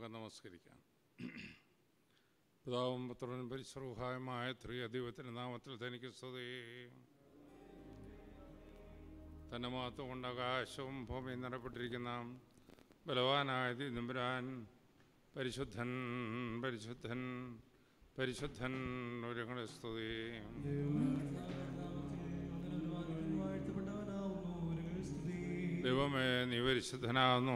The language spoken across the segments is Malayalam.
നമസ്കരിക്കാം പിതാവും പുത്രനും പരിശ്രൂഹായമായ ത്രിയ ദൈവത്തിൻ്റെ നാമത്തിൽ തനിക്ക് സ്തുതി തന്നെ മാത്രം കൊണ്ട് ആകാശവും ഭൂമിയും നിറപ്പെട്ടിരിക്കുന്ന ബലവാനായ ദിനമ്പുരാൻ പരിശുദ്ധൻ പരിശുദ്ധൻ പരിശുദ്ധൻ ഒരുങ്ങളെ സ്തുതി ദൈവമേ നീ പരിശുദ്ധനാകുന്നു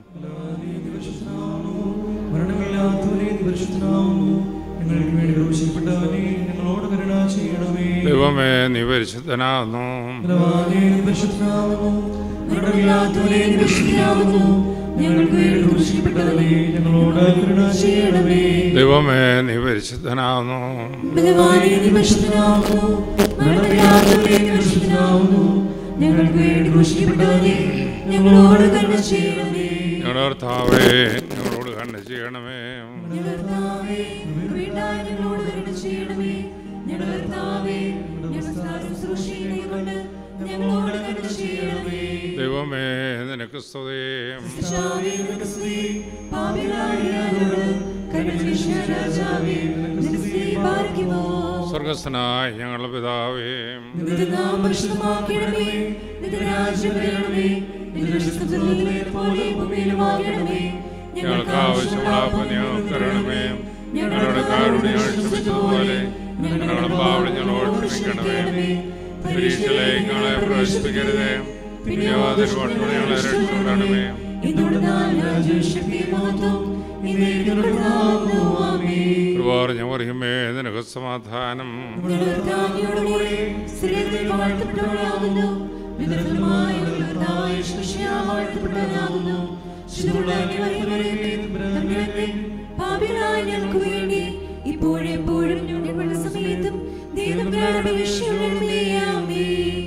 മരണമില്ലാത്തവനെ നീ പരിശുദ്ധനാവുന്നു ഞങ്ങൾക്ക് വേണ്ടി ക്രൂശിക്കപ്പെട്ടവനെ ഞങ്ങളോട് കരുണ ചെയ്യണമേ ദൈവമേ നീ പരിശുദ്ധനാകുന്നു ബലവാനേ, നീ പരിശുദ്ധനാവുന്നു മരണമില്ലാത്തവനെ നീ പരിശുദ്ധനാവുന്നു ഞങ്ങൾക്ക് വേണ്ടി ക്രൂശിക്കപ്പെട്ടവനെ ഞങ്ങളോട് കരുണ ചെയ്യണമേ ദൈവമേ നീ പരിശുദ്ധനാകുന്നു ബലവാനേ നീ പരിശുദ്ധനാവുന്നു മരണമില്ലാത്തവനേ നീ പരിശുദ്ധനാവുന്നു ഞങ്ങൾക്ക് വേണ്ടി ക്രൂശിക്കപ്പെട്ടവനേ ഞങ്ങളോട് കരുണ ചെയ്യണമേ ഞങ്ങളുടെ കർത്താവേ ഞങ്ങളോട് കണ്ണ് ചെയ്യണമേ ഞങ്ങളുടെ കർത്താവേ കൃപയുണ്ടായി ഞങ്ങളോട് കരുണ ചെയ്യണമേ ഞങ്ങളുടെ കർത്താവേ ഞങ്ങളുടെ ശുശ്രൂഷയെ കൊണ്ട് ഞങ്ങളോട് കരുണ ചെയ്യണമേ ദൈവമേ നിനക്ക് സ്തുതി കർത്താവേ, നിനക്ക് സ്തുതി. പാപികളായ ഞങ്ങളോട് കരുണ ചെയ്യുന്ന രാജാവേ, നിനക്ക് സ്തുതി പാലിക്കുമോ? സ്വർഗസ്ഥനായ ഞങ്ങളുടെ പിതാവേ നിന്റെ നാമം പരിശുദ്ധമാക്കണമേ നിന്റെ രാജ്യം വരണമേ നിന്റെ ഇഷ്ടം സ്വർഗ്ഗത്തിലെ പോലെ ഭൂമിയിലുമാകണമേ ഞങ്ങൾക്ക് ആവശ്യമുള്ള പുണ്യം തരണമേ ഞങ്ങളുടെ കാരുണ്യം ക്ഷമിച്ചതുപോലെ ഞങ്ങളുടെ പാവം ഞങ്ങളോട് ക്ഷമിക്കണമേ പരീക്ഷയിലേക്ക് ഞങ്ങളെ പ്രവേശിപ്പിക്കരുതേ പിന്നെയോ അതിന് കൊണ്ടുള്ള ഞങ്ങളെ രക്ഷപ്പെടണമേ എന്നോട് നാം രാജ്യവും ശക്തിയും മഹത്വവും എന്നേക്കുമുള്ളതാകുന്നു. ആമേൻ. കൃപാർഞ്ഞ മറിയുമേ നിനക്ക് സമാധാനം ഞങ്ങളുടെ കർത്താവിനോടുകൂടെ സ്ത്രീകളിൽ വാഴ്ത്തപ്പെട്ടവളാകുന്നു. വിതരണമായ ഞങ്ങളുടെ കർത്താവായ യേശുമിശിഹാ വാഴ്ത്തപ്പെട്ടവനാകുന്നു. ശുദ്ധമുള്ള അന്യമറിയമേ, തമ്പുരാനെ, പാപികളായ ഞങ്ങൾക്ക് വേണ്ടി ഇപ്പോഴെപ്പോഴും ഞങ്ങളുടെ സമയത്തും ദൈവങ്ങളുടെ അപേക്ഷയുള്ളവേ. ആമേൻ.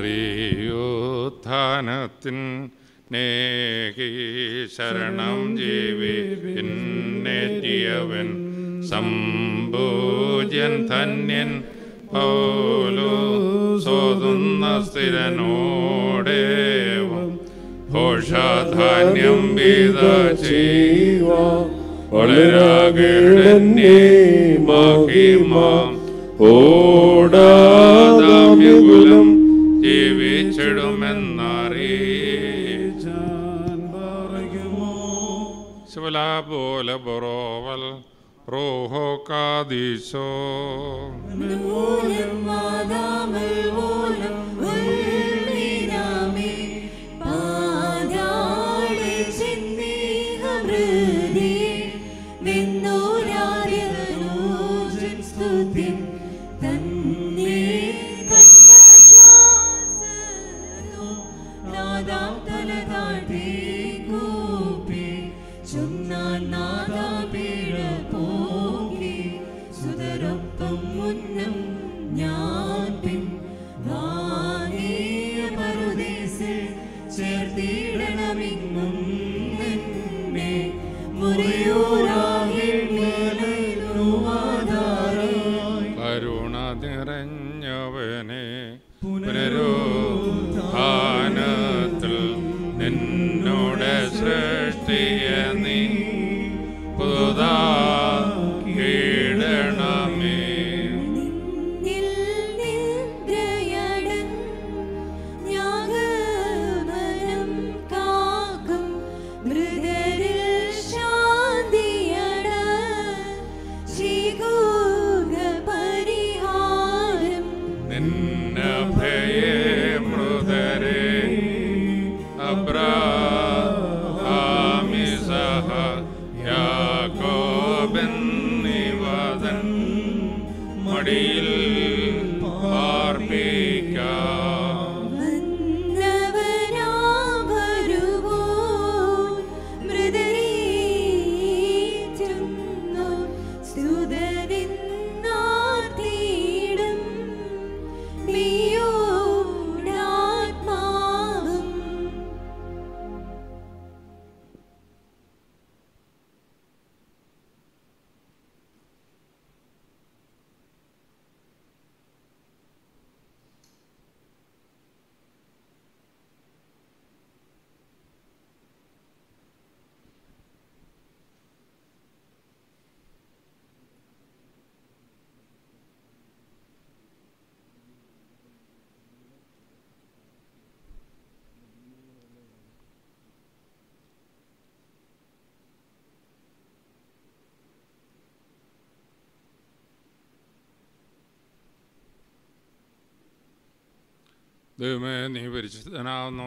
ശ്രീയോത്ഥാനത്തിൻ നേകി ശരണം ജീവി പിന്നേറ്റിയവൻ സംഭോജ്യൻ ധന്യൻ പൗലോ സോതുന്ന സ്ഥിരനോടേവം ഘോഷധാന്യം വീത ചെയ്യുക വളരാകേടന്നെ മഹിമാം ഓടാതാമ്യകുലം ജീവിച്ചിടുമെന്നറിയിച്ചാൻ ശിവല പോലെ ബൊറോവൽ റോഹോ കാദീശോ മൂലം വാദാമൽ മൂലം ഉൾമീനാമേ പാതാളെ ചിന്തിഹമൃതി നിന്നോരാര്യനൂജൻ സ്തുതിം തന്നെ കണ്ട ശ്വാസനോ നാദാം തല താഴ്ത്തി കൂപ്പി ചൊന്നാൻ നാദാ പീഴ പോക്കി സുതരൊപ്പം മുന്നം ഞാൻ പിൻ വാ ദൈവമേ നീ പരിശുദ്ധനാവുന്നു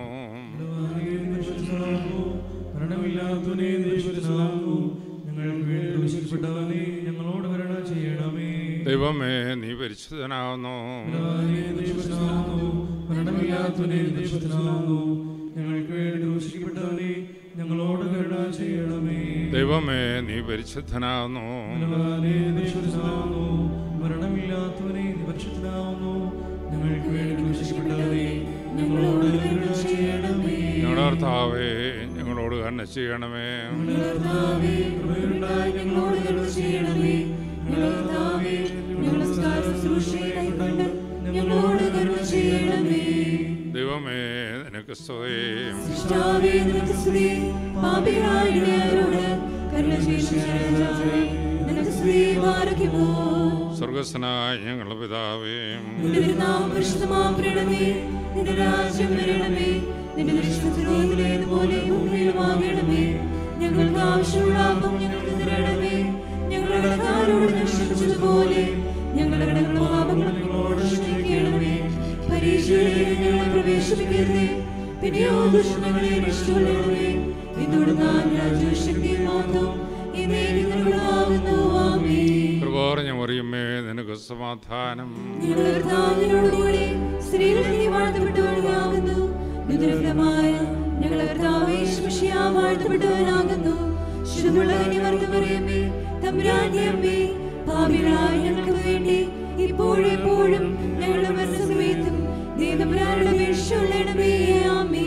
മരണമില്ലാത്തവനെ പരിശുദ്ധനാകുന്നു ഞങ്ങൾക്ക് വേണ്ടി ക്രൂശിക്കപ്പെട്ടവനെ ഞങ്ങളോട് കരുണ ചെയ്യണമേ ദൈവമേ നീ പരിശുദ്ധനാവുന്നു പരിശുദ്ധനാകുന്നു മരണമില്ലാത്തവനെ പരിശുദ്ധനാകുന്നു ഞങ്ങൾക്ക് വേണ്ടി ക്രൂശിക്കപ്പെട്ടവനെ ഞങ്ങളോട് കരുണ ചെയ്യണമേ ദൈവമേ നീ പരിശുദ്ധനാവുന്നു ബലവാനേ, പരിശുദ്ധനാകുന്നു മരണമില്ലാത്തവനെ നീ പരിശുദ്ധനാകുന്നു ഞങ്ങൾക്ക് വേണ്ടി ക്രൂശിക്കപ്പെട്ടവനെ ഞങ്ങളോട് കരുണ ചെയ്യണമേ ഞങ്ങളുടെ കർത്താവേ ഞങ്ങളോട് കരുണ ചെയ്യണമേ കർത്താവേ, കൃപയുണ്ടായി ഞങ്ങളോട് കരുണ ചെയ്യണമേ. ഞങ്ങളുടെ കർത്താവേ, ഞങ്ങളുടെ സ്കാര ശുശ്രൂഷയെ കൈക്കൊണ്ട് ഞങ്ങളോട് കരുണ ചെയ്യണമേ. ദൈവമേ നിനക്ക് സ്തുതിയും സൃഷ്ടാവേ, നിനക്ക് സ്തുതി. പാപികളായ ഞങ്ങളോട് കരുണ ചെയ്യണമേ. രാജാവേ, നിനക്ക് സ്തുതി. ഭാരക്കുമോ? സ്വർഗസ്നായ ഞങ്ങളുടെ പിതാവേ നിന്റെ തിരുനാമം പരിശുദ്ധമാക്കണമേ. നിന്റെ രാജ്യം വരണമേ. നിന്റെ വിശ്വത്തിലേതുപോലെ ഭൂമിയിലുമാകണമേ. ഞങ്ങൾക്ക് ആവശ്യമുള്ള അപ്പം ഞങ്ങൾക്ക് തരണമേ ഞങ്ങളുടെ കടക്കാരോട് ഞങ്ങൾ ക്ഷമിച്ചതുപോലെ ഞങ്ങളുടെ കടങ്ങളും പാപങ്ങളും ഞങ്ങളോട് ക്ഷമിക്കണമേ പരീക്ഷയിലേക്ക് ഞങ്ങളെ പ്രവേശിപ്പിക്കരുതേ പിന്നെയോ ദുഷ്ടങ്ങളെ രക്ഷിച്ചുകൊള്ളണമേ ഇതോട് നാം രാജ്യശക്തിയും മാത്രം ഇന്നേ നിങ്ങളുള്ളതാകുന്നു ആമേൻ കൃപാറിഞ്ഞ മറിയമ്മേ നിനക്ക് സമാധാനം ഞങ്ങളുടെ കർത്താവിനോടുകൂടി സ്ത്രീകൾ നീ വാഴ്ത്തപ്പെട്ടവനാകുന്നു ദുരിതമായ ഞങ്ങളുടെ കർത്താവേ ശുശ്രൂഷയാ വാഴ്ത്തപ്പെട്ടവനാകുന്നു ശുദ്ധമുള്ള കന്യവർഗമറിയമ്മേ തമ്പുരാന്റെ അമ്മേ പാപികളായ ഞങ്ങൾക്ക് വേണ്ടി ഇപ്പോഴെപ്പോഴും ഞങ്ങളുടെ മരണസമയത്തും ദൈവപുരാരുടെ അപേക്ഷയുള്ളണമേ ആമേ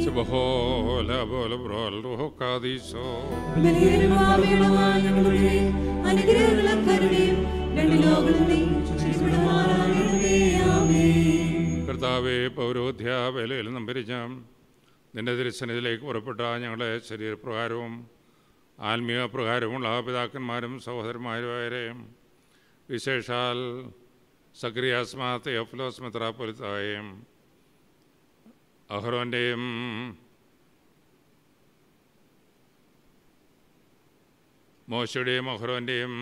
ശുഭഹോല പോലെ ബ്രോൽ റുഹോക്കാദീശോ ബലിഹീനഭാവികളുമായ ഞങ്ങളുടെ അനുഗ്രഹങ്ങളും കരുണയും രണ്ട് ലോകങ്ങളെയും ശിക്ഷിക്കപ്പെടുമാറാകണമേ. ആമേൻ. കർത്താവെ പൗരോധ്യാവേലയിൽ നമ്പരിച്ചാം നിന്റെ തിരുസന്നിധിയിലേക്ക് പുറപ്പെട്ട ഞങ്ങളുടെ ശരീരപ്രകാരവും ആത്മീയ പ്രകാരമുള്ള പിതാക്കന്മാരും സഹോദരന്മാരുമാരെയും വിശേഷാൽ സക്രിയാസ്മാത്തെ അഫ്ലോസ് മെത്രാപ്പൊലിത്തായും അഹ്റോൻ്റെയും മോശയുടെയും അഹ്റോൻ്റെയും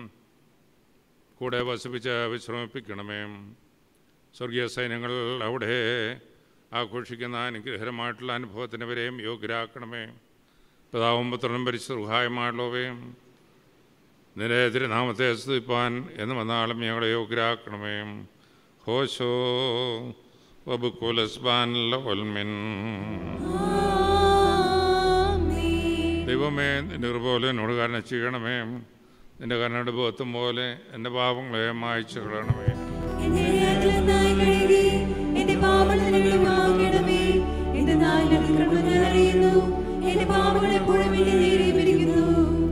കൂടെ വസിപ്പിച്ച് വിശ്രമിപ്പിക്കണമേ സ്വർഗീയ സൈന്യങ്ങൾ അവിടെ ആഘോഷിക്കുന്ന അനുഗ്രഹരമായിട്ടുള്ള അനുഭവത്തിന് വരെയും യോഗ്യരാക്കണമേ പിതാവും പുത്രനും പരിശുദ്ധായമായുള്ളവയും നിന്റെ തിരുനാമത്തെ സ്തുതിപ്പാൻ എന്ന് വന്നാലും ഞങ്ങളെ യോഗ്യരാക്കണമേ ഹോശോ വബുക്കുലസ്ബാൻ ലൊൽമിൻ ആമേൻ. ദൈവമേ നിന്റെ പോലെ എന്നോട് കാരണം ചെയ്യണമേ നിന്റെ കരുണയുടെ ബോധം പോലെ എൻ്റെ പാപങ്ങളെ മായ്ച്ചു കളയണമേ എന്റെ യാത്രനായി കഴുകി, എന്റെ പാപങ്ങൾ ഞങ്ങളെ മാങ്ങണമേ. എന്റെ നാവിന്റെ അതിക്രമം ഞാൻ അറിയുന്നു. എന്റെ പാപങ്ങൾ എപ്പോഴും എന്റെ നേരെ പിരിക്കുന്നു.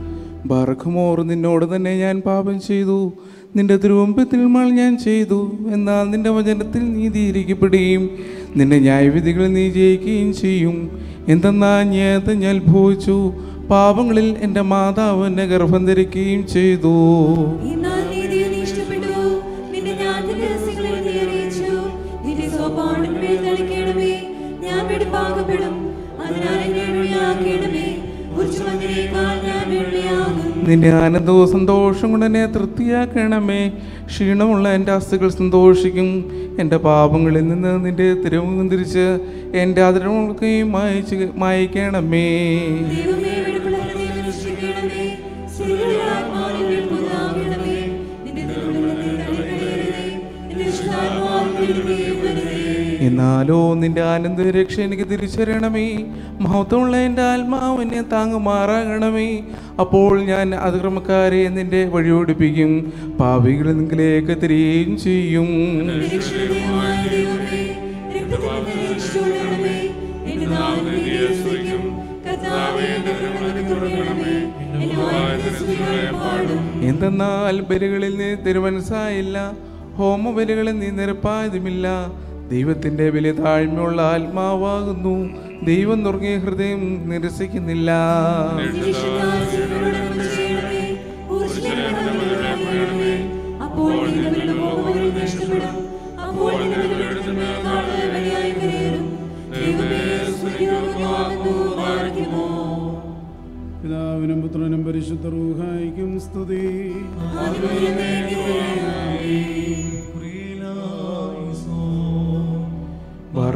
ബാർഖുമോർ നിന്നോട് തന്നെ ഞാൻ പാപം ചെയ്തു നിന്റെ തിരുവമ്പത്തിൽ മാൾ ഞാൻ ചെയ്തു എന്നാൽ നിന്റെ വചനത്തിൽ നീതിയിരിക്കപ്പെടുകയും നിന്റെ ന്യായവിധികൾ നീ ജയിക്കുകയും ചെയ്യും എന്തെന്നാ ഞാൻ ഞാൻ ഭോജിച്ചു പാപങ്ങളിൽ എൻ്റെ മാതാവ് എന്നെ ഗർഭം ധരിക്കുകയും ചെയ്തു എന്നാൽ നീതിയെ നീ ഇഷ്ടപ്പെട്ടു. നിന്റെ ജ്ഞാനത്തിന്റെ രഹസ്യങ്ങളെ നീ അറിയിച്ചു. നിന്റെ സോപാനന്മേൽ തളിക്കണമേ. ഞാൻ വെടിപ്പാക്കപ്പെടും. അതിനാൽ എന്നെ വെള്ളിയാക്കണമേ. ഉച്ചമഞ്ഞിനേക്കാൾ ഞാൻ വെള്ളിയാകും. നിന്റെ ആനന്ദവും സന്തോഷം കൊണ്ട് എന്നെ തൃപ്തിയാക്കണമേ ക്ഷീണമുള്ള എൻ്റെ അസ്ഥികൾ സന്തോഷിക്കും എൻ്റെ പാപങ്ങളിൽ നിന്ന് നിന്റെ തിരുമുഖം തിരിച്ച് എൻ്റെ അതിരമുൾക്കെയും മായച്ച് മായിക്കണമേ ദൈവമേ, വെടിപ്പുള്ള ഹൃദയം രക്ഷിക്കണമേ. സ്ത്രീകളുടെ ആത്മാവിൽ പുതുതാകണമേ. നിന്റെ തിരുമുഖത്തെ തള്ളിക്കളയരുതേ. നിന്റെ വിശുദ്ധാത്മാവിൽ വരുതേ. എന്നാലോ നിന്റെ ആനന്ദ രക്ഷ എനിക്ക് തിരിച്ചറിയണമേ മഹത്വമുള്ള എൻ്റെ ആത്മാവ് എന്നെ താങ്ങുമാറാകണമേ അപ്പോൾ ഞാൻ അതിക്രമക്കാരെ നിന്റെ വഴിയോടിപ്പിക്കും പാവികളെ നിങ്ങളിലേക്ക് തിരികെയും ചെയ്യും രക്ഷകനായ ദൈവമേ, രക്തത്തിൽ നിന്ന് രക്ഷിച്ചുകൊള്ളണമേ. എന്റെ നാവിനെ നീ സ്തുതിക്കും. കർത്താവേ, എന്റെ കരങ്ങളെ തുറക്കണമേ. എന്റെ വായ് സ്തുതികളെ പാടും. എന്തെന്നാൽ ബലികളിൽ നീ തിരുമനസ്സായില്ല ഹോമബലികളിൽ നീ നിരപ്പായതുമില്ല ദൈവത്തിൻ്റെ ബലി താഴ്മയുള്ള ആത്മാവാകുന്നു ദൈവം നുറങ്ങിയ ഹൃദയം നിരസിക്കുന്നില്ല നിരീക്ഷണത്താൽ സീമയോട് അരുളി ചെയ്യണമേ. ഊർജ്ജത്തിന്റെ മതിലുകളെ പണിയണമേ. അപ്പോൾ നിങ്ങളുടെ മോഹങ്ങൾ നഷ്ടപ്പെടും അപ്പോൾ നിങ്ങളുടെ എഴുത്തുന്നേക്കാൾ വലിയായി കരയേറും ദൈവമേ സ്തുതിയോഗ്യമാകുന്നു പാർക്കുമോ പിതാവിനും പുത്രനും പരിശുദ്ധ റൂഹായിക്കും സ്തുതി കുറിയിലായിസോ.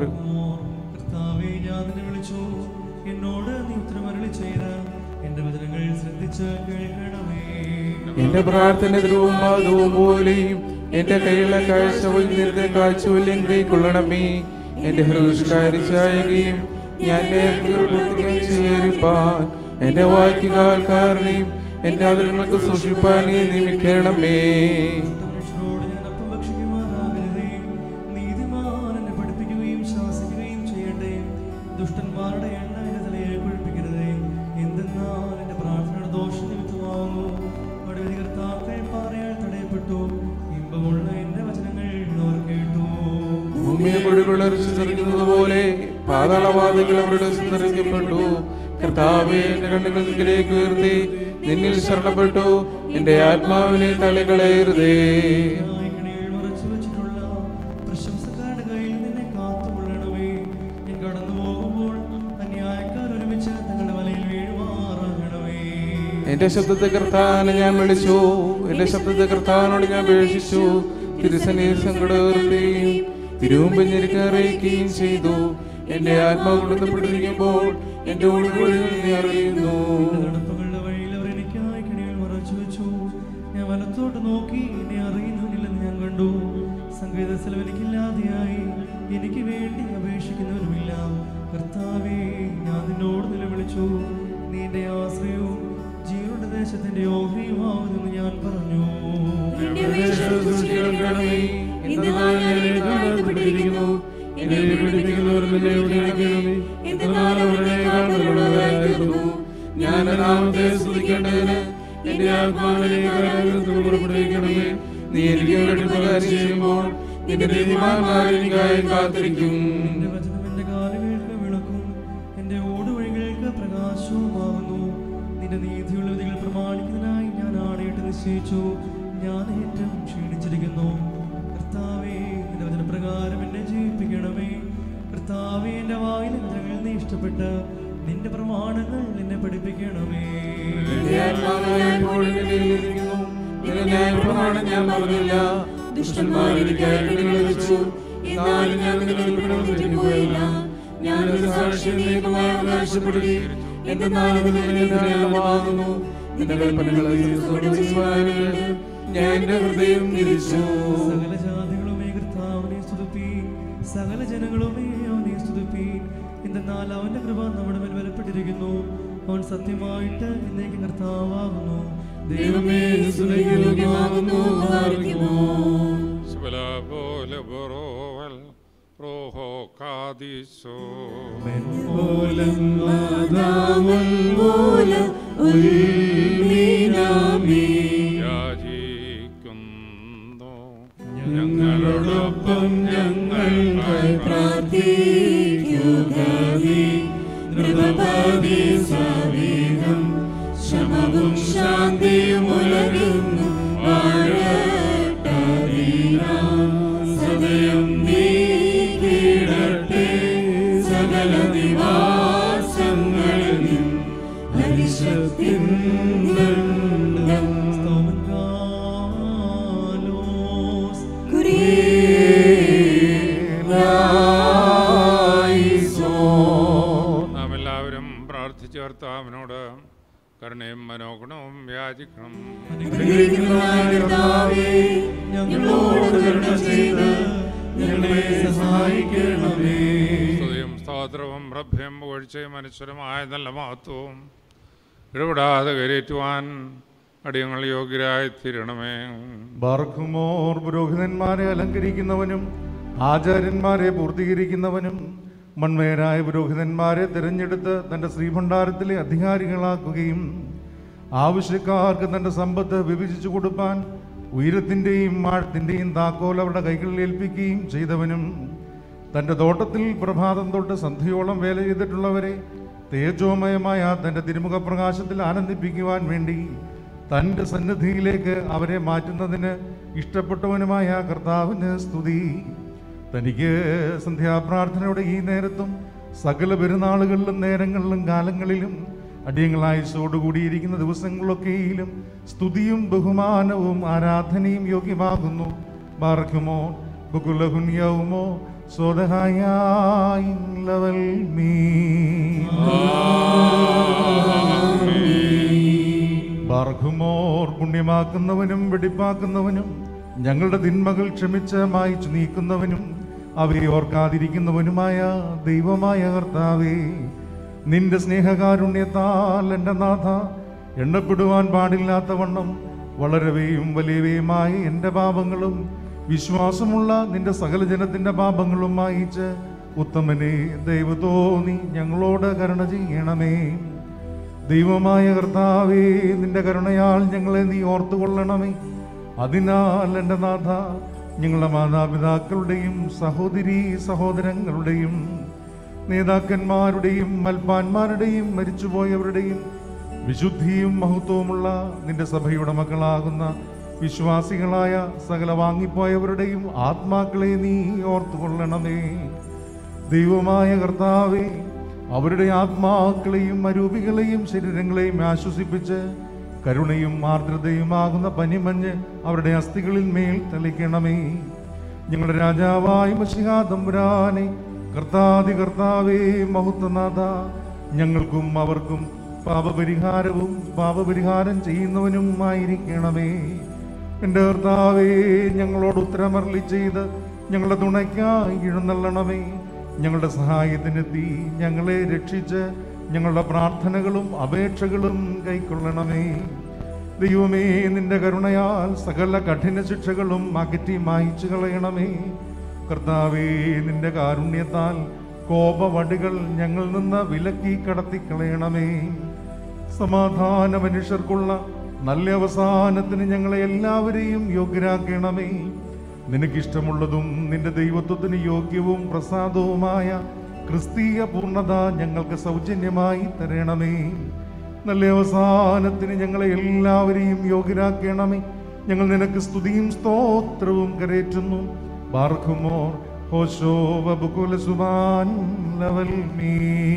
ചോദിച്ചു എന്നോട് നീ ഉത്തരമരളി ചെയ്ത എന്റെ വചനങ്ങൾ ശ്രദ്ധിച്ച് കേൾക്കണമേ എന്റെ പ്രാർത്ഥന ധ്രുവവും പാദവും പോലെയും എന്റെ കൈകളെ കാഴ്ച നേരത്തെ കാഴ്ച വല്യം കൈക്കൊള്ളണമേ എന്റെ ഹൃദയകാരിച്ചായുകയും ഞാൻ പ്രവർത്തിക്കുകയും ചേരിപ്പാൻ എന്റെ വായിക്കുകാൽക്കാരനെയും എന്റെ അതിർക്ക് സൂക്ഷിപ്പാൻ നീ നിയമിക്കണമേ മനുഷ്യരോട് ഞാൻ അപ്പം ഭക്ഷിക്കുമാറാകരുതേ നീതിമാൻ എന്നെ പഠിപ്പിക്കുകയും ശാസിക്കുകയും ചെയ്യട്ടെ ദുഷ്ടന്മാരുടെ എണ്ണ എന്റെ തലയെ കുഴിപ്പിക്കരുതേ എന്തെന്നാൽ എന്റെ പ്രാർത്ഥനയുടെ ദോഷം നിമിത്തമാകുന്നു ഒടുവിൽ കർത്താക്കൾ പാറയാൽ തടയപ്പെട്ടു ഇമ്പമുള്ള എന്റെ വചനങ്ങൾ അവർ കേട്ടു ഭൂമിയെ പൊടിപിളർ ചിതറിക്കുന്നത് പോലെ പാതാളവാദികൾ അവരുടെ ചിതറിക്കപ്പെട്ടു കർത്താവെ എന്റെ കണ്ണുകൾ നിന്നിലേക്ക് ഉയർത്തി നിന്നിൽ ശരണപ്പെട്ടു എന്റെ ആത്മാവിനെ തള്ളികളയരുതേ നായകണികൾ മറച്ചു വെച്ചിട്ടുള്ള പ്രശംസക്കാരുടെ കയ്യിൽ നിന്നെ കാത്തുകൊള്ളണമേ ഞാൻ കടന്നു പോകുമ്പോൾ അന്യായക്കാർ ഒരുമിച്ച് തങ്ങളുടെ വലയിൽ വീഴുമാറാകണമേ എന്റെ ശബ്ദത്തെ കർത്താനെ ഞാൻ വിളിച്ചു എന്റെ ശബ്ദത്തെ കർത്താനോട് ഞാൻ അപേക്ഷിച്ചു തിരുസനെ സങ്കടവർക്കുകയും തിരുവുമ്പഞ്ഞിരിക്ക് അറിയിക്കുകയും ചെയ്തു എന്റെ ആത്മാവ് കൊടുത്തപ്പെട്ടിരിക്കുമ്പോൾ എന്റെ ഉൾവഴിയിൽ നീ അറിയുന്നു നടപ്പുകളുടെ വഴിയിൽ അവർ എനിക്കായി കണികൾ മറച്ചു വെച്ചു ഞാൻ വലത്തോട്ട് നോക്കി എന്നെ അറിയുന്നില്ലെന്ന് ഞാൻ കണ്ടു സംഗീത സ്ഥലം എനിക്കില്ലാതെയായി എനിക്ക് വേണ്ടി അപേക്ഷിക്കുന്നവരുമില്ല കർത്താവേ ഞാൻ നിന്നോട് നിലവിളിച്ചു നീ എന്റെ ആശ്രയവും ജീവന്റെ ദേശത്തിന്റെ ഓഹരിയുമാവുമെന്ന് ഞാൻ പറഞ്ഞു എന്തെന്നാൽ ഞാൻ എഴുതാപ്പെട്ടിരിക്കുന്നു എന്നെ പീഡിപ്പിക്കുന്നവർ നിന്നെ വിളിക്കണമേ എന്തെന്നാൽ അവരുടെ കാണുന്നവരായിരുന്നു ഞാൻ നാമത്തെ സ്തുതിക്കേണ്ടതിന് എന്റെ ആത്മാവിനെ കാരാഗ്രഹത്തിൽ പുറപ്പെടുവിക്കണമേ നീ എനിക്ക് വേണ്ടി ഉപകാരം ചെയ്യുമ്പോൾ നിന്റെ നീതിമാന്മാർ എനിക്കായി കാത്തിരിക്കും എന്റെ വചനം എന്റെ കാലുകൾക്ക് വിളക്കും എന്റെ ഓടുവഴികൾക്ക് പ്രകാശവുമാകുന്നു നിന്റെ നീതിയുള്ള വിധികൾ പ്രമാണിക്കുന്നതിനായി ഞാൻ ആണയിട്ട് നിശ്ചയിച്ചു ഞാൻ ഏറ്റവും ക്ഷീണിച്ചിരിക്കുന്നു കർത്താവേ നിന്റെ വചനപ്രകാരം എന്നെ ജീവിപ്പിക്കണമേ കർത്താവേ എന്റെ വായിലങ്ങൾ നീ ഇഷ്ടപ്പെട്ട് നിന്റെ പ്രമാണങ്ങൾ എന്നെ പഠിപ്പിക്കണമേ എന്റെ ആത്മാവ് എപ്പോഴും എന്റെ കയ്യിലിരിക്കുന്നു. നിന്റെ ന്യായപ്രമാണം ഞാൻ പറഞ്ഞില്ല ദുഷ്ടന്മാർ എനിക്കായി കെണികൾ വെച്ചു എന്നാലും ഞാൻ നിന്റെ കൽപ്പനകൾ തെറ്റിപ്പോയില്ല ഞാൻ ഒരു സാക്ഷ്യം നീക്കുവാൻ അവകാശപ്പെടുകി എന്റെ നാമത്തിൽ നിന്നെ ധാരാളമാകുന്നു നിന്റെ കൽപ്പനകളെ ചെയ്യുവാനായിട്ട് ഞാൻ എന്റെ ഹൃദയം തിരിച്ചു സകല ജാതികളുമേ കർത്താവിനെ സ്തുതിപ്പി സകല ജനങ്ങളുമേ അവനെ സ്തുതിപ്പി എന്തെന്നാൽ അവന്റെ കൃപ നമ്മുടെ മേൽ ബലപ്പെട്ടിരിക്കുന്നു അവൻ സത്യമായിട്ട് എന്നേക്ക് കർത്താവാകുന്നു ദൈവമേ സ്തുതിക്ക് യോഗ്യമാകുന്നു ആർക്കുമോ ശബലപോലെ ബറോവൽ റോഹോ കാദിസോ പോലം ആദാമുൽ പോലം ഉൽമീനാമീ യാചിക്കുന്നു ഞങ്ങളോടൊപ്പം ഞങ്ങൾക്കായി പ്രാർത്ഥിക്കുക നീ ദ്രുതപതി സമീപം ശമവും ശാന്തിയും ഉലകുന്നു സദയം നീ കീഴട്ടെ സകല നിവാസങ്ങളിൽ ഹരിശത്തിൻ ദണ്ഡം സ്തോമൻകാലോസ് നാം എല്ലാവരും പ്രാർത്ഥിച്ച് കർത്താവിനോട് കരുണയും മനോഗുണവും യാചിക്കണം ഞങ്ങളോട് കരുണ ചെയ്ത് ഞങ്ങളെ സഹായിക്കണമേ സ്തുതിയും സ്തോത്രവും പ്രഭ്യം പുകഴ്ചയും അനുസരമായ നല്ല മഹത്വവും ഇടപെടാതെ കയറ്റുവാൻ അടിയങ്ങൾ യോഗ്യരായി തീരണമേ ബാർഖുമോർ പുരോഹിതന്മാരെ അലങ്കരിക്കുന്നവനും ആചാര്യന്മാരെ പൂർത്തീകരിക്കുന്നവനും മൺമേരായ പുരോഹിതന്മാരെ തിരഞ്ഞെടുത്ത് തൻ്റെ ശ്രീഭണ്ഡാരത്തിലെ അധികാരികളാക്കുകയും ആവശ്യക്കാർക്ക് തൻ്റെ സമ്പത്ത് വിഭജിച്ചു കൊടുപ്പാൻ ഉയരത്തിൻ്റെയും ആഴത്തിൻ്റെയും താക്കോൽ അവരുടെ കൈകളിൽ ഏൽപ്പിക്കുകയും ചെയ്തവനും തൻ്റെ തോട്ടത്തിൽ പ്രഭാതം തൊട്ട് സന്ധ്യയോളം വേല ചെയ്തിട്ടുള്ളവരെ തേജോമയമായ തൻ്റെ തിരുമുഖ പ്രകാശത്തിൽ ആനന്ദിപ്പിക്കുവാൻ വേണ്ടി തൻ്റെ സന്നിധിയിലേക്ക് അവരെ മാറ്റുന്നതിന് ഇഷ്ടപ്പെട്ടവനുമായ കർത്താവിന് സ്തുതി തനിക്ക് സന്ധ്യാപ്രാർത്ഥനയുടെ ഈ നേരത്തും സകല പെരുന്നാളുകളിലും നേരങ്ങളിലും കാലങ്ങളിലും അടിയങ്ങളായുസോടുകൂടിയിരിക്കുന്ന ദിവസങ്ങളിലൊക്കെയിലും സ്തുതിയും ബഹുമാനവും ആരാധനയും യോഗ്യമാകുന്നു ബാർക്കുമോ ബുകുലഹുന്യവുമോ so the high level me. ബാർഹുമോർ പുണ്യമാക്കുന്നവനും വെടിപ്പാക്കുന്നവനും ഞങ്ങളുടെ തിന്മകൾ ക്ഷമിച്ച് മായിച്ചു നീക്കുന്നവനും അവയെ ഓർക്കാതിരിക്കുന്നവനുമായ ദൈവമായ കർത്താവേ നിന്റെ സ്നേഹകാരുണ്യത്താൽ എൻ്റെ നാഥ എണ്ണപ്പെടുവാൻ പാടില്ലാത്ത വണ്ണം വളരവെയും വലിയവയുമായ എൻ്റെ പാപങ്ങളും വിശ്വാസമുള്ള നിന്റെ സകല ജനത്തിൻ്റെ പാപങ്ങളും മായിച്ച് ഉത്തമനെ ദൈവത്തോന്നി ഞങ്ങളോട് കരുണ ചെയ്യണമേ ദൈവമായ കർത്താവേ നിന്റെ കരുണയാൽ ഞങ്ങളെ നീ ഓർത്തുകൊള്ളണമേ അതിനാൽ എൻ്റെ നാഥ ഞങ്ങളുടെ മാതാപിതാക്കളുടെയും സഹോദരീ സഹോദരങ്ങളുടെയും നേതാക്കന്മാരുടെയും മൽപ്പാന്മാരുടെയും മരിച്ചുപോയവരുടെയും വിശുദ്ധിയും മഹത്വവുമുള്ള നിന്റെ സഭയുടെ മക്കളാകുന്ന വിശ്വാസികളായ സകല വാങ്ങിപ്പോയവരുടെയും ആത്മാക്കളെ നീ ഓർത്തുകൊള്ളണമേ ദൈവമായ കർത്താവേ അവരുടെ ആത്മാക്കളെയും അരൂപികളെയും ശരീരങ്ങളെയും ആശ്വസിപ്പിച്ച് കരുണയും ആർദ്രതയുമാകുന്ന പനിമഞ്ഞ് അവരുടെ അസ്ഥികളിൽ മേൽ തളിക്കണമേ ഞങ്ങളുടെ രാജാവായ മഷിഹാതമ്പുരാനെ കർത്താതി കർത്താവേ മഹത്വനാഥ ഞങ്ങൾക്കും അവർക്കും പാപപരിഹാരവും പാപപരിഹാരം ചെയ്യുന്നവനും ആയിരിക്കണമേ എൻ്റെ കർത്താവേ ഞങ്ങളോട് ഉത്തരമരളി ചെയ്ത് ഞങ്ങളുടെ തുണയ്ക്കായി എഴുന്നള്ളണമേ ഞങ്ങളുടെ സഹായത്തിനെത്തി ഞങ്ങളെ രക്ഷിച്ച് ഞങ്ങളുടെ പ്രാർത്ഥനകളും അപേക്ഷകളും കൈക്കൊള്ളണമേ ദൈവമേ നിന്റെ കരുണയാൽ സകല കഠിന ശിക്ഷകളും അകറ്റി മായിച്ചു കളയണമേ കർത്താവേ നിന്റെ കാരുണ്യത്താൽ കോപവടികൾ ഞങ്ങളിൽ നിന്ന് വിലക്കി കടത്തിക്കളയണമേ സമാധാന മനുഷ്യർക്കുള്ള നല്ല അവസാനത്തിന് ഞങ്ങളെ എല്ലാവരെയും യോഗ്യരാക്കണമേ നിനക്കിഷ്ടമുള്ളതും നിന്റെ ദൈവത്വത്തിന് യോഗ്യവും പ്രസാദവുമായ ക്രിസ്തീയ പൂർണ്ണത ഞങ്ങൾക്ക് സൗജന്യമായി തരണമേ നല്ല അവസാനത്തിന് ഞങ്ങളെ എല്ലാവരെയും യോഗ്യരാക്കണമേ ഞങ്ങൾ നിനക്ക് സ്തുതിയും സ്തോത്രവും കരേറ്റുന്നു ബാർഖുമോർ ഹോശോ വബുകുല സുബാൻ ലവൽ മീ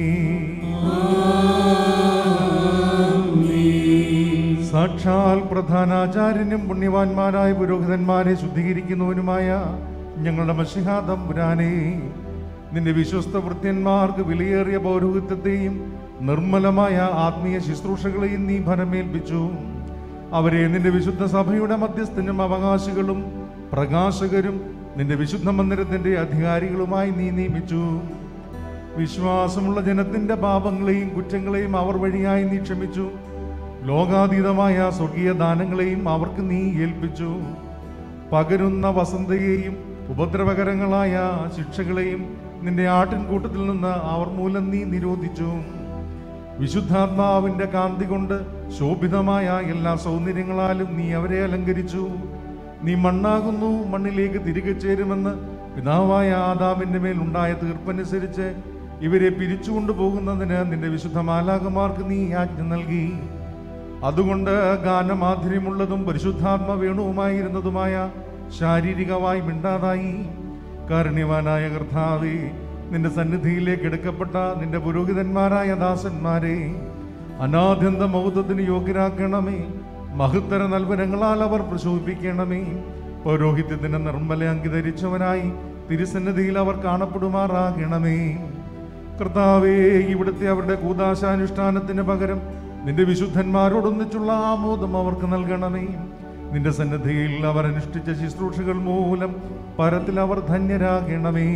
സാക്ഷാൽ പ്രധാനാചാര്യനും പുണ്യവാന്മാരായ പുരോഹിതന്മാരെ ശുദ്ധീകരിക്കുന്നവനുമായ ഞങ്ങളുടെ മഷിഹാതമ്പുരാനെ നിന്റെ വിശ്വസ്ത വൃത്യന്മാർക്ക് വിലയേറിയ പൗരോഹിത്യത്തെയും നിർമ്മലമായ ആത്മീയ ശുശ്രൂഷകളെയും നീ ഫലമേൽപ്പിച്ചു അവരെ നിന്റെ വിശുദ്ധ സഭയുടെ മധ്യസ്ഥനും അവകാശികളും പ്രകാശകരും നിന്റെ വിശുദ്ധ മന്ദിരത്തിന്റെ അധികാരികളുമായി നീ നിയമിച്ചു വിശ്വാസമുള്ള ജനത്തിന്റെ പാപങ്ങളെയും കുറ്റങ്ങളെയും അവർ വഴിയായി നീ ക്ഷമിച്ചു ലോകാതീതമായ സ്വർഗീയ ദാനങ്ങളെയും അവർക്ക് നീ ഏൽപ്പിച്ചു പകരുന്ന വസന്തയെയും ഉപദ്രവകരങ്ങളായ ശിക്ഷകളെയും നിന്റെ ആട്ടിൻകൂട്ടത്തിൽ നിന്ന് അവർ മൂലം നീ നിരോധിച്ചു വിശുദ്ധാത്മാവിന്റെ കാന്തി കൊണ്ട് ശോഭിതമായ എല്ലാ സൗന്ദര്യങ്ങളാലും നീ അവരെ അലങ്കരിച്ചു നീ മണ്ണാകുന്നു മണ്ണിലേക്ക് തിരികെ ചേരുമെന്ന് പിതാവായ ആദാമിന്റെ മേൽ ഉണ്ടായ തീർപ്പനുസരിച്ച് ഇവരെ പിരിച്ചുകൊണ്ടു പോകുന്നതിന് നിന്റെ വിശുദ്ധ മാലാകമാർക്ക് നീ ആജ്ഞ നൽകി അതുകൊണ്ട് ഗാനമാധുര്യമുള്ളതും പരിശുദ്ധാത്മ വേണുവുമായിരുന്നതുമായ ശാരീരികമായി മിണ്ടാതായി കാരുണ്യവാനായ കർത്താവേ നിന്റെ സന്നിധിയിലേക്ക് എടുക്കപ്പെട്ട നിന്റെ പുരോഹിതന്മാരായ ദാസന്മാരെ അനാദ്യന്ത മൗതത്തിന് യോഗ്യരാക്കണമേ മഹത്തര നൽവനങ്ങളാൽ അവർ പ്രശോഭിപ്പിക്കണമേ പൗരോഹിത്യത്തിന് നിർമ്മല അങ്കി ധരിച്ചവനായി തിരുസന്നിധിയിൽ അവർ കാണപ്പെടുമാറാകണമേ കർത്താവേ ഇവിടുത്തെ അവരുടെ കൂതാശാനുഷ്ഠാനത്തിന് പകരം നിന്റെ വിശുദ്ധന്മാരോടൊന്നിച്ചുള്ള ആമോദം അവർക്ക് നൽകണമേ നിന്റെ സന്നദ്ധയിൽ അവർ അനുഷ്ഠിച്ച ശുശ്രൂഷകൾ മൂലം പരത്തിൽ അവർ ധന്യരാകണമേ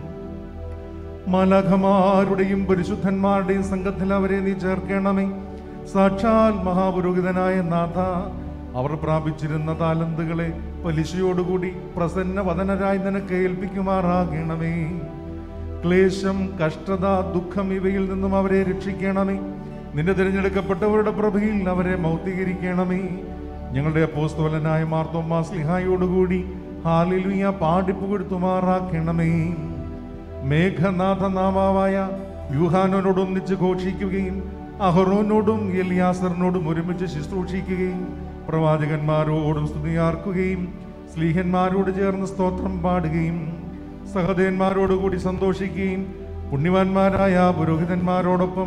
മലഖമാരുടെയും പരിശുദ്ധന്മാരുടെയും സംഘത്തിൽ അവരെ നീ ചേർക്കണമേ സാക്ഷാൽ മഹാപുരോഹിതനായ നാഥ അവർ പ്രാപിച്ചിരുന്ന താലന്തുകളെ പലിശയോടുകൂടി പ്രസന്ന വദനരായി നിനക്ക് ഏൽപ്പിക്കുമാറാകണമേ ക്ലേശം കഷ്ടത ദുഃഖം ഇവയിൽ നിന്നും അവരെ രക്ഷിക്കണമേ നിന്റെ തിരഞ്ഞെടുക്കപ്പെട്ടവരുടെ പ്രഭയിൽ അവരെ മൗത്തീകരിക്കണമേ ഞങ്ങളുടെ അപ്പോസ്തോലനായ മാർത്തോമാ സ്ലിഹായോടുകൂടി ഹാലിലുയ പാടിപ്പുകൊടുത്തുമാറാക്കണമേ മേഘനാഥനാമാവായ യൂഹാനോടൊന്നിച്ച് ഘോഷിക്കുകയും അഹറോനോടും എലിയാസറിനോടും ഒരുമിച്ച് ശുശ്രൂഷിക്കുകയും പ്രവാചകന്മാരോടും സ്തുതിയാർക്കുകയും സ്ലീഹന്മാരോട് ചേർന്ന് സ്തോത്രം പാടുകയും സഹദേന്മാരോടുകൂടി സന്തോഷിക്കുകയും പുണ്യവാന്മാരായ പുരോഹിതന്മാരോടൊപ്പം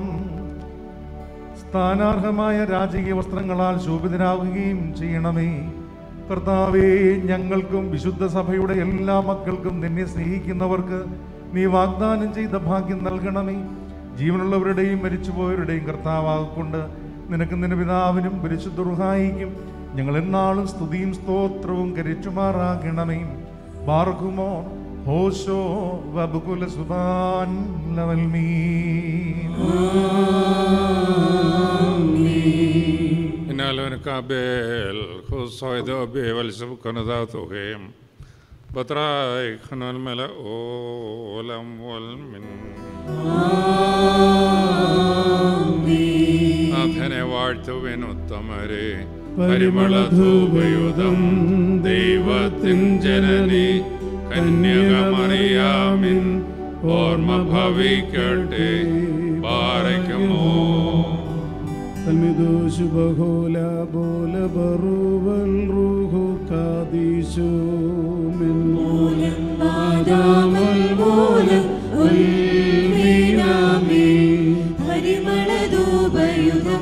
സ്ഥാനാർഹമായ രാജകീയ വസ്ത്രങ്ങളാൽ ശോഭിതരാകുകയും ചെയ്യണമേ കർത്താവേ ഞങ്ങൾക്കും വിശുദ്ധ സഭയുടെ എല്ലാ മക്കൾക്കും നിന്നെ സ്നേഹിക്കുന്നവർക്ക് നീ വാഗ്ദാനം ചെയ്ത ഭാഗ്യം നൽകണമേ ജീവനുള്ളവരുടെയും മരിച്ചുപോയവരുടെയും കർത്താവാകൊണ്ട് നിനക്ക് നിന്റെ പിതാവിനും പരിശുദ്ധ റുഹായിക്കും ഞങ്ങൾ എന്നാളും സ്തുതിയും സ്തോത്രവും കരിച്ചുമാറാകണമേ ബാർക്കുമോ ഹോശോ വബുകുല സുബാൻ ലവൽമീൻ എന്നാൽ കാബേൽ ഹുസോയ്ദോ ബേവൽ സുബ്കനദാതുഹേം ബത്രായ് ഖനൽ മല ഓലം വൽ മിൻ നാഥനെ വാഴ്ത്തുവിൻ ഉത്തമരെ പരിമളധൂപയുധം ദൈവത്തിൻ ജനനി കന്യകമറിയാമിൻ ഓർമ്മ ഭവിക്കട്ടെ പാറയ്ക്കുമോ المدوش بهولا بولا برو والروح قاديشو من മൂലം വാദാമൽ മൂലം ഉൽമീനാമേ പരിമളധൂപയുഗം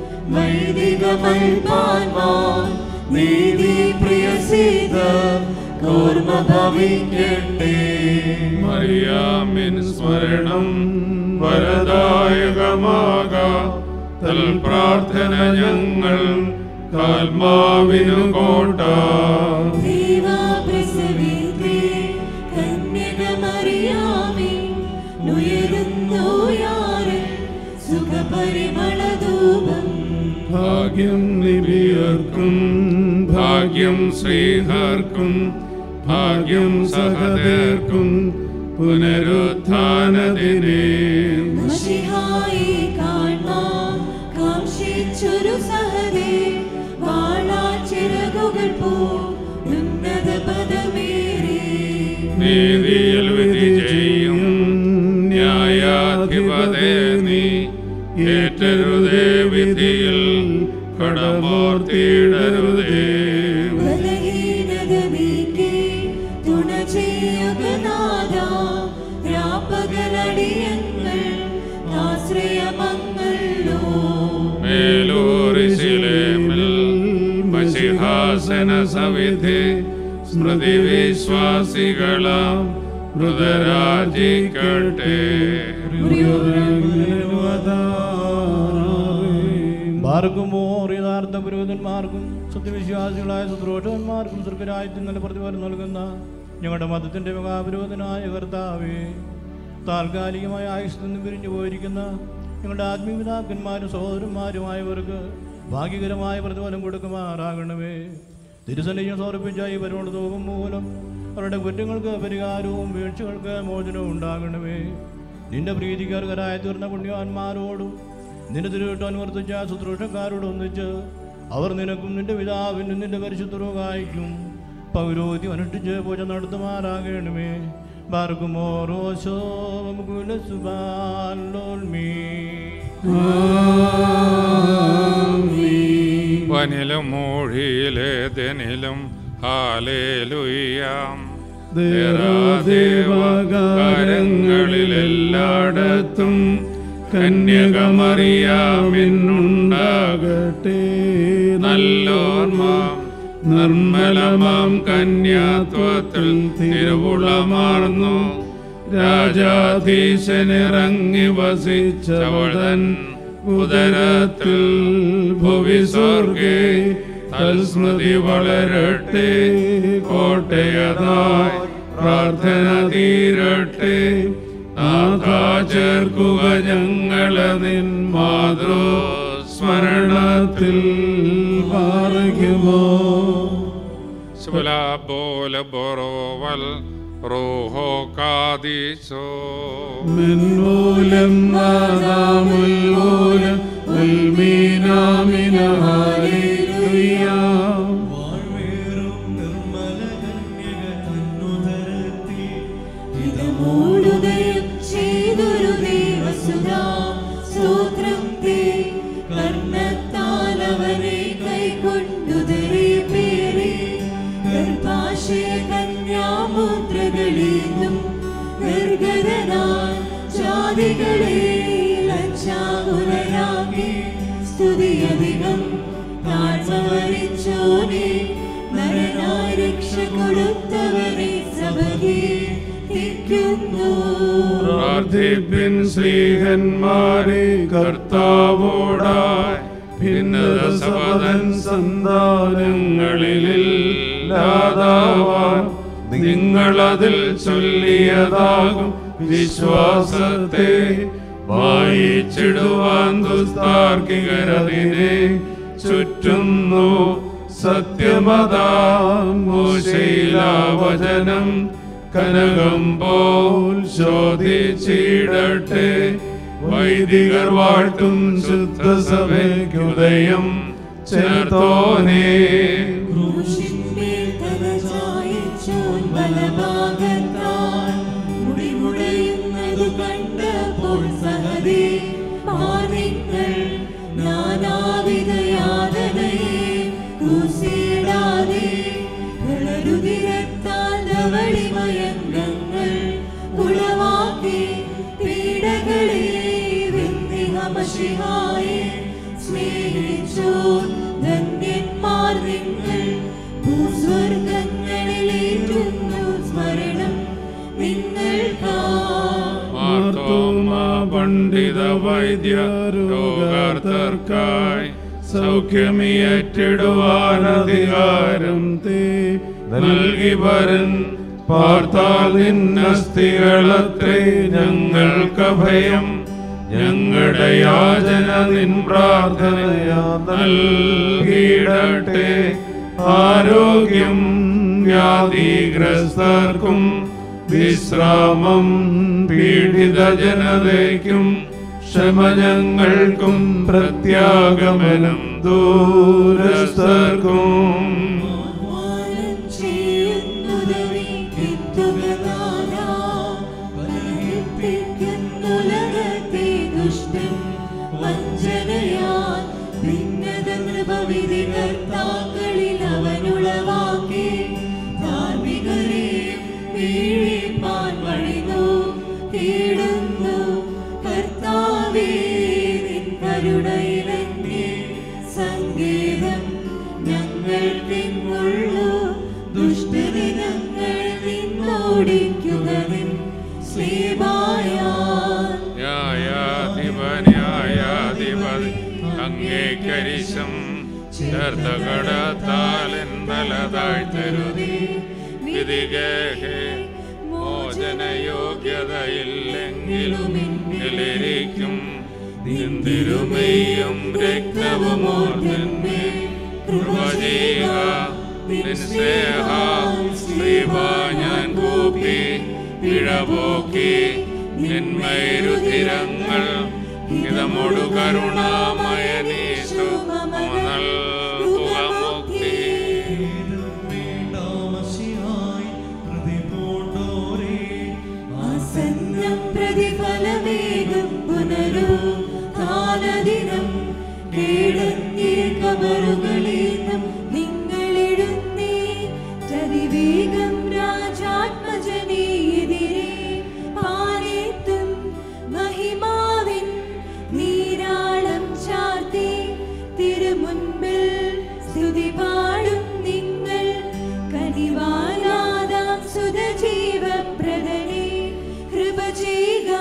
വൈദികമൽപാൻമാ നീതി പ്രിയസീത കോർമ്മ ഭവിക്കട്ടെ മറിയാമിൻ സ്മരണം വരദായകമാക തൽ പ്രാർത്ഥന ഞങ്ങൾ കാൽമാവിനു കോട്ട ദൈവപ്രസവിതേ കന്യകമറിയാമേ നുയരുന്നു യാരൻ സുഖപരിമളധൂപം ഭാഗ്യം നിബിയർക്കും ഭാഗ്യം ശ്രീഹർക്കും ഭാഗ്യം സഹദേർക്കും പുനരുത്ഥാനദിനേ മഷിഹായി കാൺമാൻ കാംക്ഷിച്ചൊരു സഹദേ വാളാൽ ചിറകുകൾ പോ ഉന്നത പദമേറി നീതിയിൽ വിധി ചെയ്യും ന്യായാധിപതേ നീ ഏറ്റരുതേ വിധിയിൽ കടമോർത്തിയിടരുതേ ബലഹീനത നീക്കി തുണ ചെയ്യുക നാഥാ രാപ്പകലടിയങ്ങൾ ആശ്രയമങ്ങല്ലോ മേലൂരിശിലേമിൽ മഷിഹാസന സവിധി സ്മൃതി വിശ്വാസികളാം മൃതരാജിക്കട്ടെ ഭാർഗമോർ യഥാർത്ഥ പുരോഹിതന്മാർക്കും സത്യവിശ്വാസികളായ സുദ്രോഷന്മാർക്കും സ്വർഗരാജ്യത്തിൽ നല്ല പ്രതിഫലം നൽകുന്ന ഞങ്ങളുടെ മതത്തിന്റെ മഹാപുരോഹിതനായ കർത്താവേ താൽക്കാലികമായ ആയുസ് നിന്ന് പിരിഞ്ഞു പോയിരിക്കുന്ന ഞങ്ങളുടെ ആത്മീയപിതാക്കന്മാരും സഹോദരന്മാരുമായവർക്ക് ഭാഗ്യകരമായ പ്രതിഫലം കൊടുക്കുമാറാകണമേ തിരുസന്നിധിയും സമർപ്പിച്ച ഈ പരിമള തോപം മൂലം അവരുടെ കുറ്റങ്ങൾക്ക് പരിഹാരവും വീഴ്ചകൾക്ക് മോചനവും ഉണ്ടാകണമേ നിന്റെ പ്രീതികർക്കരായ തീർന്ന പുണ്യവാന്മാരോടും നിന്റെ തിരുവിട്ട് അനുവർത്തിച്ച ശുശ്രൂഷക്കാരോട് ഒന്നിച്ച് അവർ നിനക്കും നിന്റെ പിതാവിനും നിന്റെ പരിശുദ്ധരോഗായിക്കും പൗരോധി അനുഷ്ഠിച്ച് പൂജ നടത്തുമാറാകണമേ ബാർക്കുമോ റോശോ കുലസുബാലോൽമീ വനിലും മൂഴിയിലേതെനിലും ഹാലേലുയ്യാം ദേവാകാരങ്ങളിലെല്ലായിടത്തും കന്യകമറിയാമിന്നുണ്ടാകട്ടെ നല്ലോർമ്മ നിർമ്മലമാം കന്യാത്വത്തിൽ തിരുവുളമാർന്നു രാജാധീശനിറങ്ങി വസിച്ചവതൻ ഉദരത്തിൽ ഭുവി സ്വർഗേ തൽസ്മൃതി വളരട്ടെ കോട്ടയതായി പ്രാർത്ഥന തീരട്ടെ നാഥാ ചേർക്കുക ഞങ്ങളെ നിൻ മാതൃ സ്മരണത്തിൽ പാർക്കുമോ ശുഭലാബോല ബൊറോവൽ റോഹോ കാദീശോ മെൻമൂലം വാദാമുൽമൂലം ഉൽമീനാമിന ഹാലേലുയാ വാഴ്വേറും നിർമ്മല കന്യക തന്നുദരത്തിൽ ഇതമോടുദയം ചെയ്തൊരു ദേവസുതാ സ്തോത്രം തേ കർണത്താൽ അവരെ കൈക്കൊണ്ടുതരെ പേരെ ഗർഭാശയ കന്യാമുദ്രകളീന്നും നിർഗതനാൻ ജാതികളെ ലജ്ജാകുലരാകി സ്തുതിയധികം താഴ്മ വരിച്ചോനെ നരനായ രക്ഷ കൊടുത്തവരെ സഭ കീർത്തിക്കുന്നു പ്രാർത്ഥിപ്പിൻ സ്ത്രീഹന്മാരെ കർത്താവോടായി ഭിന്നത സപതൻ സന്താനങ്ങളിലില്ലാതാവാൻ നിങ്ങളതിൽ ചൊല്ലിയതാകും വിശ്വാസത്തെ വായിച്ചിടുവാൻ ദുസ്താർക്കികരതിനെ ചുറ്റുന്നു സത്യമതാം മോശയിലാവചനം കനകം പോൽ ശോധിച്ചിടട്ടെ വൈദികർ വാഴ്ത്തും ശുദ്ധസഭയ്ക്കുദയം ചേർത്തോനേ ക്രൂശിന്മേൽ തല ചായച്ചോൻ ബലഭാഗത്താൽ മുടിമുടയുന്നതു കണ്ടപ്പോൾ സഹതേ പാറിങ്ങൾ നാനാവിധ യാതനയെ കൂസിടാതെ കളരുതിരത്താൽ ധവളിമയങ്കങ്ങൾ ഉളവാക്കി പീഡകളെ വെന്തിഹമശിഹായെ സ്നേഹിച്ചോർ ധന്യന്മാർ നിങ്ങൾ ഭൂസ്വർഗങ്ങളിലേറ്റുന്നു സ്മരണം നിങ്ങൾക്കാ മാർത്തോമ പണ്ഡിത വൈദ്യ രോഗാർത്ഥർക്കായി സൗഖ്യമിയറ്റിടുവാൻ അധികാരം തേ നൽകി വരൻ പാർത്താൽ നിന്നസ്തികളത്രേ ഞങ്ങൾക്ക് ഭയം ഞങ്ങളുടെ യാചന നിൻ പ്രാർത്ഥനയാ നൽകിയിടട്ടെ ആരോഗ്യം വ്യാധിഗ്രസ്തർക്കും വിശ്രാമം പീഡിത ജനതയ്ക്കും ക്ഷമഞങ്ങൾക്കും പ്രത്യാഗമനം ദൂരസ്ഥർക്കും ആഹ്വാനം ചെയ്യുന്നുദവി കിത്തുകനാഥാ. ഫലിപ്പിക്കുന്നുലകത്തെ ദുഷ്ടൻ വഞ്ചനയാൽ ഭിന്നത നൃപവിധി കർത്താക്കളിൽ അവനുളവാക്കി ധാർമ്മികരെ വീഴിപ്പാൻ വഴിനോ തേടുന്നു കർത്താവേ നിൻ കരുണയിലെന്നെ സങ്കേതം ഞങ്ങൾക്കെങ്ങുള്ളൂ ദുഷ്ടദിനങ്ങൾ നിന്നോടിക്കുക നിൻ സ്ലീബായാൽ ന്യായാധിപന്യായാധിപതി അങ്ങേക്കരിശം ചേർത്ത കടത്താൽ എന്നലതാഴ്ത്തരുതി വിധികേഹേ മോചനയോഗ്യതയില്ലെങ്കിലും എന്നിലിരിക്കും നിന്തിരുമയും രക്തവും ഓർമ്മേ കൃപ ചെയ്യുക നിൻ സ്നേഹ ശ്രീവ ഞാൻ കൂപ്പി പിഴപോക്കി നിന്മരുതിരങ്ങൾ ഇതമൊടു കരുണാമയനീശു നൽകുക മുക്തി ആസന്നം പ്രതിഫലമേകും പുനരു കാലദിനം കേടന്നീ കബറുകളീന്നും നിങ്ങളെഴുന്നേ ചതിവേഗം രാജാത്മജനീതിരെ പാലെത്തും മഹിമാവിൻ നീരാളം ചാർത്തി തിരുമുൻപിൽ സ്തുതി പാടും നിങ്ങൾ കനിവാലാതാം സുതജീവപ്രദനെ കൃപ ചെയ്യുക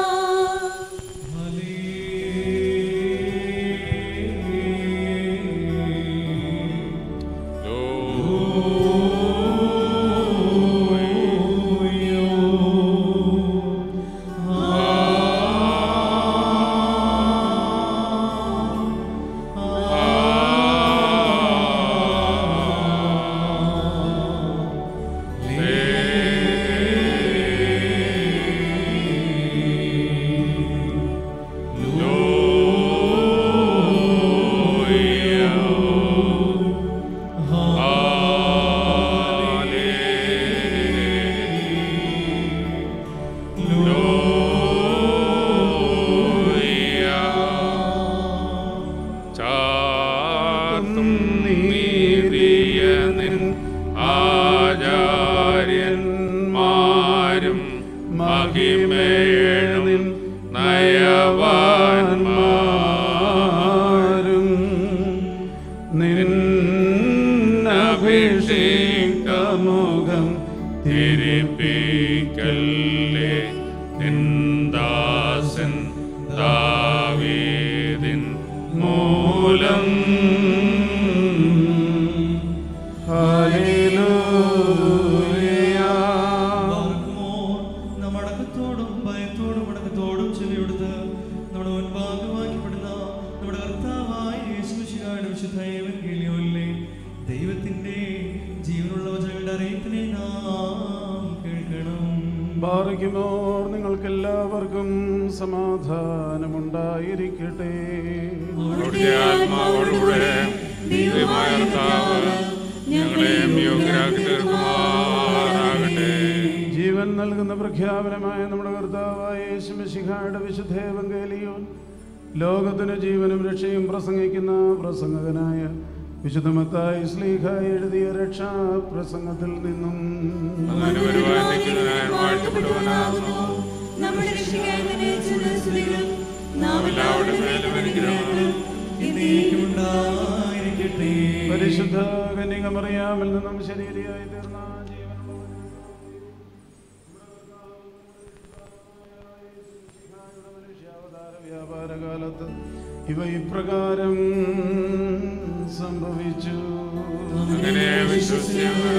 ചാത്തും നീതിയ നിൻ ആചാര്യന്മാരും മഹിമേഴും നയവാന്മാരും നിന്നഭി അഭിഷേകമുഖം തിരിപ്പിക്കല്ലേ നിന്ദാസൻ ദാവീദിൻ മൂലം ഹല്ലേലൂയ പാർക്കുമോർ നാം അടക്കത്തോടും ഭയത്തോടും അടക്കത്തോടും ചെവിയെടുത്ത് നമ്മുടെ മുൻഭാഗമാക്കപ്പെടുന്ന നമ്മുടെ കർത്താവായ യേശുമിശിഹായുടെ വിശുദ്ധ ഏവൻഗേലിയോനിലെ ദൈവത്തിന്റെ ജീവനുള്ള വചനങ്ങളുടെ അറിയിപ്പിനെ നാം കേൾക്കണം ബാറയ്ക്കുമോർ നിങ്ങൾക്കെല്ലാവർക്കും സമാധാനമുണ്ടായിരിക്കട്ടെ അവിടുത്തെ ആത്മാവോടുകൂടെ ദൈവമായ കർത്താവ് ഞങ്ങളെയും യോഗ്യരാക്കി തീർക്കുമാറാകട്ടെ ജീവൻ നൽകുന്ന പ്രഖ്യാപനമായ നമ്മുടെ കർത്താവായ യേശുമിശിഹായുടെ വിശുദ്ധേവങ്കേലിയോൻ ലോകത്തിന് ജീവനും രക്ഷയും പ്രസംഗിക്കുന്ന പ്രസംഗകനായ വിശുദ്ധമത്തായി സ്ലീഹ എഴുതിയ രക്ഷാ പ്രസംഗത്തിൽ നിന്നും അങ്ങനെ വരുവാൻ നിൽക്കുന്നതിനായി വാഴ്ത്തപ്പെടുവാനാകുന്നു നമ്മുടെ രക്ഷിക്കാൻ നിശ്ചിത സ്തുതികളും നാം എല്ലാവരുടെ മേലും അനുഗ്രഹങ്ങളും ഉണ്ടായിരിക്കട്ടെ പരിശുദ്ധ കന്യകമറിയാമിൽ നിന്നും ശരീരയായി തീർന്ന ജീവനുള്ള മനുഷ്യാവതാര വ്യാപാരകാലത്ത് ഇവ ഇപ്രകാരം സംഭവിച്ചു അങ്ങനെ വിശ്വസിച്ച്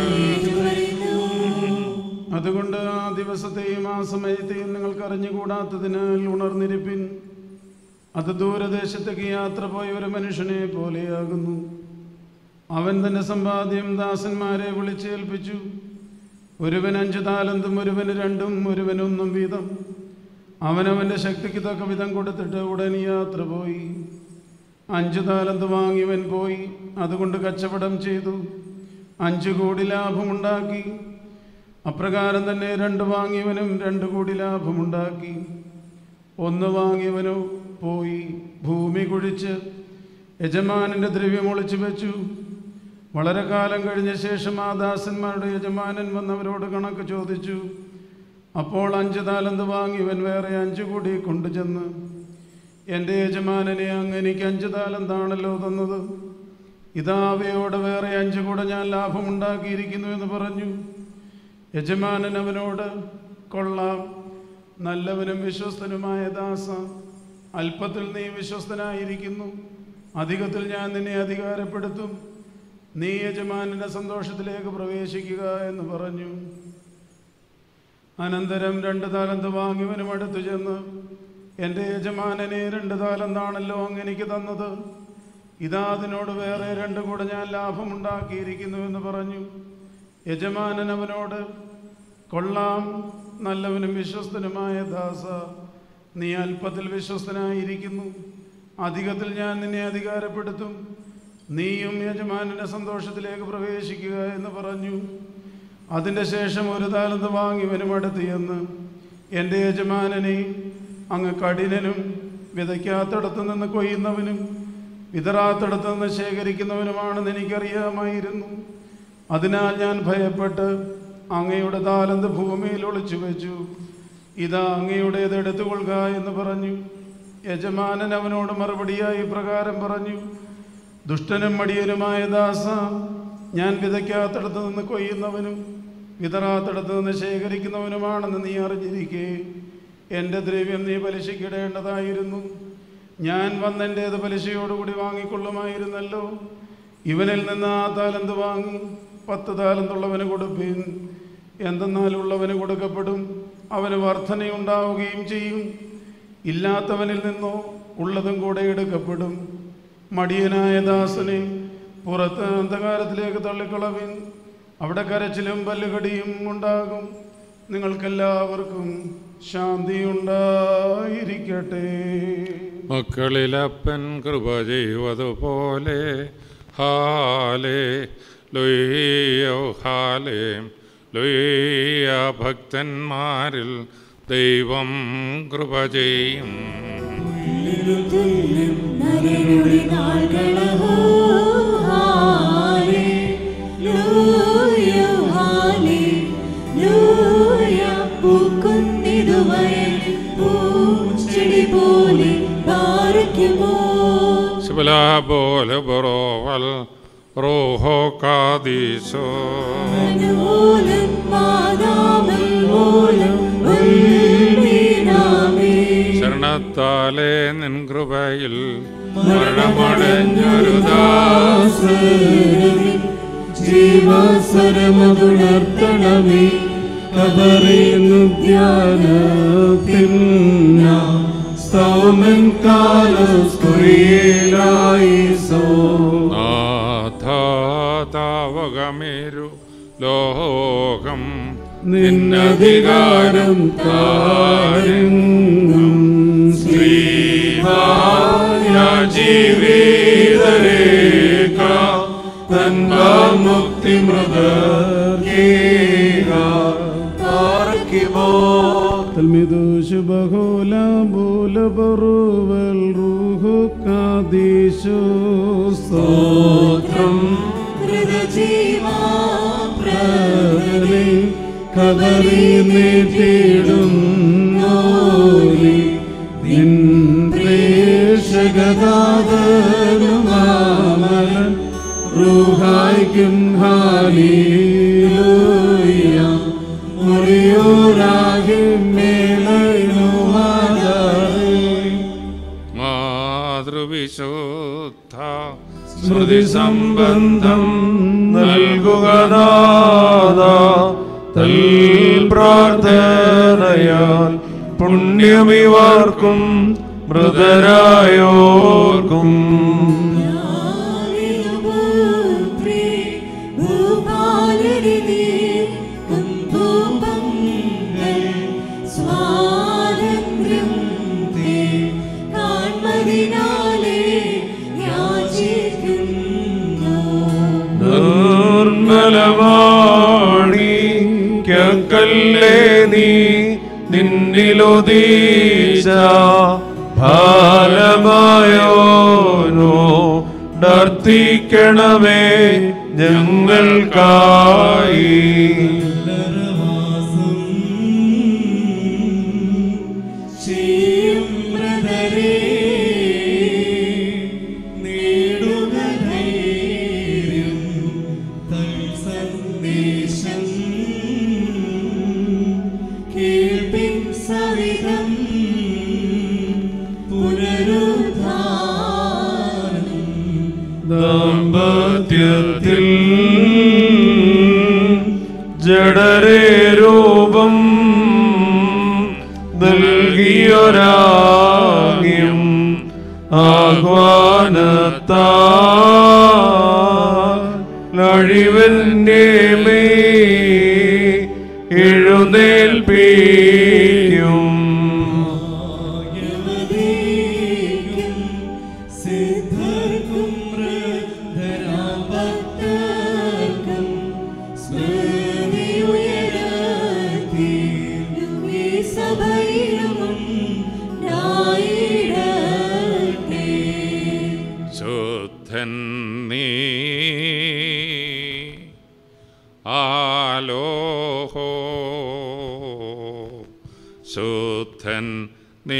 അതുകൊണ്ട് ആ ദിവസത്തെയും ആ സമയത്തെയും നിങ്ങൾക്ക് അറിഞ്ഞുകൂടാത്തതിനാൽ ഉണർന്നിരിപ്പിൻ അത് ദൂരദേശത്തേക്ക് യാത്ര പോയ ഒരു മനുഷ്യനെ പോലെയാകുന്നു അവൻ തന്റെ സമ്പാദ്യം ദാസന്മാരെ വിളിച്ചേൽപ്പിച്ചു ഒരുവൻ അഞ്ചു താലന്തും ഒരുവന് രണ്ടും ഒരുവൻ ഒന്നും വീതം അവനവന്റെ ശക്തിക്ക് തക്ക വിധം കൊടുത്തിട്ട് ഉടൻ യാത്ര പോയി അഞ്ചു താലന്ത് വാങ്ങിയവൻ പോയി അതുകൊണ്ട് കച്ചവടം ചെയ്തു അഞ്ചു കോടി ലാഭമുണ്ടാക്കി അപ്രകാരം തന്നെ രണ്ട് വാങ്ങിയവനും രണ്ട് കോടി ലാഭമുണ്ടാക്കി ഒന്ന് വാങ്ങിയവനോ പോയി ഭൂമി കുഴിച്ച് യജമാനന്റെ ദ്രവ്യം ഒളിച്ചു വെച്ചു വളരെ കാലം കഴിഞ്ഞ ശേഷം ആ ദാസന്മാരുടെ യജമാനൻ വന്നവരോട് കണക്ക് ചോദിച്ചു അപ്പോൾ അഞ്ച് താലന്ത് വാങ്ങിയവൻ വേറെ അഞ്ചു കൂടി കൊണ്ടുചെന്ന് എൻ്റെ യജമാനനെ അങ്ങ് എനിക്ക് അഞ്ച് താലന്താണല്ലോ തന്നത് ഇതാ അവയോട് വേറെ അഞ്ചു കൂടെ ഞാൻ ലാഭമുണ്ടാക്കിയിരിക്കുന്നു എന്ന് പറഞ്ഞു യജമാനൻ അവനോട് കൊള്ളാം നല്ലവനും വിശ്വസ്തനുമായ ദാസ അല്പത്തിൽ നീ വിശ്വസ്തനായിരിക്കുന്നു അധികത്തിൽ ഞാൻ നിന്നെ അധികാരപ്പെടുത്തും നീ യജമാനന്റെ സന്തോഷത്തിലേക്ക് പ്രവേശിക്കുക എന്ന് പറഞ്ഞു അനന്തരം രണ്ട് താലന്ത് വാങ്ങിയവനും അടുത്തു ചെന്ന് എൻ്റെ യജമാനനെ രണ്ട് താലന്താണല്ലോ അങ്ങ് എനിക്ക് തന്നത് ഇതാ അതിനോട് വേറെ രണ്ട് കൂടെ ഞാൻ ലാഭമുണ്ടാക്കിയിരിക്കുന്നു എന്ന് പറഞ്ഞു യജമാനൻ അവനോട് കൊള്ളാം നല്ലവനും വിശ്വസ്തനുമായ ദാസ നീ അല്പത്തിൽ വിശ്വസ്തനായിരിക്കുന്നു അധികത്തിൽ ഞാൻ നിന്നെ അധികാരപ്പെടുത്തും നീയും യജമാനന്റെ സന്തോഷത്തിലേക്ക് പ്രവേശിക്കുക എന്ന് പറഞ്ഞു അതിൻ്റെ ശേഷം ഒരു താലന്ത് വാങ്ങിയവനും അടുത്ത് എന്ന് എൻ്റെ യജമാനനെ അങ്ങ് കഠിനനും വിതയ്ക്കാത്തിടത്തു നിന്ന് കൊയ്യുന്നവനും വിതറാത്തിടത്തു നിന്ന് ശേഖരിക്കുന്നവനുമാണെന്ന് എനിക്കറിയാമായിരുന്നു അതിനാൽ ഞാൻ ഭയപ്പെട്ട് അങ്ങയുടെ താലന്ത് ഭൂമിയിൽ ഒളിച്ചു വെച്ചു ഇതാ അങ്ങയുടേത് എടുത്തുകൊള്ളുക എന്ന് പറഞ്ഞു യജമാനൻ അവനോട് മറുപടിയായി പ്രകാരം പറഞ്ഞു ദുഷ്ടനും മടിയനുമായ ദാസ ഞാൻ വിതയ്ക്കാത്തിടത്ത് നിന്ന് കൊയ്യുന്നവനും വിതറാത്തിടത്ത് നിന്ന് ശേഖരിക്കുന്നവനുമാണെന്ന് നീ അറിഞ്ഞിരിക്കേ എൻ്റെ ദ്രവ്യം നീ പലിശയ്ക്കിടേണ്ടതായിരുന്നു ഞാൻ വന്നെൻ്റേത് പലിശയോടുകൂടി വാങ്ങിക്കൊള്ളുമായിരുന്നല്ലോ ഇവനിൽ നിന്ന് ആ താലന്ത് വാങ്ങി പത്ത് താലന്തുള്ളവന് കൊടുപ്പീൻ എന്തെന്നാലുള്ളവന് കൊടുക്കപ്പെടും അവന് വർധനയുണ്ടാവുകയും ചെയ്യും ഇല്ലാത്തവനിൽ നിന്നോ ഉള്ളതും കൂടെ എടുക്കപ്പെടും മടിയനായ ദാസനെ പുറത്ത് അന്ധകാരത്തിലേക്ക് തള്ളിക്കളവിൻ അവിടെ കരച്ചിലും പല്ലുകടിയും ഉണ്ടാകും നിങ്ങൾക്കെല്ലാവർക്കും ശാന്തി ഉണ്ടായിരിക്കട്ടെ മക്കളിലപ്പൻ കൃപ ചെയ്യുവതുപോലെ ഹാലേ ലൊയ്യോ ഹാലേ ലൊയ്യ ഭക്തന്മാരിൽ ദൈവം കൃപ ചെയ്യും നരരുടെ നാൾകളഹോ ഹാലേലൂയ ഹാലേലൂയ പൂക്കുന്നിതുവയൽ പൂച്ചെടി പോലെ പാറയ്ക്കുമോ ശബല പോലെ ബറോവൽ റോഹോ കാദീശോ അനുമൂലം മാതാമം മൂലം ഉൾവീണാമേ. ശരണത്താലേ നിൻ കൃപയിൽ മരണമടഞ്ഞൊരു ദാസ ജീവസ്വരമതുണർത്തണമേ കബറിയുന്നു ധ്യാനത്തിൽ സൗമൻ കാലസ്കുറിയേലായി സോ നാഥാതാവകമേരു ലോകം നിന്നധികാരം താരെങ്ങും ശ്രീമായ ജീവിതരേഖ തൻപാ മുക്തി മൃഗീകാർക്കിമോ തൽമിദൂഷ് ബഹുല ബൂല ബറുവൽ റൂഹു കാദീശു സ്തോത്രം ഹൃദജീവാ പ്രകലെ കബറി നീട്ടിടും നോലി നിൻ പ്രേക്ഷകദാതനുമാമലൻ റൂഹായിക്കും ഹാലീലൂയ മുറിയൂരാകും മേലനുമാതാറേ മാതൃവിശുദ്ധ സ്മൃതി സംബന്ധം നൽകുകനാഥ തൽ പ്രാർത്ഥനയാൽ പുണ്യമിവാർക്കും മൃതരായോർക്കും പുത്രി ഭൂപാലരിതി കമ്പൂപങ്ങൾ സ്വാതന്ത്ര്യം തേ കാൺമതിനാലേ യാചിക്കുന്നു നിർമ്മലവാണി കക്കല്ലേ നീ നിന്നിലുദീച്ച ഫലമായോനോ നർത്തിക്കണമേ ഞങ്ങൾക്കായി ചെയ്യും ബ്രദരേ നേടുക ധൈര്യം തൽ സന്ദേശം കേൾപ്പിൻ സവിധം പുനരുദ്ധാനം ദാമ്പത്യത്തിൽ ജഡരേ രൂപം നൽകിയൊരാഗ്യം ആഹ്വാനത്താഴിവന്റെ മേ എഴുന്നേൽപ്പിക്കും യവതീക്കും സിദ്ധർക്കും ഭക്തർക്കും സ്മൃതിയുയരത്തി ഈ സഭയിലും ഉണ്ടായിടട്ടെ. ശുദ്ധൻ നീ ആലോഹോ ശുദ്ധൻ നീ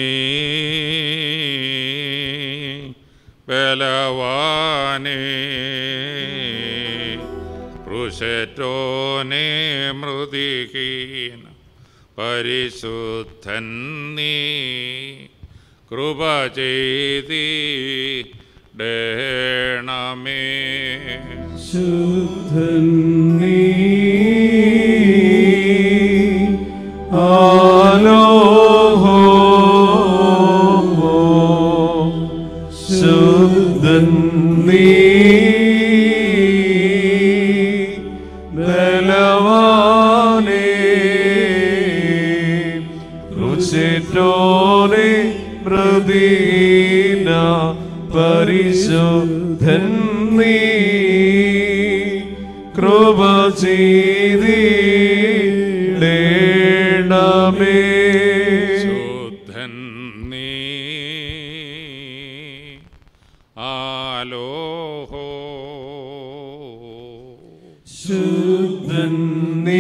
ബലവാനേ ഋഷറ്റോനെ മൃതിഹീന പരിശുദ്ധൻ നീ കൃപ ചെയ്തി ഡേണമേ ശുദ്ധൻ നീ ആലോഹോ ശുദ്ധൻ നീ ബലവാനേ രുചിറ്റോനെ പ്രദീന പരിശുദ്ധൻ നീ കൃപ ചെയ്തിടേണമേ ശുദ്ധൻ നീ ആലോഹോ ശുദ്ധൻ നീ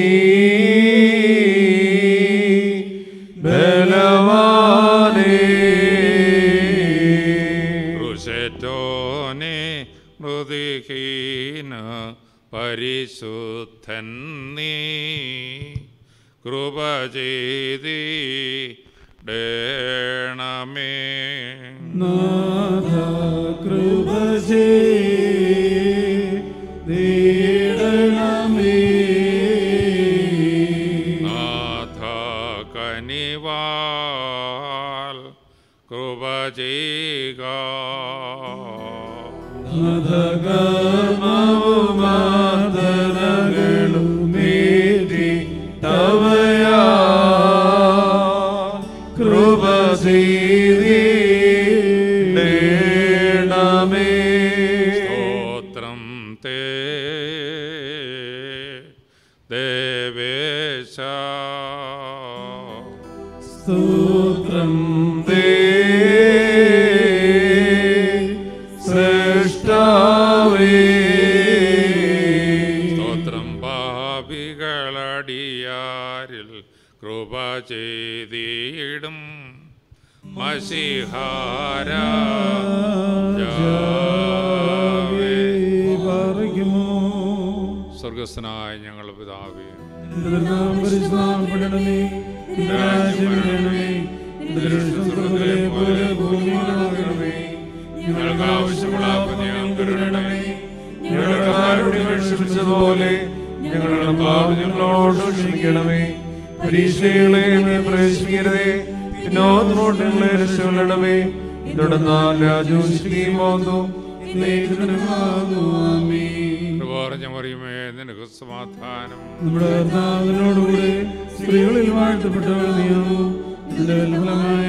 ബലവാനേ ഋഷറ്റോനെ മൃതിഹീന സ്തുതിഹീന പരിശുദ്ധൻ നീ കൃപ ചെയ്തി ഡേണമേ നാഥ കൃപ ചെയ്തിടണമേ. നാഥ കനിവാൽ കൃപ ചെയ്യുക നാഥകർമ്മവുമാർദ്ദനകളുമേറ്റി തവയാ കൃപ ചെയ്തിടണമേ. സ്തോത്രം തേ ദേവേശ സ്തോത്രം തേ സൃഷ്ടാവേ സ്തോത്രം പാപികളടിയാരിൽ കൃപ ചെയ്തിടും മഷിഹാര പറയുമോ സ്വർഗസ്നായ ഞങ്ങൾ പിതാവേ പരിശ്രമപ്പെടണമേ രാജ്യം വരണമേ സ്വർഗത്തിലെ പോലെ ഭൂമിയിലാകണമേ ഞങ്ങൾക്ക് ആവശ്യമുള്ള ആപത്ത് ഞങ്ങൾക്ക് തരണമേ. ഞങ്ങളുടെ കാരുടെ ക്ഷമിച്ചതുപോലെ ഞങ്ങളുടെ പാപം ഞങ്ങളോട് ക്ഷമിക്കണമേ പരീക്ഷകളെ നീ പ്രവേശിക്കരുതേ പിന്നോട്ട് ഞങ്ങളെ രക്ഷപ്പെടണമേ തുടർന്നാൽ രാജവും ശക്തിയും മോന്തും കൃപാർഞ്ഞ മറിയുമേ നിനക്ക് സമാധാനം നമ്മുടെ കർത്താവിനോടുകൂടെ സ്ത്രീകളിൽ വാഴ്ത്തപ്പെട്ടവൾ നീയാമോ നിന്റെ ഫലമായ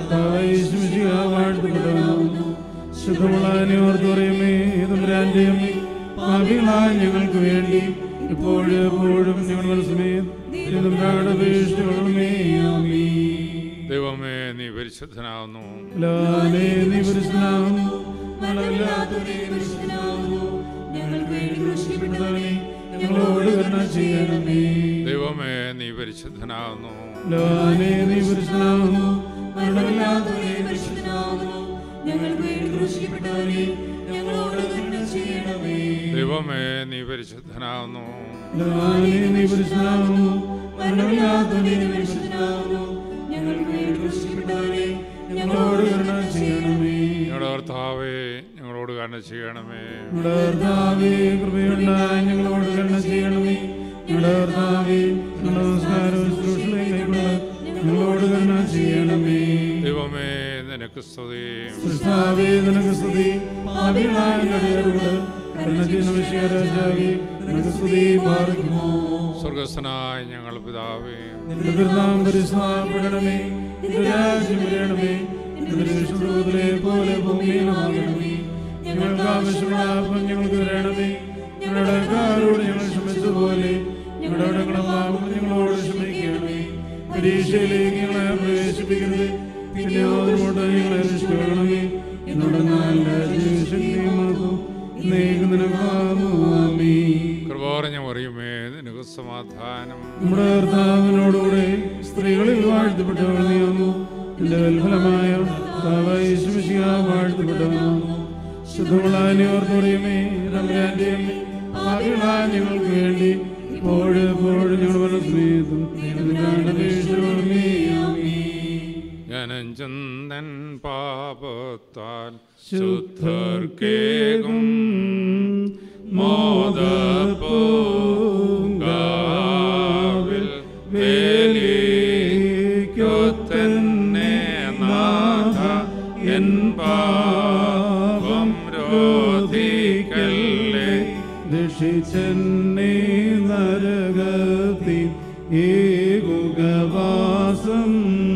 വാഴ്ത്തപ്പെട്ടവനാകുന്നു ശുദ്ധമുള്ള ഓർത്ത് പറയുമേ തമ്പുരാന്റെ അമ്മേ പാപികളായ ഞങ്ങൾക്ക് വേണ്ടി ഇപ്പോഴും എപ്പോഴും ഞങ്ങളുടെ സമയം അപേക്ഷിച്ചുകൊള്ളണമേ ആമീൻ ദൈവമേ നീ പരിശുദ്ധനാവുന്നു ലാലേ നീ പരിശുദ്ധനാകുന്നു മരണമില്ലാത്തവനെ പരിശുദ്ധനാകുന്നു. ഞങ്ങൾക്ക് വേണ്ടി ക്രൂശിക്കപ്പെട്ടവനെ ഞങ്ങളോട് കരുണ ചെയ്യണമേ ദൈവമേ നീ പരിശുദ്ധനാവുന്നു ലാലേ നീ പരിശുദ്ധനാകുന്നു മരണമില്ലാത്തവനെ പരിശുദ്ധനാകുന്നു. ഞങ്ങൾക്ക് വേണ്ടി ക്രൂശിക്കപ്പെട്ടവനെ ഞങ്ങളോട് കരുണ ചെയ്യണമേ ദൈവമേ നീ പരിശുദ്ധനാവുന്നു ലാലേ നീ പരിശുദ്ധനാകുന്നു മരണമില്ലാത്തവനെ പരിശുദ്ധനാകുന്നു. ഞങ്ങൾക്ക് വേണ്ടി ക്രൂശിക്കപ്പെട്ടവനെ ഞങ്ങളോട് കരുണ ചെയ്യണമേ ഞങ്ങളുടെ കർത്താവേ ഞങ്ങളോട് കരുണ ചെയ്യണമേ ഞങ്ങളുടെ കർത്താവേ കൃപയുണ്ടായി ഞങ്ങളോട് കരുണ ചെയ്യണമേ ഞങ്ങളുടെ കർത്താവേ ഞങ്ങളുടെ നമസ്കാരവും ശുശ്രൂഷകളെയും കൈക്കൊള്ള ഞങ്ങളോട് കരുണ ചെയ്യണമേ ദൈവമേ നിനക്ക് സ്തുതി കർത്താവേ നിനക്ക് സ്തുതി പാപികളായ ഞങ്ങളുടെ കരുണ ചെയ്യുന്ന വിഷയ രാജാവേ നിനക്ക് സ്തുതി പാർക്കുമോ സ്വർഗസ്വനായ ഞങ്ങൾ പിതാവേ നിന്റെ തിരുനാം പരിസ്ഥാപപ്പെടണമേ നിന്റെ രാജ്യം വരണമേ നിന്റെ വിഷ്ണുദൂതരെ പോലെ ഭൂമിയിലുമാകണമേ ഞങ്ങൾക്ക് ആവശ്യമുള്ള അപ്പം ഞങ്ങൾക്ക് തരണമേ ഞങ്ങളുടെ കാരോട് ഞങ്ങൾ ക്ഷമിച്ചതുപോലെ ഞങ്ങളുടെ അടങ്ങളും പാപം ഞങ്ങളോട് ക്ഷമിക്കണമേ പരീക്ഷയിലേക്ക് ഞങ്ങളെ പ്രവേശിപ്പിക്കരുത് പിന്നെ അതിനോട് ഞങ്ങളെ രക്ഷിക്കണമേ എന്നോട് നല്ല ശക്തിയുമാകും നീക്കുന്നതിനാമേ കൃപാറഞ്ഞ മറിയുമേ നിനക്ക് സമാധാനം നമ്മുടെ കർത്താവിനോടുകൂടെ സ്ത്രീകളിൽ വാഴ്ത്തപ്പെട്ടവൾ നീയാമോ എന്റെ വൽഫലമായ യേശുമിശിഹ വാഴ്ത്തപ്പെട്ടവനാമോ ശുദ്ധമുള്ളാനെ ഓർത്ത് പറയുമേ തമ്പുരാന്റെ അമ്മേ പാപികളായ ഞങ്ങൾക്ക് വേണ്ടി ഇപ്പോഴും എപ്പോഴും ഞങ്ങളുടെ മനസ്സമേതും അപേക്ഷിച്ചുകൊള്ളണമേ. ആമീൻ. ജനഞ്ചന്ദൻ പാപത്താൽ ശുദ്ധർക്കേകും ശുദ്ധർക്കേകും മോദപ്പൂങ്കാവിൽ വേലിക്കൊത്തന്നെ നാഥ എൻ പാപം രോധിക്കല്ലേ രക്ഷിച്ചെന്നെ നരകത്തിൽ ഏകുകവാസം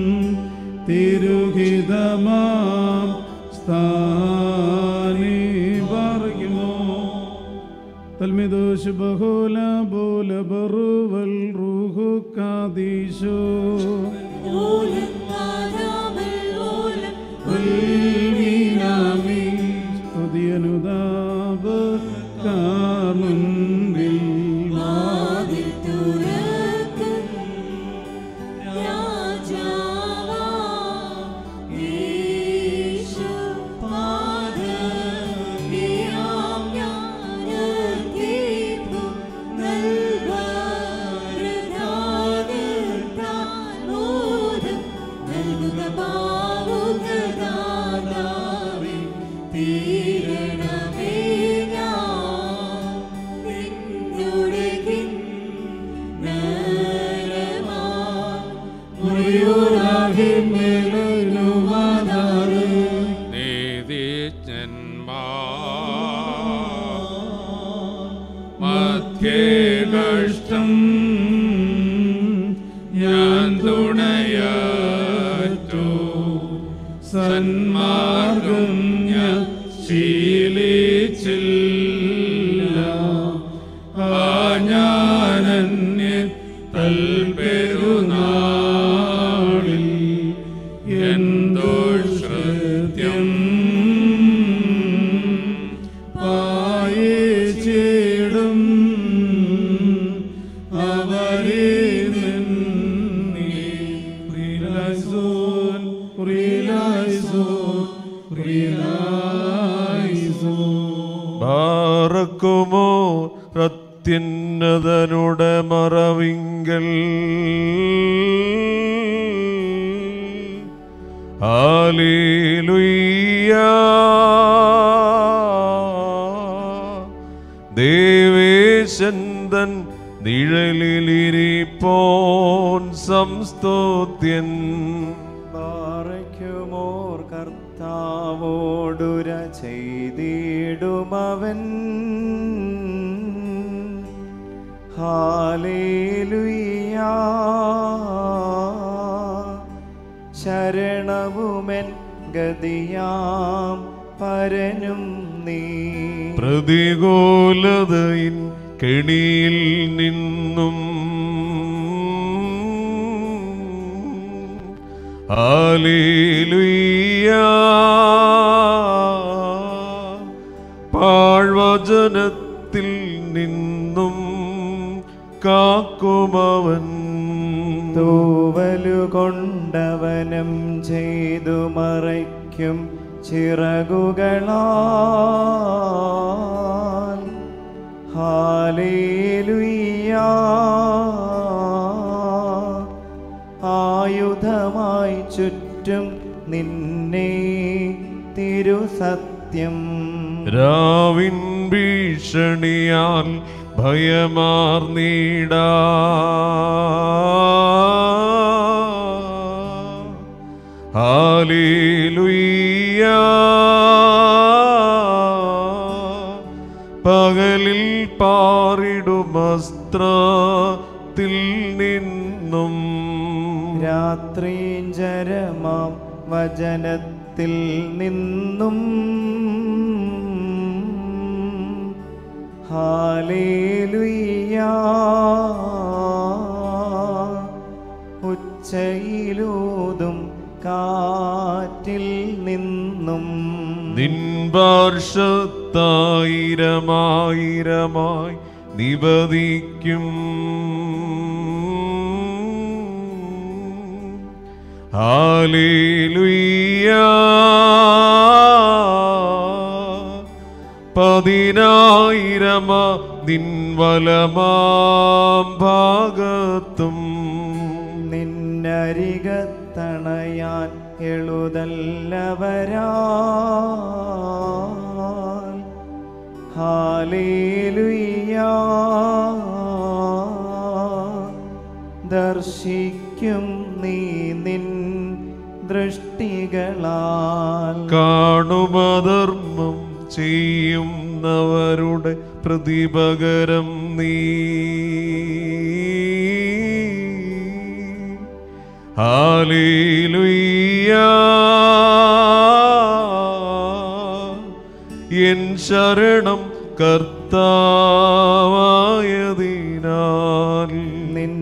തിരുഹിതമാം സ്ഥാനേ പറയുമോ തൽമിദോഷ് ബഹുല ബോല ബറുവൽ റൂഹു കാദീശോ ഓലം ആദാമൽ ഓലം ഉൽമീനാമി സ്തുതിയനുതാപ കാമുൻപിൽ വാതിൽ തുറക്കും രാജാവാ യേശു പാദമിയാം ഞാൻ നീതിജ്ഞന്മാർ മധ്യേ കഷ്ടം ഞാൻ തുണയാറ്റു സന്മാർഗം ഞാൻ ശീലിച്ചില്ല ആ ഞാനന്യ തൽപെരുനാളിൽ എന്തോ ശ്രുത്യം പായേച്ചിടും അവരെ നിന്നീ പ്രിയലായിസോൻ പ്രിയലായിസോൻ പ്രിയലായിസോൻ ബാറക്കുമോ പ്രത്യുന്നതനുടെ മറവിങ്കൽ ഹാലേലുയ്യ ദേവേശന്തൻ നിഴലിലിരിപ്പോൻ സംസ്തോത്യൻ പാറയ്ക്കുമോർ കർത്താവോടുര ചെയ്തിടുമവൻ ഹാലേലുയ്യാ ശരണവുമെൻ ഗതിയാം പരനും നീ പ്രതികൂലതയിൻ കെണിയിൽ നിന്നും ആലേലുയ്യ പാഴ്വചനത്തിൽ നിന്നും കാക്കുമവൻ തൂവലു കൊണ്ടവനം ചെയ്തു മറയ്ക്കും ചിറകുകളാൽ ഹാലേലുയ്യാ ആയുധമായി ചുറ്റും നിന്നെ തിരുസത്യം രാവിൻ ഭീഷണിയാൽ ഭയമാർന്നീടാ ഹാലേലുയ്യ പകലിൽ പാറിടുമസ്ത്രത്തിൽ നിന്നും രാത്രീഞ്ചരമാം വചനത്തിൽ നിന്നും ഹാലേലുയ്യാ ഉച്ചയിലൂതും കാറ്റിൽ നിന്നും നിൻപാർഷത്തായിരമായിരമായി നിപതിക്കും ഹാലേലുയ്യ പതിനായിരമ നിൻവലമാം ഭാഗത്തും നിന്നരികത്തണയാൻ എഴുതല്ലവരാ ഹാലേലുയ്യാ ദർശിക്കും നീ നിൻ ദൃഷ്ടികളാൽ കാണുമധർമ്മം ചെയ്യുന്നവരുടെ പ്രതിപകരം നീ ഹാലേലുയ്യ എൻ ശരണം കർത്താവായതിനാൽ നിൻ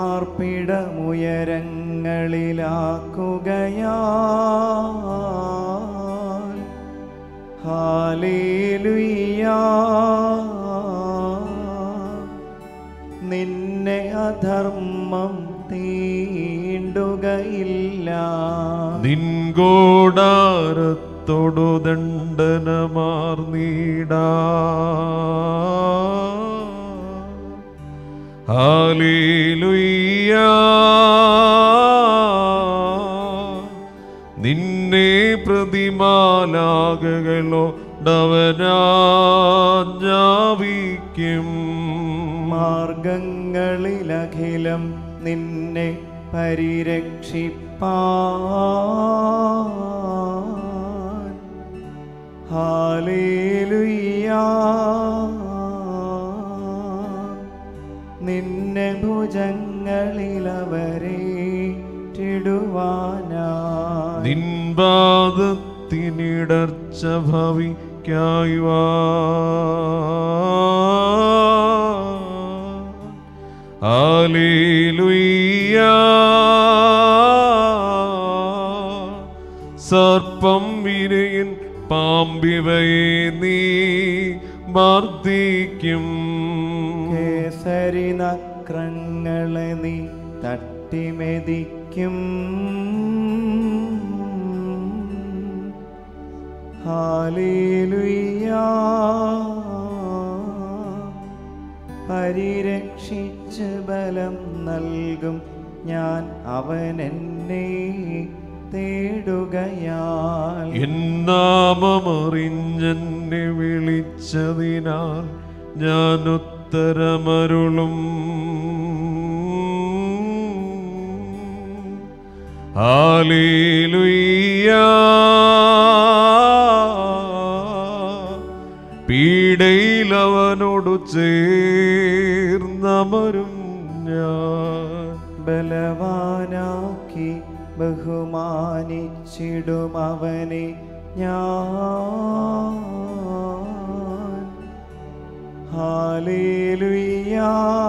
പാർപ്പിടമുയരങ്ങളിലാക്കുകയാ ഹാലേലുയ്യാ നിന്നെ അധർമ്മം തീണ്ടുകയില്ല നിൻകോടാരത്തോടു ദണ്ഡനമാർന്നീടാ ഹാലേലുയ്യ നിന്നെ പ്രതിമാലാകകളോ ഡവനാജ്ഞാപിക്കും മാർഗങ്ങളിലഖിലം നിന്നെ പരിരക്ഷിപ്പാൻ ഹാലേലുയ്യാ നിന്നെ ഭുജങ്ങളിലവരെ ിടുവാനായി നിൻപാദത്തിനിടർച്ച ഭവിക്കായി ആലേലുയ്യ സർപ്പം വിരയൻ പാമ്പിവയെ നീ മർദ്ദിക്കും കേസരി നക്രങ്ങളെ നീ തട്ടിമെതിക്കും ഹാലേലുയ്യാ പരിരക്ഷിച്ച് ബലം നൽകും ഞാൻ അവൻ എന്നെ തേടുകയാൽ എന്നാമറിഞ്ഞെന്നെ വിളിച്ചതിനാൽ ഞാൻ ഉത്തരമരുളും ഹാലേലുയ്യ പീഡയിലവനോടു ചേർന്നമരും ഞാൻ ബലവാനാക്കി ബഹുമാനിച്ചിടും അവനെ ഞാൻ ഹാലേലുയ്യാ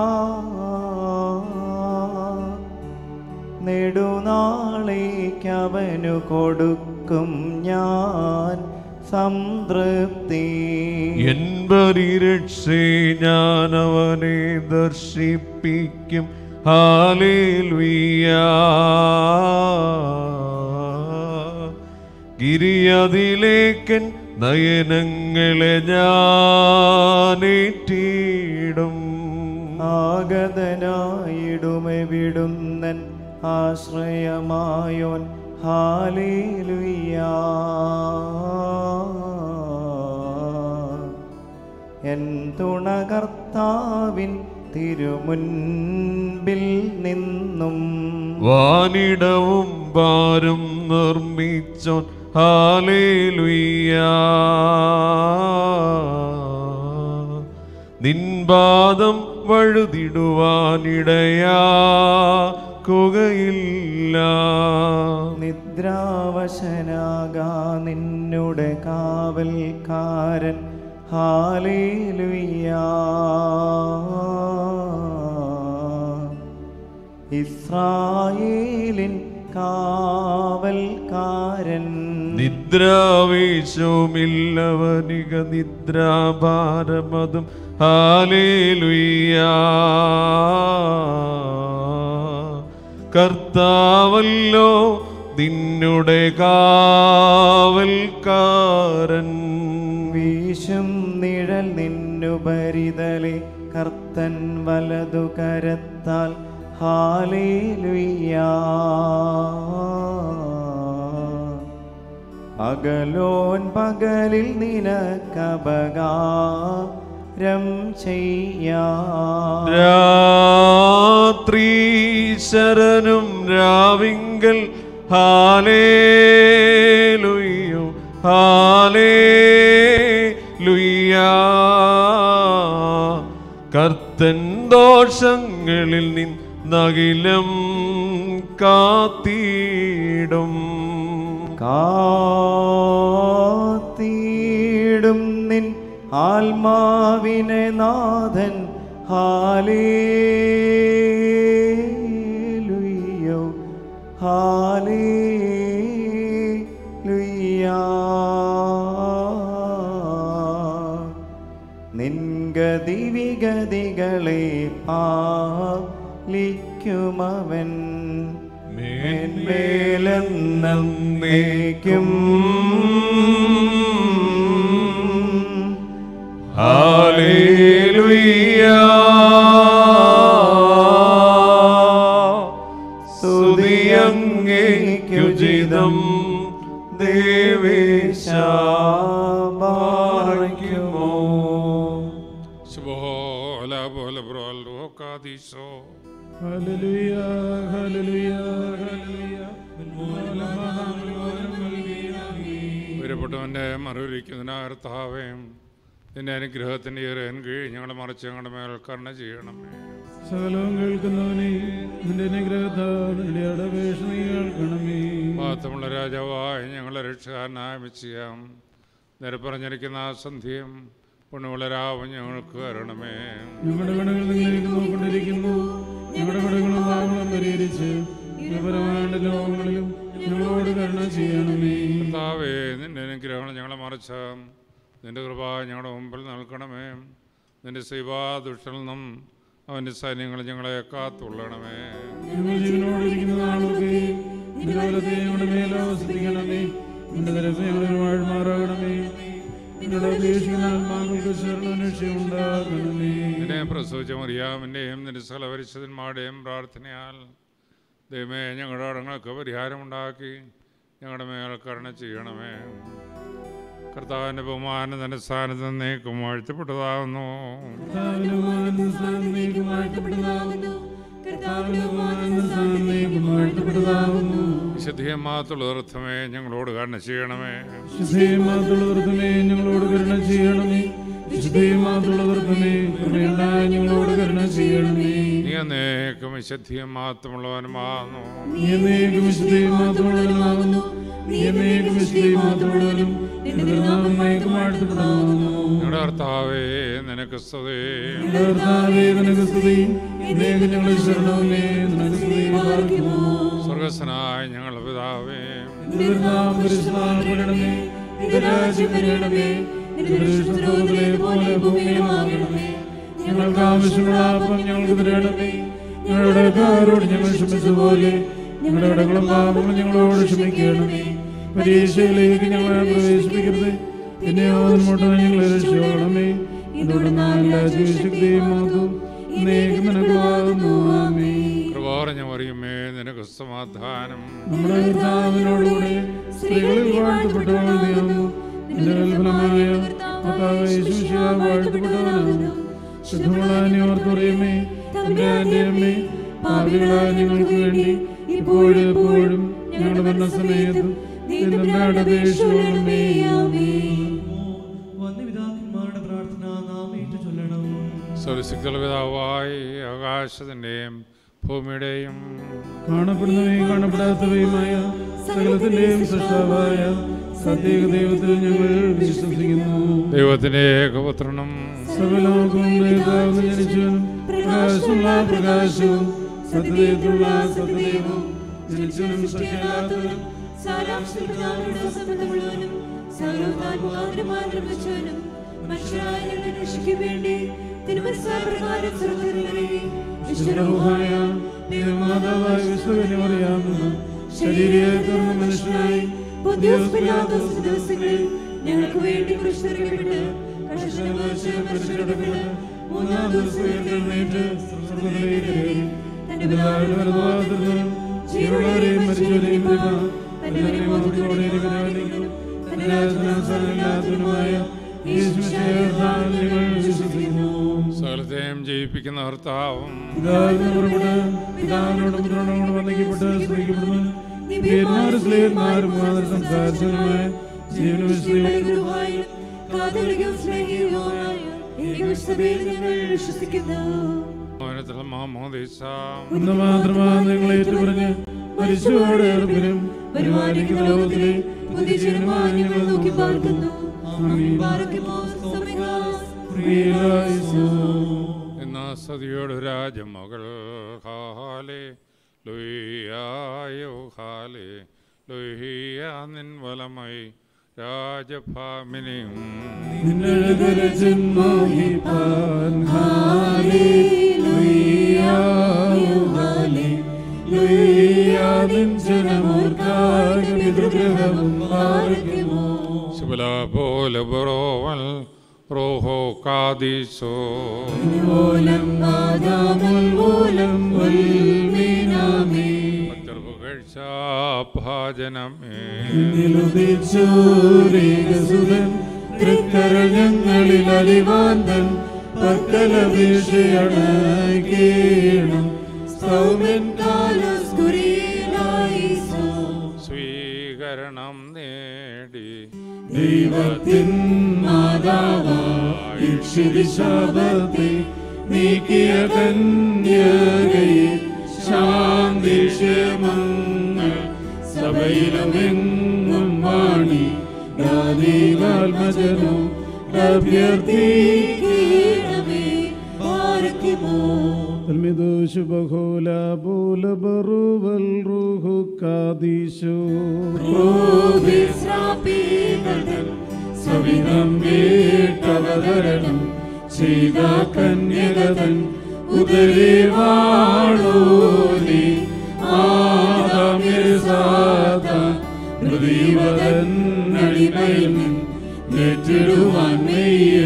നെടുനാളേക്കവനു കൊടുക്കും ഞാൻ സംതൃപ്തി എൻ പരിരക്ഷേ ഞാൻ അവനെ ദർശിപ്പിക്കും ഹാലേലുയ്യ ഗിരിയതിലേക്കൻ നയനങ്ങളെ ഞാനേറ്റിടും ആഗതനായിടുമെവിടുന്നൻ ആശ്രയമായോൻ ഹാലേലുയ്യാ എൻ തുണകർത്താവിൻ തിരുമുൻപിൽ നിന്നും വാനിടവും ഭാരം നിർമ്മിച്ചോൻ ഹാലേലുയ്യ നിൻപാദം വഴുതിടുവാനിടയാ കുകയില്ല നിദ്രാവശനാകാ നിന്നുടെ കാവൽക്കാരൻ ഹാലേലുയ്യാ ഇസ്രായേലിൻ കാവൽക്കാരൻ നിദ്രാവേശവുമില്ലവനിക നിദ്രാഭാരമതും ഹാലേലുയ്യ കർത്താവല്ലോ നിന്നുടെ കാവൽക്കാരൻ വീശും നിഴൽ നിന്നുപരിതലെ കർത്തൻ വലതു കരത്താൽ ഹാലേലുയ്യാ പകലോൻ പകലിൽ നിനക്കപകാരം ചെയ്യാ രാത്രി ശരനും രാവിങ്കൽ ഹാലേലുയ്യോ ഹാലേലുയ്യാ കർത്തൻ ദോഷങ്ങളിൽ നിന്നകിലം കാത്തിടും കാത്തിടും നിൻ ആത്മാവിനെ നാഥൻ ഹാലേലുയ്യോ ഹാലേലുയ്യാ നിൻഗതി വിഗതികളെ പാലിക്കുമവൻ മേന്മേലെന്നേക്കും ഹാലേലുയ്യാ സ്തുതിയങ്ങേക്കുചിതം ദേവേശ പാറയ്ക്കുമോ ശുഭോല പോലെ ബ്രോൽ റോക്കാദീശോ ഹല്ലേലൂയ ഹല്ലേലൂയ ഹല്ലേലൂയ ഉയരപ്പെട്ടവൻ്റെ മറുവിരിക്കുന്നതിനാർത്താവേ നിന്റെ അനുഗ്രഹത്തിൻ്റെ ഇറയൻ കീഴ് ഞങ്ങളെ മറിച്ച് ഞങ്ങളുടെ മേൽ കരുണ ചെയ്യണമേ സകലവും കേൾക്കുന്നവനെ നിന്റെ അനുഗ്രഹത്താൽ നിന്റെ അടപേക്ഷ നീ കേൾക്കണമേ മഹത്വമുള്ള രാജാവായ ഞങ്ങളെ രക്ഷകാരനായ മിച്ചിയാം നിരപ്പറഞ്ഞിരിക്കുന്ന ആ സന്ധ്യയും പുണ്യമുള്ള രാവും ഞങ്ങൾക്ക് വരണമേ ഞങ്ങളുടെ കടകൾ നിങ്ങളിലേക്ക് നോക്കൊണ്ടിരിക്കുന്നു ഞങ്ങളുടെ കടകളും പാവങ്ങളും പരിഹരിച്ച് ഇഹപരമായ ലോകങ്ങളിലും ഞങ്ങളോട് കരുണ ചെയ്യണമേ കർത്താവേ നിന്റെ അനുഗ്രഹങ്ങൾ ഞങ്ങളെ മറിച്ച നിന്റെ കൃപ ഞങ്ങളുടെ മുമ്പിൽ നൽകണമേ നിന്റെ സൈവാ ദുഷ്ടനിൽ നിന്നും അവൻ്റെ സൈന്യങ്ങൾ ഞങ്ങളെ കാത്തുള്ളണമേ ഞങ്ങൾ ജീവനോടിരിക്കുന്ന നാളൊക്കെ നിന്റെ കാലത്തെ ഞങ്ങളുടെ മേലെ വസിക്കണമേ നിന്റെ തരഫ് ഞങ്ങളിൽ വാഴ്മാറാകണമേ നിന്നോട് അപേക്ഷിക്കുന്ന ആത്മാക്കൾക്ക് ശരണരക്ഷയുണ്ടാകണമേ നിന്നെ പ്രസവിച്ച മറിയാമിൻ്റെയും നിന്റെ സകല പരിശുദ്ധന്മാരുടെയും പ്രാർത്ഥനയാൽ ദൈവമേ ഞങ്ങളുടെ അടങ്ങൾക്ക് പരിഹാരമുണ്ടാക്കി ഞങ്ങളുടെ മേൽ കരുണ ചെയ്യണമേ കർത്താവിൻ്റെ ബഹുമാനം തൻ്റെ സ്ഥാനത്ത് നീക്കും വാഴ്ത്തപ്പെട്ടതാകുന്നു കർത്താവിന്റെ ബഹുമാനം സ്ഥാനത്തേക്ക് വാഴ്ത്തപ്പെട്ടതാകുന്നു കർത്താവിന്റെ ബഹുമാനം സ്ഥാനത്തേക്ക് വാഴ്ത്തപ്പെട്ടതാകുന്നു വിശുദ്ധിയമാത്തുള്ള അർത്ഥമേ ഞങ്ങളോട് കരുണ ചെയ്യണമേ വിശുദ്ധയുമാത്തുള്ളവർക്കുമേ ഞങ്ങളോട് കരുണ ചെയ്യണമേ വിശുദ്ധയുമാത്തുള്ളവർക്കുമേ കൃപയുണ്ടായി ഞങ്ങളോട് കരുണ ചെയ്യണമേ നീ എന്നേക്കും വിശുദ്ധിയും മാത്രമുള്ളവനുമാകുന്നു നീ എന്നേക്കും വിശുദ്ധയുമാത്തുള്ളവനുമാകുന്നു നീ എന്നേക്കും വിശുദ്ധയുമാത്തുള്ളവനും നിന്റെ തിരുനാമം നയിക്കും വാഴ്ത്തപ്പെടാവുന്നു ഞങ്ങളുടെ കർത്താവേ നിനക്ക് സ്തുതി കർത്താവേ നിനക്ക് സ്തുതി എന്നേക്കും ഞങ്ങളെ ശരണമേ നിനക്ക് സ്തുതി പാർക്കുമോ സ്വർഗസ്വനായ ഞങ്ങളുടെ പിതാവേ നിന്റെ തിരുനാമം പരിശുദ്ധമാക്കപ്പെടണമേ നിന്റെ രാജ്യം വരണമേ നിന്റെ ദൃഷ്ടത്തിലെ പോലെ ഭൂമിയിലുമാകണമേ ഞങ്ങൾക്ക് ആവശ്യമുള്ള അപ്പം ഞങ്ങൾക്ക് തരണമേ ഞങ്ങളുടെ കാരോട് ഞങ്ങൾ ക്ഷമിച്ചതുപോലെ ഞങ്ങളുടെ കടകളും പാപങ്ങളും ഞങ്ങളോട് ക്ഷമിക്കണമേ പരീക്ഷയിലേക്ക് ഞങ്ങളെ പ്രവേശിപ്പിക്കരുത് പിന്നെയോ മുന്നോട്ട് ഞങ്ങളെ രക്ഷിക്കണമേ ഇതോടെ നല്ല ശക്തിയും മാതും ഇന്നേക്കും നിനക്കുമാകുന്നു ആമേ കൃപാറഞ്ഞ മറിയുമേ നിനക്ക് സമാധാനം നമ്മുടെ കർത്താവിനോടുകൂടെ സ്ത്രീകളിൽ വാഴ്ത്തപ്പെട്ടവൾ നീയാകുന്നു നിന്റെ കൽപ്പനമായ കർത്താവ് യേശുശിയ വാഴ്ത്തപ്പെട്ടവനാകുന്നു ശുദ്ധമുള്ള ഓർത്തുറിയമേ തമ്പുരാന്റെ അമ്മേ പാപികളായ ഞങ്ങൾക്ക് വേണ്ടി ഇപ്പോഴും എപ്പോഴും ഞങ്ങളുടെ മരണസമയത്തും നീ നമ്മുടെ അപേക്ഷകളമേ ആമേ വന്യപിതാക്കന്മാരുടെ പ്രാർത്ഥന നാം ഏറ്റു ചൊല്ലണം സ്വരസിക്തല പിതാവായി ആകാശത്തിൻ്റെയും ഭൂമിയുടെയും കാണപ്പെടുന്നവയും കാണപ്പെടാത്തവയുമായ സകലത്തിന്റെയും സൃഷ്ടാവായ സത്യേക ദൈവത്തിൽ ഞങ്ങൾ വിശ്വസിക്കുന്നു ദൈവത്തിൻ്റെ ഏകപുത്രനും സകലോകവും നേതാവ് ജനിച്ചവനും പ്രകാശമുള്ള പ്രകാശവും സത്യദൈവത്തിലുള്ള സത്യദൈവവും ജനിച്ചവനും സത്യമില്ലാത്തവനും സാരാംശത്തിൽ പിതാവിനോട് വസന്തമുള്ളവനും സർവ്വതാൽ മുഖാന്തരമായി നിർമ്മിച്ചവനും മനുഷ്യരായ ഞങ്ങളുടെ രക്ഷയ്ക്ക് വേണ്ടി തിരുമനസ്സാപ്രകാരം സ്വർഗ്ഗത്തിലിറങ്ങി വിശുദ്ധമായ ദൈവമാതാവായ വിശ്വകന്യമറിയാമെന്ന് ശരീരയെ തുറന്ന മനുഷ്യനായി പുതിയോസ് പിലാത്തോസ് ദിവസങ്ങളിൽ ഞങ്ങൾക്ക് വേണ്ടി കുരിശിക്കപ്പെട്ട് പരിശീലപ്പെട്ട് മൂന്നാം ദിവസം എഴുന്നേറ്റ് സ്വർഗ്ഗത്തിലേക്ക് കയറി തന്റെ പിതാവിന്റെ വലതുഭാഗത്തിരുന്ന് ജീവനുള്ളവരെയും മരിച്ചവരെയും കൃപ തന്റെ മഹത്വത്തോടെ ഇരിക്കുന്നവനും തന്റെ രാജനാസാനില്ലാത്തവനുമായ യേശുവിശേഷത്താൽ ഞങ്ങൾ വിശ്വസിക്കുന്നു സകലത്തെയും ജയിപ്പിക്കുന്ന ഭർത്താവും പിതാവിന് പുറപ്പെട്ട് പിതാവിനോട് പുത്രനോട് വന്ദിക്കപ്പെട്ട് സ്ത്രീക്കപ്പെടുന്നു വീരന്മാരും സ്ത്രീയന്മാരും മാതൃ സംസാരിച്ചവരുമായ ജീവന ഗുരുവായും കാതലികവും സ്നേഹിയുമായ ഏകവിശ്വസഭയിൽ ഞങ്ങൾ വിശ്വസിക്കുന്നു മൗനത്തിലും മാമോദീസ ഒന്ന് മാത്രമാണ് നിങ്ങൾ ഏറ്റുപറഞ്ഞ് മരിച്ചോടെ ഏർപ്പിനും പരിപാലിക്കുന്ന ലോകത്തിലെ പുതിയ ജീവനുമായി ഞങ്ങൾ നോക്കി പാർക്കുന്നു ആമീൻ. പ്രിയലായിസോ. എന്ന സതിയോട് രാജമകൾ ഹാലെ ലുയ്യായോ ഹാലെ ലുയ്യ നിൻ വലമൈ രാജഭാമിനിയും നിന്നഴകര ജന്മോഹിപ്പാൻ ഹാലേലൂയ നിൻ ജനമോർക്കായ പിതൃഗ്രഹവും പാർക്കുമോ ശുഭല പോലെ ബറോവൽ റോഹോ കാദീസോ മൂലം ആദാമുൽ മൂലം ഉൽമീനാമേ പുകഴ്ച ഭാജനമേ നിലുദിച്ചോരേകസുതൻ തൃക്കരൾ ഞങ്ങളിൽ അലിവാന്തൻ പക്കലപേക്ഷയണ കേണം സൗമൻ കാലോസ് കുറിയിലായിസോ സ്വീകരണം നേടി ദൈവത്തിൻ മാതാവായി ശാപത്തെ നീക്കിയ കന്യകയെ ശാന്തി ക്ഷേമങ്ങൾ സഭയിലുമെങ്ങും വാണി ദാനീകാത്മജനോ അഭ്യർത്ഥിക്കണമേ പാർക്കുമോ المدوش بخولا بول برو والروح قاديشو ഭൂവിശ്രാപീതൻ സവിധം വീട്ടവതരണം ചെയ്ത കന്യകതൻ ഉദരവാണോലി ആദമിസാത ഹൃദയവതൻ അടിമയിൽ നേറ്റിടുവാൻ മെയ്യെ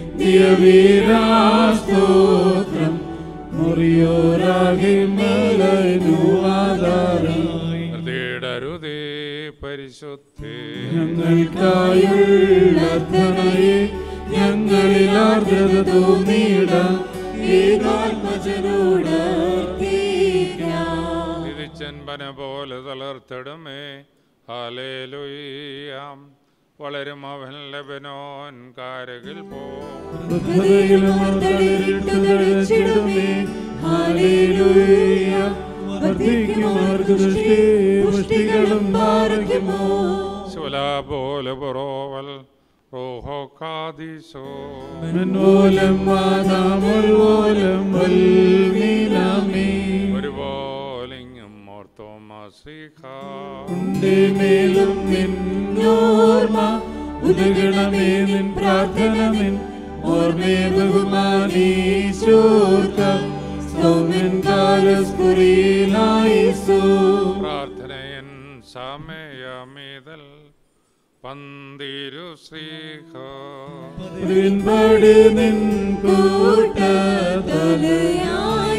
ദിയവീരാസ്തോത്രം മുറിയോരാകി മലനുവാദാരായി ഹൃദയടരുതേ പരിശുദ്ധേ ഞങ്ങൾക്കായുള്ള ധനയെ ഞങ്ങളിൽ ആർദ്രത തോന്നിയിട ഏകാത്മജനോട് തീരാം തിരിച്ചൻപന പോലെ തളർത്തിടുമേ ഹാലേലുയ്യാം വളരും അവൻ ലബനോൻ കാരകിൽ പോ ബുദ്ധതയിലും തളിരിട്ടു തഴച്ചിടുമേ ഹാലേലൂയ വർദ്ധിക്കും അവർക്ക് ദൃഷ്ടി പുഷ്ടികളും പാറയ്ക്കുമോ ശുലാ പോലെ പുറോവൽ റോഹോ കാദിസോ മനോലം വാദാമുൽവോലം വൽമീനാമേ ഒരുപോലിങ്ങും ഓർത്തോമാശ്രീഖ ഉണ്ടേ മേലും നിന്നോർമ്മ ഉദകണമേ നിൻ പ്രാർത്ഥന നിൻ ഓർമ്മേ ബഹുമാനീശോർക്ക സ്തോമൻ കാലസ്കുറിയിലായിസോ പ്രാർത്ഥനയൻ സമയമീതൽ പന്തിരു ശ്രീഖ പിൻപടി നിൻ കൂട്ട തലയായി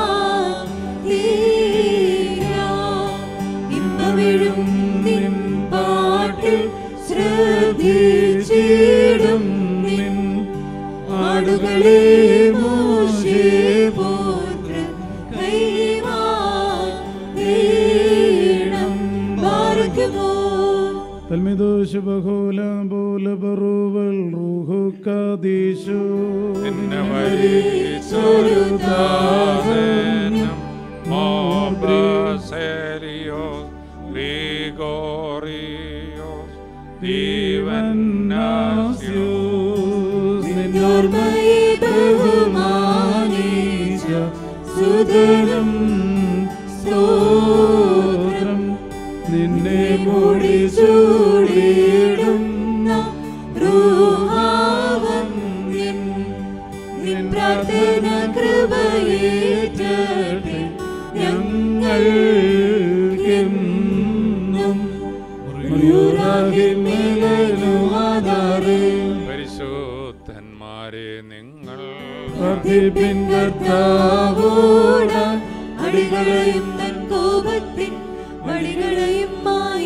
പ്രാർത്ഥിക്കാം. ഇമ്പമിഴും നിൻ പാട്ടിൽ ശ്രദ്ധിച്ചിടും നിൻ ആടുകളെ മോശെ പോത്ര കൈവാണം പാർക്കുമോ തൽമിദോഷ ബഹുല ബോല ബറുവൽ റൂഹു കാദീശോ നിന്നെ വരിച്ചൊരു ദാസനം മോബ്രസേലിയോസ് ഗ്രിഗോറിയോസ് ദീവന്നാസ്യോസ് നിന്നോർമ്മയെ ബഹുമാനിച്ച സുതരം സ്തോത്രം നിന്നെ മൂടി ചൂടിയിടുന്ന റൂഹാവന്യൻ നിൻ പ്രാർത്ഥന കൃപയേറ്റട്ടെ ഞങ്ങൾക്കെന്നും പരിശുദ്ധന്മാരെ നിങ്ങൾ വർദ്ധിപ്പിൻ കർത്താവോട് അടികളെയും തൻ കോപത്തിൻ വടികളെയും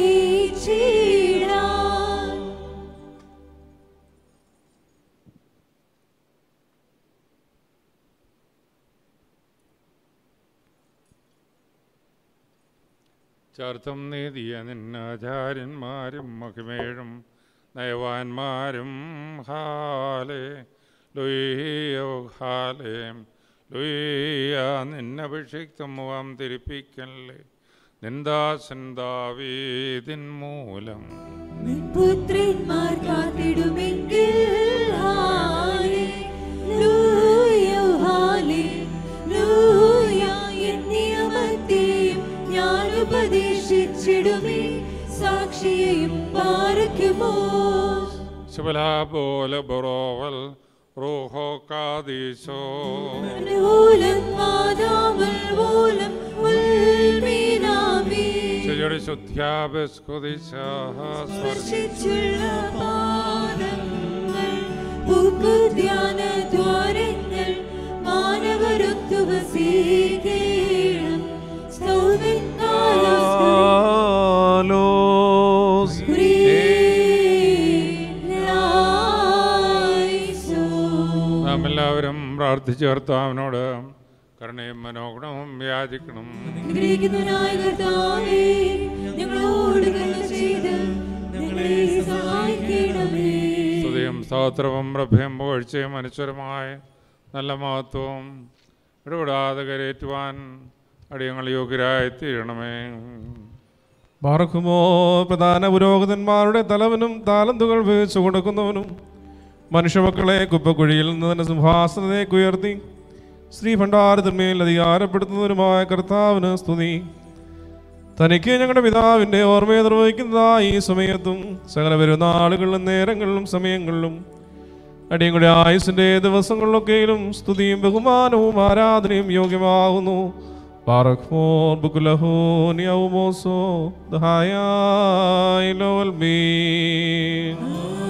മായിച്ചിടാൻ ചാർത്തം നേതിയ നിന്നാചാര്യന്മാരും മഹിമേഴും നയവാന്മാരും ഹാലേ ലുയ്യോ ഹാലേ ലുയ്യ നിന്നഭിഷിക്തം മുഖം തിരിപ്പിക്കല്ലേ നിന്ദാസൻ ദാവീദിൻ മൂലം നിൻ പുത്രന്മാർ കാത്തിടുമെങ്കിൽ ഹാലേലൂയ, ഹാലേലൂയ. എൻ നിയമത്തെയും ഞാൻ ഉപദേശിച്ചിടുമേ സാക്ഷിയെയും പാർക്കുമോ ശുഭലാ പോലെ ബൊറോവൽ റൂഹോ കാദീശോ മൂലം മാതാവൽ മൂലം ഉൽമീനാമേ ശരിയുടെ ശുദ്ധ്യാപസ്കുതിശ സ്പർശിച്ചുള്ള പാദങ്ങൾ പൂക്കുധ്യാന ദ്വാരങ്ങൾ മാനവരൊത്തു വസീകേണം ആലോസ് നാം എല്ലാവരും പ്രാർത്ഥിച്ചു കർത്താവിനോട് കരുണയും മനോഗുണവും യാചിക്കണം അനുഗ്രഹിക്കുന്നവനായ കർത്താവേ ഞങ്ങളോട് കരുണ ചെയ്ത് ഞങ്ങളെ സഹായിക്കണമേ സ്തുതിയും സ്തോത്രവും പ്രഭയും പുകഴ്ചയും അനുസ്വരമായ നല്ല മഹത്വവും ഇടപെടാതെ കരയേറ്റുവാൻ അടിയങ്ങൾ യോഗ്യരായി തീരണമേ പാർക്കുമോ പ്രധാന പുരോഹിതന്മാരുടെ തലവനും താലന്തുകൾ വീഴ്ച കൊടുക്കുന്നവനും മനുഷ്യമക്കളെ കുപ്പക്കുഴിയിൽ നിന്ന് തന്നെ സിംഹാസനത്തേക്ക് ഉയർത്തി ശ്രീ ഭണ്ഡാരത്തിന്മേൽ അധികാരപ്പെടുത്തുന്നവരുമായ കർത്താവിന് സ്തുതി തനിക്ക് ഞങ്ങളുടെ പിതാവിൻ്റെ ഓർമ്മയെ നിർവഹിക്കുന്നതായി ഈ സമയത്തും സകല പെരുന്നാളുകളിലും നേരങ്ങളിലും സമയങ്ങളിലും അടിയങ്ങളുടെ ആയുസിൻ്റെ ദിവസങ്ങളിലൊക്കെയും സ്തുതിയും ബഹുമാനവും ആരാധനയും യോഗ്യമാകുന്നു പാറഖ്മോർ ബുക്കുലഹോൻ യൗമോസോ ദഹായായി ലോൽ മീൻ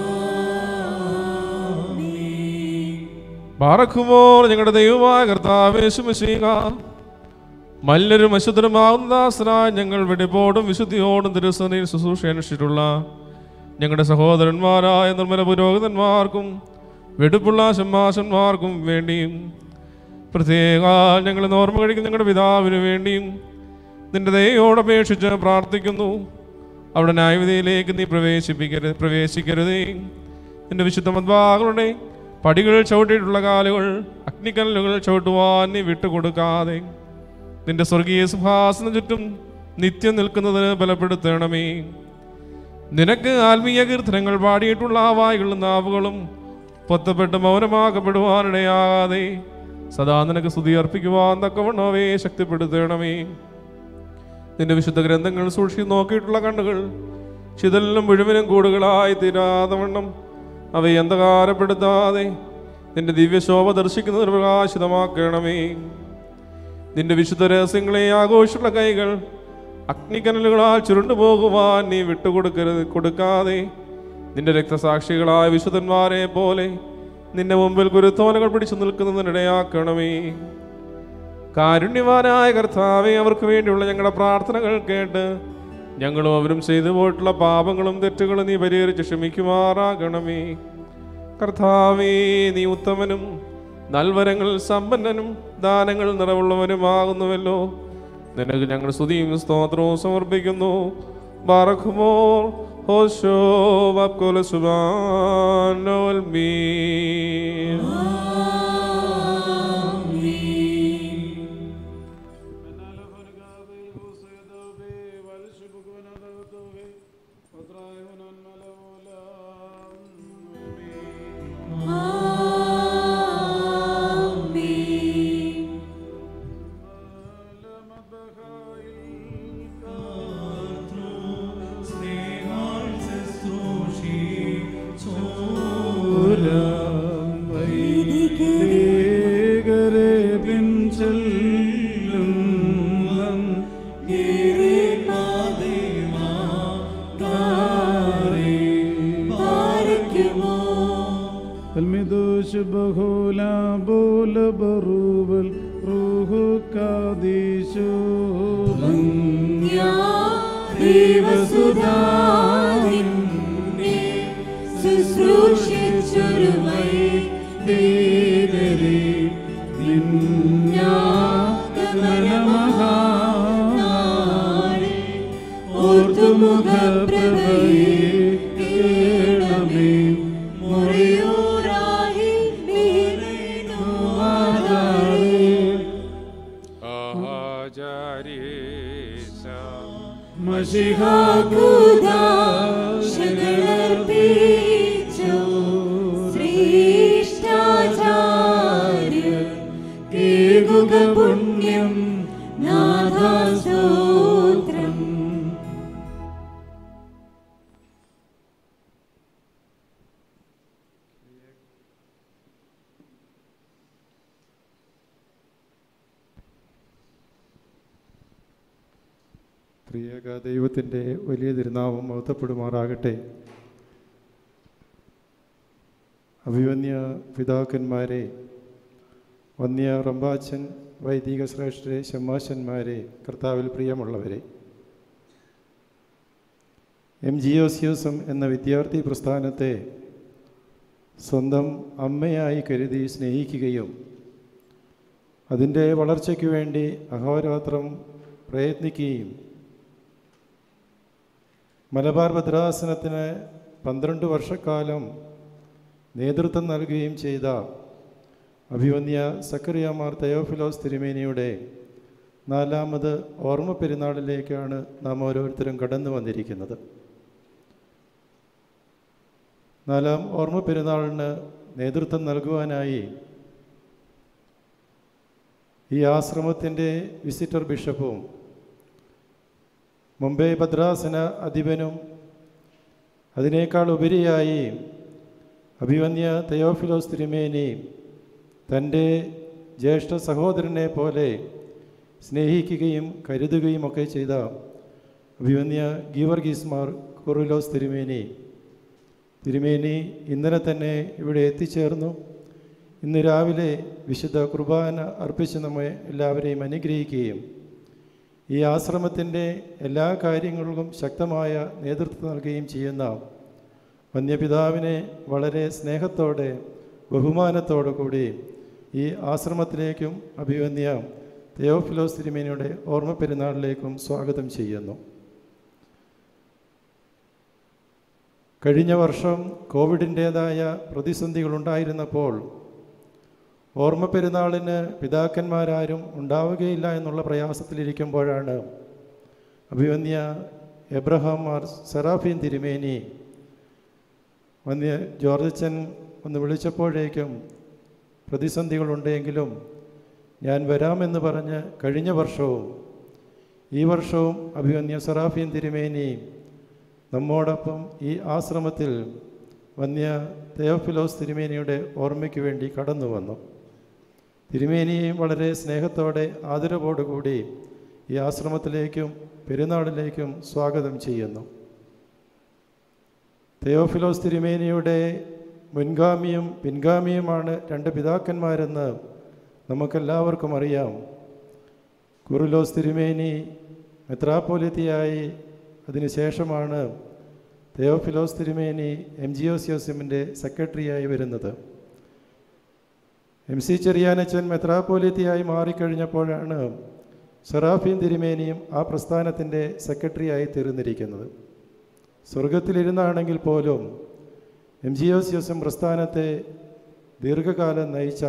പാറഖുമോർ ഞങ്ങളുടെ ദൈവമായ കർത്താവേശുമശീക മല്ലരും അശുദ്ധരുമാകുന്ന ദാസനായ ഞങ്ങൾ വെടിപ്പോടും വിശുദ്ധിയോടും തിരുസനയിൽ ശുശ്രൂഷ അനുഷ്ഠിച്ചിട്ടുള്ള ഞങ്ങളുടെ സഹോദരന്മാരായ നിർമ്മല പുരോഹിതന്മാർക്കും വെടുപ്പുള്ള ശമ്മാശന്മാർക്കും വേണ്ടിയും പ്രത്യേക ഞങ്ങൾ ഓർമ്മ കഴിക്കുന്ന ഞങ്ങളുടെ പിതാവിന് വേണ്ടിയും നിന്റെ ദയോടപേക്ഷിച്ച് പ്രാർത്ഥിക്കുന്നു അവിടെ ന്യായവിധിയിലേക്ക് നീ പ്രവേശിപ്പിക്കരുത് പ്രവേശിക്കരുതേ നിന്റെ വിശുദ്ധ മദ്ഭാകളുടെ പടികൾ ചവിട്ടിയിട്ടുള്ള കാലുകൾ അഗ്നിക്കല്ലുകൾ ചവിട്ടുവാൻ നീ വിട്ടുകൊടുക്കാതെ നിന്റെ സ്വർഗീയ സിംഹാസന ചുറ്റും നിത്യം നിൽക്കുന്നതിന് ബലപ്പെടുത്തണമേ നിനക്ക് ആത്മീയ കീർത്തനങ്ങൾ പാടിയിട്ടുള്ള ആ വായുകളും നാവുകളും പൊത്തപ്പെട്ട് മൗനമാക്കപ്പെടുവാനിടയാകാതെ സദാ നിനക്ക് സ്തുതി അർപ്പിക്കുവാൻ തക്കവണ്ണം അവയെ ശക്തിപ്പെടുത്തണമേ നിന്റെ വിശുദ്ധ ഗ്രന്ഥങ്ങൾ സൂക്ഷിച്ച് നോക്കിയിട്ടുള്ള കണ്ണുകൾ ചിതലിലും മുഴുവനും കൂടുകളായി തീരാതെ വണ്ണം അവയെ അന്ധകാരപ്പെടുത്താതെ നിന്റെ ദിവ്യശോഭ ദർശിക്കുന്നതിന് പ്രകാശിതമാക്കണമേ നിന്റെ വിശുദ്ധ രഹസ്യങ്ങളെ ആഘോഷമുള്ള കൈകൾ അഗ്നിക്കനലുകളാൽ ചുരുണ്ടു പോകുവാൻ നീ വിട്ടുകൊടുക്കരുത് കൊടുക്കാതെ നിന്റെ രക്തസാക്ഷികളായ വിശുദ്ധന്മാരെ പോലെ നിന്റെ മുമ്പിൽ കുരുത്തോലകൾ പിടിച്ചു നിൽക്കുന്നതിനിടയാക്കണമേ കാരുണ്യവാനായ കർത്താവെ അവർക്ക് വേണ്ടിയുള്ള ഞങ്ങളുടെ പ്രാർത്ഥനകൾ കേട്ട് ഞങ്ങളും അവരും ചെയ്തു പോയിട്ടുള്ള പാപങ്ങളും തെറ്റുകളും നീ പരിഹരിച്ച് ക്ഷമിക്കുമാറാകണമേ കർത്താവേ നീ ഉത്തമനും നൽവരങ്ങൾ സമ്പന്നനും ദാനങ്ങൾ നിറവുള്ളവനുമാകുന്നുവല്ലോ നിനക്ക് ഞങ്ങൾ സ്തുതിയും സ്തോത്രവും സമർപ്പിക്കുന്നു ബാറഖുമോ ഹോശോ വബ്കുല സുബാനോൽ മീൻ വൈദികരെ പിൻചെല്ലും المدوش بغولا بول بروبل روح قاديشو ശുശ്രൂഷിച്ചൊരുമൈ ധീരരെ ഓർത്തുമുഖപ്രഭയെ കേളമേ മുറിയൂറായി ആചാര്യേശ ശകളർപ്പിച്ചു ശ്രേഷ്ഠാചാര്യ കേകുക പുണ്യം നാഥാസ്തോത്രം പ്രിയക ദൈവത്തിൻ്റെ വലിയ തിരുനാമം മഹത്വപ്പെടുമാറാകട്ടെ അഭിവന്യ പിതാക്കന്മാരെ വന്യ റമ്പാച്ചൻ വൈദിക ശ്രേഷ്ഠരെ ശമ്മാശന്മാരെ കർത്താവിൽ പ്രിയമുള്ളവരെ എം ജി ഒസിയോസം എന്ന വിദ്യാർത്ഥി പ്രസ്ഥാനത്തെ സ്വന്തം അമ്മയായി കരുതി സ്നേഹിക്കുകയും അതിൻ്റെ വളർച്ചയ്ക്ക് വേണ്ടി അഹോരാത്രം പ്രയത്നിക്കുകയും മലബാർ ഭദ്രാസനത്തിന് പന്ത്രണ്ട് വർഷക്കാലം നേതൃത്വം നൽകുകയും ചെയ്ത അഭിവന്യ സക്കറിയാമാർ തയോഫിലോസ് തിരുമേനിയുടെ നാലാമത് ഓർമ്മ പെരുന്നാളിലേക്കാണ് നാം ഓരോരുത്തരും കടന്നു വന്നിരിക്കുന്നത് നാലാം ഓർമ്മ പെരുന്നാളിന് നേതൃത്വം നൽകുവാനായി ഈ ആശ്രമത്തിൻ്റെ വിസിറ്റർ ബിഷപ്പും മുംബൈ ഭദ്രാസന അധിപനും അതിനേക്കാൾ ഉപരിയായി അഭിവന്യ തെയോഫിലോസ് തിരുമേനി തൻ്റെ ജ്യേഷ്ഠ സഹോദരനെ പോലെ സ്നേഹിക്കുകയും കരുതുകയും ഒക്കെ ചെയ്ത അഭിവന്യ ഗീവർഗീസ്മാർ കുറുലോസ് തിരുമേനി തിരുമേനി ഇന്നലെ തന്നെ ഇവിടെ എത്തിച്ചേർന്നു ഇന്ന് രാവിലെ വിശുദ്ധ കുർബാന അർപ്പിച്ച് നമ്മെ എല്ലാവരെയും അനുഗ്രഹിക്കുകയും ഈ ആശ്രമത്തിൻ്റെ എല്ലാ കാര്യങ്ങൾക്കും ശക്തമായ നേതൃത്വം നൽകുകയും ചെയ്യുന്ന വന്യപിതാവിനെ വളരെ സ്നേഹത്തോടെ ബഹുമാനത്തോടു കൂടി ഈ ആശ്രമത്തിലേക്കും അഭിവന്യ തെയോഫിലോസ് തിരുമേനിയുടെ ഓർമ്മ പെരുന്നാളിലേക്കും സ്വാഗതം ചെയ്യുന്നു കഴിഞ്ഞ വർഷം കോവിഡിൻ്റേതായ പ്രതിസന്ധികളുണ്ടായിരുന്നപ്പോൾ ഓർമ്മ പെരുന്നാളിന് പിതാക്കന്മാരാരും ഉണ്ടാവുകയില്ല എന്നുള്ള പ്രയാസത്തിലിരിക്കുമ്പോഴാണ് അഭിവന്യ എബ്രഹാം മാർ സെറാഫീൻ തിരുമേനി വന്യ ജോർജച്ചൻ ഒന്ന് വിളിച്ചപ്പോഴേക്കും പ്രതിസന്ധികളുണ്ടെങ്കിലും ഞാൻ വരാമെന്ന് പറഞ്ഞ് കഴിഞ്ഞ വർഷവും ഈ വർഷവും അഭിവന്യ സെറാഫീൻ തിരുമേനി നമ്മോടൊപ്പം ഈ ആശ്രമത്തിൽ വന്യ തെയോഫിലോസ് തിരുമേനിയുടെ ഓർമ്മയ്ക്ക് വേണ്ടി കടന്നു വന്നു തിരുമേനിയെയും വളരെ സ്നേഹത്തോടെ ആദരവോടുകൂടി ഈ ആശ്രമത്തിലേക്കും പെരുന്നാളിലേക്കും സ്വാഗതം ചെയ്യുന്നു തെയോഫിലോസ് തിരുമേനിയുടെ മുൻഗാമിയും പിൻഗാമിയുമാണ് രണ്ട് പിതാക്കന്മാരെന്ന് നമുക്കെല്ലാവർക്കും അറിയാം കുറുലോസ് തിരുമേനി മെത്രാപ്പോലിത്തിയായി അതിനുശേഷമാണ് തെയോഫിലോസ് തിരുമേനി എം ജി ഒ സി എസിൻ്റെ സെക്രട്ടറിയായി വരുന്നത് എം സി ചെറിയാനച്ചൻ മെത്രാപ്പോലിത്തിയായി മാറിക്കഴിഞ്ഞപ്പോഴാണ് സെറാഫീൻ തിരുമേനിയും ആ പ്രസ്ഥാനത്തിൻ്റെ സെക്രട്ടറിയായി തീർന്നിരിക്കുന്നത് സ്വർഗത്തിലിരുന്നാണെങ്കിൽ പോലും M G O C S M പ്രസ്ഥാനത്തെ ദീർഘകാലം നയിച്ച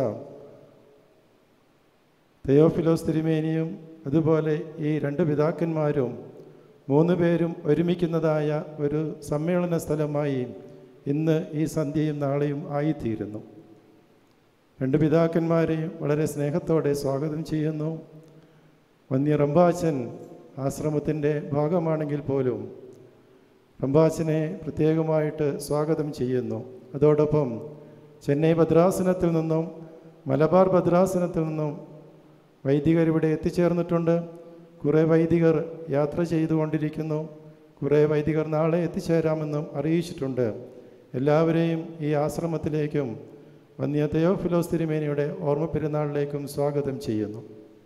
തെയോഫിലോസ് തിരുമേനിയും അതുപോലെ ഈ രണ്ട് പിതാക്കന്മാരും മൂന്ന് പേരും ഒരുമിക്കുന്നതായ ഒരു സമ്മേളന സ്ഥലമായി ഇന്ന് ഈ സന്ധ്യയും നാളെയും ആയിത്തീരുന്നു രണ്ട് പിതാക്കന്മാരെയും വളരെ സ്നേഹത്തോടെ സ്വാഗതം ചെയ്യുന്നു വന്യ റംബാച്ചൻ ആശ്രമത്തിൻ്റെ ഭാഗമാണെങ്കിൽ പോലും റംബാച്ചനെ പ്രത്യേകമായിട്ട് സ്വാഗതം ചെയ്യുന്നു അതോടൊപ്പം ചെന്നൈ ഭദ്രാസനത്തിൽ നിന്നും മലബാർ ഭദ്രാസനത്തിൽ നിന്നും വൈദികർ ഇവിടെ എത്തിച്ചേർന്നിട്ടുണ്ട് കുറേ വൈദികർ യാത്ര ചെയ്തുകൊണ്ടിരിക്കുന്നു കുറേ വൈദികർ നാളെ എത്തിച്ചേരാമെന്നും അറിയിച്ചിട്ടുണ്ട് എല്ലാവരെയും ഈ ആശ്രമത്തിലേക്കും വന്യ തെയോഫിലോസ് തിരുമേനിയുടെ ഓർമ്മ പെരുന്നാളിലേക്കും സ്വാഗതം ചെയ്യുന്നു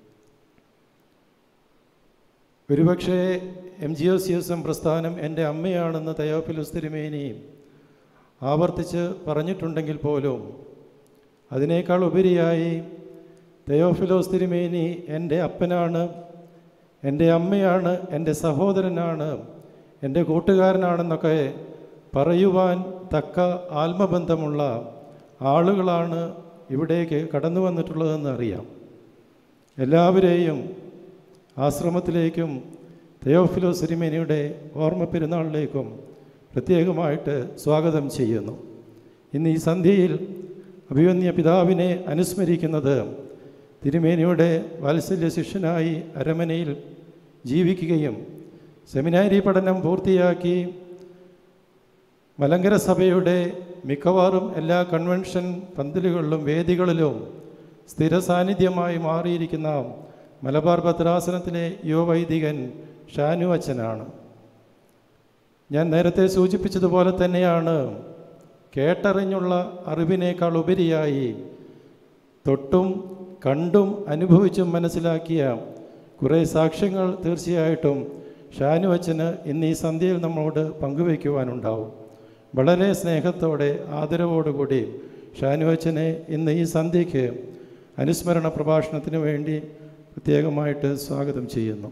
ഒരുപക്ഷേ M G O C S M പ്രസ്ഥാനം എൻ്റെ അമ്മയാണെന്ന് തെയോഫിലോസ് തിരുമേനി ആവർത്തിച്ച് പറഞ്ഞിട്ടുണ്ടെങ്കിൽ പോലും അതിനേക്കാൾ ഉപരിയായി തെയോഫിലോസ് തിരുമേനി എൻ്റെ അപ്പനാണ് എൻ്റെ അമ്മയാണ് എൻ്റെ സഹോദരനാണ് എൻ്റെ കൂട്ടുകാരനാണെന്നൊക്കെ പറയുവാൻ തക്ക ആത്മബന്ധമുള്ള ആളുകളാണ് ഇവിടേക്ക് കടന്നു വന്നിട്ടുള്ളതെന്ന് അറിയാം എല്ലാവരെയും ആശ്രമത്തിലേക്കും തെയോഫിലോസ് തിരുമേനിയുടെ ഓർമ്മ പെരുന്നാളിലേക്കും പ്രത്യേകമായിട്ട് സ്വാഗതം ചെയ്യുന്നു ഇന്ന് ഈ സന്ധ്യയിൽ അഭിവന്യ പിതാവിനെ അനുസ്മരിക്കുന്നത് തിരുമേനിയുടെ വാത്സല്യ ശിഷ്യനായി അരമനയിൽ ജീവിക്കുകയും സെമിനാരി പഠനം പൂർത്തിയാക്കി മലങ്കര സഭയുടെ മിക്കവാറും എല്ലാ കൺവെൻഷൻ പന്തലുകളിലും വേദികളിലും സ്ഥിര സാന്നിധ്യമായി മാറിയിരിക്കുന്ന മലബാർ ഭദ്രാസനത്തിലെ യുവവൈദികൻ ഷാനു അച്ഛനാണ് ഞാൻ നേരത്തെ സൂചിപ്പിച്ചതുപോലെ തന്നെയാണ് കേട്ടറിഞ്ഞുള്ള അറിവിനേക്കാൾ ഉപരിയായി തൊട്ടും കണ്ടും അനുഭവിച്ചും മനസ്സിലാക്കിയ കുറേ സാക്ഷ്യങ്ങൾ തീർച്ചയായിട്ടും ഷാനു അച്ഛന് ഇന്ന് ഈ സന്ധ്യയിൽ നമ്മളോട് പങ്കുവയ്ക്കുവാനുണ്ടാവും വളരെ സ്നേഹത്തോടെ ആദരവോടുകൂടി ഷാനു അച്ഛനെ ഇന്ന് ഈ സന്ധ്യയ്ക്ക് അനുസ്മരണ പ്രഭാഷണത്തിന് വേണ്ടി പ്രത്യേകമായിട്ട് സ്വാഗതം ചെയ്യുന്നു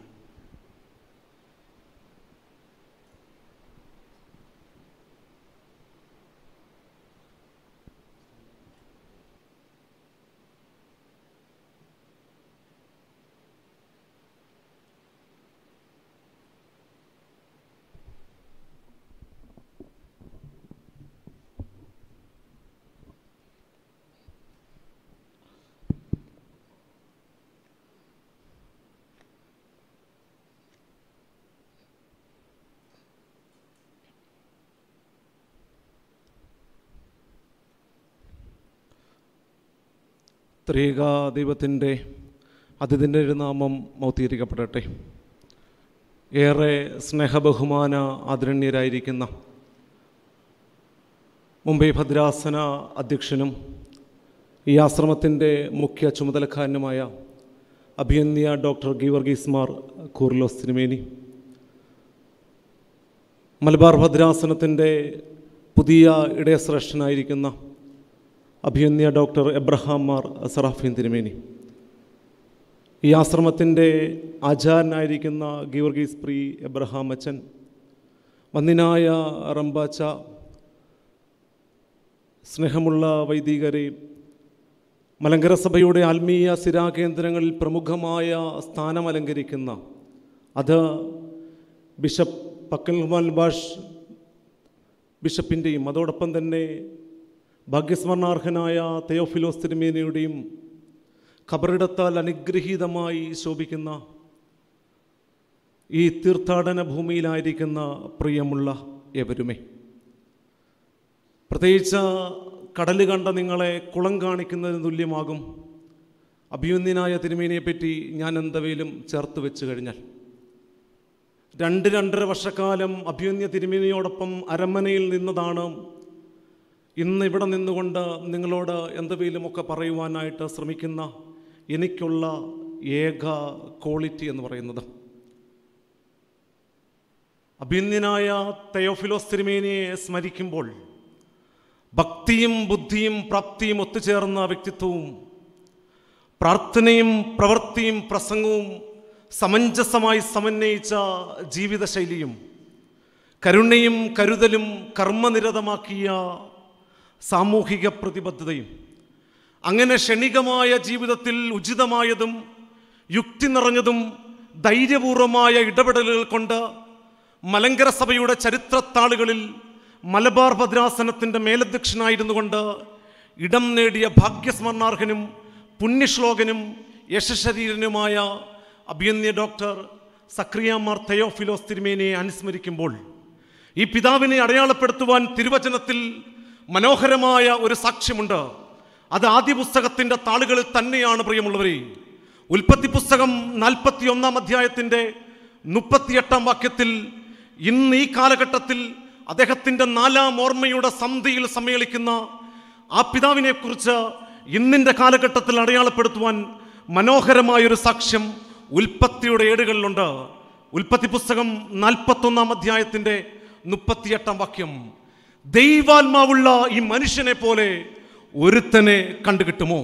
ത്രിക ദൈവത്തിൻ്റെ അതിഥിൻ്റെ ഒരു നാമം മൗത്തീകരിക്കപ്പെടട്ടെ ഏറെ സ്നേഹബഹുമാന ആദരണീയരായിരിക്കുന്ന മുംബൈ ഭദ്രാസന അധ്യക്ഷനും ഈ ആശ്രമത്തിൻ്റെ മുഖ്യ ചുമതലക്കാരനുമായ അഭിയന്യ ഡോക്ടർ ഗീവർഗീസ് മാർ കൂർലോസ് തിരുമേനി മലബാർ ഭദ്രാസനത്തിൻ്റെ പുതിയ ഇടയശ്രേഷ്ഠനായിരിക്കുന്ന അഭിയന്യ ഡോക്ടർ എബ്രഹാം മാർ സറാഫീൻ തിരുമേനി ഈ ആശ്രമത്തിൻ്റെ ആചാരനായിരിക്കുന്ന ഗീവർഗീസ് പ്രീ എബ്രഹാം അച്ഛൻ വന്നിനായ റംബാച്ച സ്നേഹമുള്ള വൈദികരെ മലങ്കര സഭയുടെ ആത്മീയ സ്ഥിരാകേന്ദ്രങ്ങളിൽ പ്രമുഖമായ സ്ഥാനമലങ്കരിക്കുന്ന അത് ബിഷപ്പ് പക്കൽ ബാഷ് ബിഷപ്പിൻ്റെയും അതോടൊപ്പം തന്നെ ഭാഗ്യസ്മരണാർഹനായ തെയോഫിലോസ് തിരുമേനയുടെയും ഖബറിടത്താൽ അനുഗ്രഹീതമായി ശോഭിക്കുന്ന ഈ തീർത്ഥാടന ഭൂമിയിലായിരിക്കുന്ന പ്രിയമുള്ള എവരുമേ പ്രത്യേകിച്ച് കടൽ കണ്ട നിങ്ങളെ കുളം കാണിക്കുന്നതിന് തുല്യമാകും അഭിമന്യനായ തിരുമേനിയെപ്പറ്റി ഞാൻ എന്തവേലും ചേർത്ത് വെച്ച് കഴിഞ്ഞാൽ രണ്ട് രണ്ടര വർഷക്കാലം അഭിമന്യ തിരുമേനിയോടൊപ്പം അരമനയിൽ നിന്നതാണ് ഇന്ന് ഇവിടെ നിന്നുകൊണ്ട് നിങ്ങളോട് എന്തെങ്കിലുമൊക്കെ പറയുവാനായിട്ട് ശ്രമിക്കുന്ന എനിക്കുള്ള ഏക ക്വാളിറ്റി എന്ന് പറയുന്നത് അഭിന്യനായ തെയോഫിലോസ് തിരുമേനിയെ സ്മരിക്കുമ്പോൾ ഭക്തിയും ബുദ്ധിയും പ്രാപ്തിയും ഒത്തുചേർന്ന വ്യക്തിത്വവും പ്രാർത്ഥനയും പ്രവൃത്തിയും പ്രസംഗവും സമഞ്ജസമായി സമന്വയിച്ച ജീവിതശൈലിയും കരുണയും കരുതലും കർമ്മനിരതമാക്കിയ സാമൂഹിക പ്രതിബദ്ധതയും അങ്ങനെ ക്ഷണികമായ ജീവിതത്തിൽ ഉചിതമായതും യുക്തി നിറഞ്ഞതും ധൈര്യപൂർവമായ ഇടപെടലുകൾ കൊണ്ട് മലങ്കര സഭയുടെ ചരിത്രത്താളുകളിൽ മലബാർ ഭദ്രാസനത്തിൻ്റെ മേലധ്യക്ഷനായിരുന്നു കൊണ്ട് ഇടം നേടിയ ഭാഗ്യസ്മരണാർഹനും പുണ്യശ്ലോകനും യശശരീരനുമായ അഭിയന്യ ഡോക്ടർ സക്രിയാമാർ തെയോഫിലോസ് തിരുമേനിയെ അനുസ്മരിക്കുമ്പോൾ ഈ പിതാവിനെ അടയാളപ്പെടുത്തുവാൻ തിരുവചനത്തിൽ മനോഹരമായ ഒരു സാക്ഷ്യമുണ്ട് അത് ആദ്യ പുസ്തകത്തിൻ്റെ താളുകളിൽ തന്നെയാണ് പ്രിയമുള്ളവരെ ഉൽപ്പത്തി പുസ്തകം നാൽപ്പത്തി ഒന്നാം അധ്യായത്തിൻ്റെ മുപ്പത്തിയെട്ടാം വാക്യത്തിൽ ഇന്ന് ഈ കാലഘട്ടത്തിൽ അദ്ദേഹത്തിൻ്റെ നാലാം ഓർമ്മയുടെ സന്ധിയിൽ സമ്മേളിക്കുന്ന ആ പിതാവിനെ കുറിച്ച് ഇന്നിൻ്റെ കാലഘട്ടത്തിൽ അടയാളപ്പെടുത്തുവാൻ മനോഹരമായൊരു സാക്ഷ്യം ഉൽപ്പത്തിയുടെ ഏടുകളിലുണ്ട് ഉൽപ്പത്തി പുസ്തകം നാൽപ്പത്തൊന്നാം അധ്യായത്തിൻ്റെ മുപ്പത്തിയെട്ടാം വാക്യം ദൈവാത്മാവുള്ള ഈ മനുഷ്യനെ പോലെ ഒരുത്തനെ കണ്ടുകിട്ടുമോ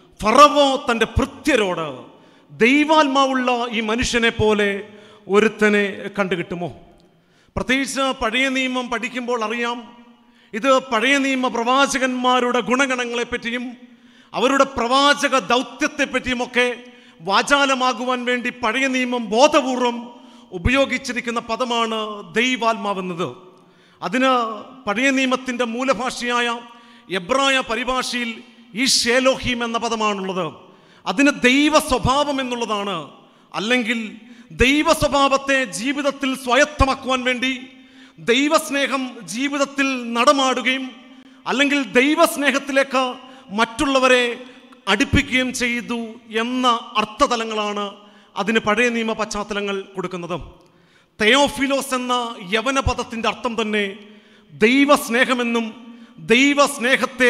ഫറവോ തൻ്റെ ഭൃത്യരോട് ദൈവാത്മാവുള്ള ഈ മനുഷ്യനെ പോലെ ഒരുത്തനെ കണ്ടുകിട്ടുമോ പ്രത്യേകിച്ച് പഴയ നിയമം പഠിക്കുമ്പോൾ അറിയാം ഇത് പഴയ നിയമ പ്രവാചകന്മാരുടെ ഗുണഗണങ്ങളെ പറ്റിയും അവരുടെ പ്രവാചക ദൗത്യത്തെപ്പറ്റിയുമൊക്കെ വാചാലമാകുവാൻ വേണ്ടി പഴയ നിയമം ബോധപൂർവം ഉപയോഗിച്ചിരിക്കുന്ന പദമാണ് ദൈവാത്മാവെന്നത് അതിന് പഴയ നിയമത്തിൻ്റെ മൂലഭാഷയായ എബ്രായ പരിഭാഷയിൽ ഈ ഷേലോഹീം എന്ന പദമാണുള്ളത് അതിന് ദൈവ സ്വഭാവം എന്നുള്ളതാണ് അല്ലെങ്കിൽ ദൈവ സ്വഭാവത്തെ ജീവിതത്തിൽ സ്വായത്തമാക്കുവാൻ വേണ്ടി ദൈവസ്നേഹം ജീവിതത്തിൽ നടമാടുകയും അല്ലെങ്കിൽ ദൈവസ്നേഹത്തിലേക്ക് മറ്റുള്ളവരെ അടുപ്പിക്കുകയും ചെയ്തു എന്ന അർത്ഥതലങ്ങളാണ് അതിന് പഴയ നിയമ പശ്ചാത്തലങ്ങൾ കൊടുക്കുന്നത് തെയോഫിലോസ് എന്ന യവന പദത്തിൻ്റെ അർത്ഥം തന്നെ ദൈവസ്നേഹമെന്നും ദൈവസ്നേഹത്തെ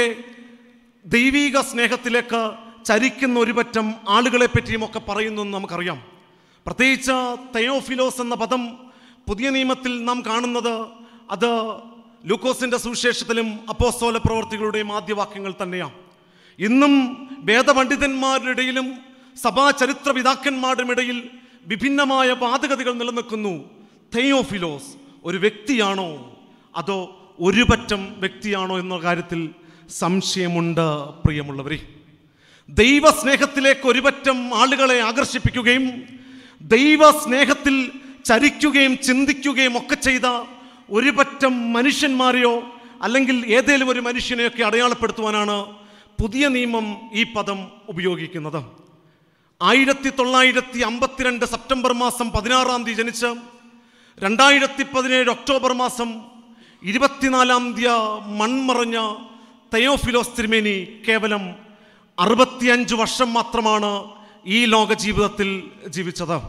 ദൈവീക സ്നേഹത്തിലേക്ക് ചരിക്കുന്ന ഒരു പറ്റം ആളുകളെ പറ്റിയും ഒക്കെ പറയുന്നു എന്ന് നമുക്കറിയാം പ്രത്യേകിച്ച് തെയോഫിലോസ് എന്ന പദം പുതിയ നിയമത്തിൽ നാം കാണുന്നത് അത് ലൂക്കോസിൻ്റെ സുവിശേഷത്തിലും അപ്പോസ്തോല പ്രവർത്തികളുടെയും ആദ്യവാക്യങ്ങൾ തന്നെയാണ് ഇന്നും വേദപണ്ഡിതന്മാരുടെ ഇടയിലും സഭാ ചരിത്ര പിതാക്കന്മാരുടെ ഇടയിൽ വിഭിന്നമായ വാദഗതികൾ നിലനിൽക്കുന്നു തെയോഫിലോസ് ഒരു വ്യക്തിയാണോ അതോ ഒരു പറ്റം വ്യക്തിയാണോ എന്ന കാര്യത്തിൽ സംശയമുണ്ട് പ്രിയമുള്ളവരെ ദൈവസ്നേഹത്തിലേക്ക് ഒരു പറ്റം ആളുകളെ ആകർഷിപ്പിക്കുകയും ദൈവസ്നേഹത്തിൽ ചരിക്കുകയും ചിന്തിക്കുകയും ഒക്കെ ചെയ്ത ഒരു പറ്റം മനുഷ്യന്മാരെയോ അല്ലെങ്കിൽ ഏതെങ്കിലും ഒരു മനുഷ്യനെയൊക്കെ അടയാളപ്പെടുത്തുവാനാണ് പുതിയ നിയമം ഈ പദം ഉപയോഗിക്കുന്നത് ആയിരത്തി തൊള്ളായിരത്തി അമ്പത്തിരണ്ട് സെപ്റ്റംബർ മാസം പതിനാറാം തീയതി ജനിച്ച് രണ്ടായിരത്തി പതിനേഴ് ഒക്ടോബർ മാസം ഇരുപത്തിനാലാം തീയതി മൺമറഞ്ഞ തയോഫിലോസ് തിരുമേനി കേവലം അറുപത്തിയഞ്ച് വർഷം മാത്രമാണ് ഈ ലോക ജീവിതത്തിൽ ജീവിച്ചത്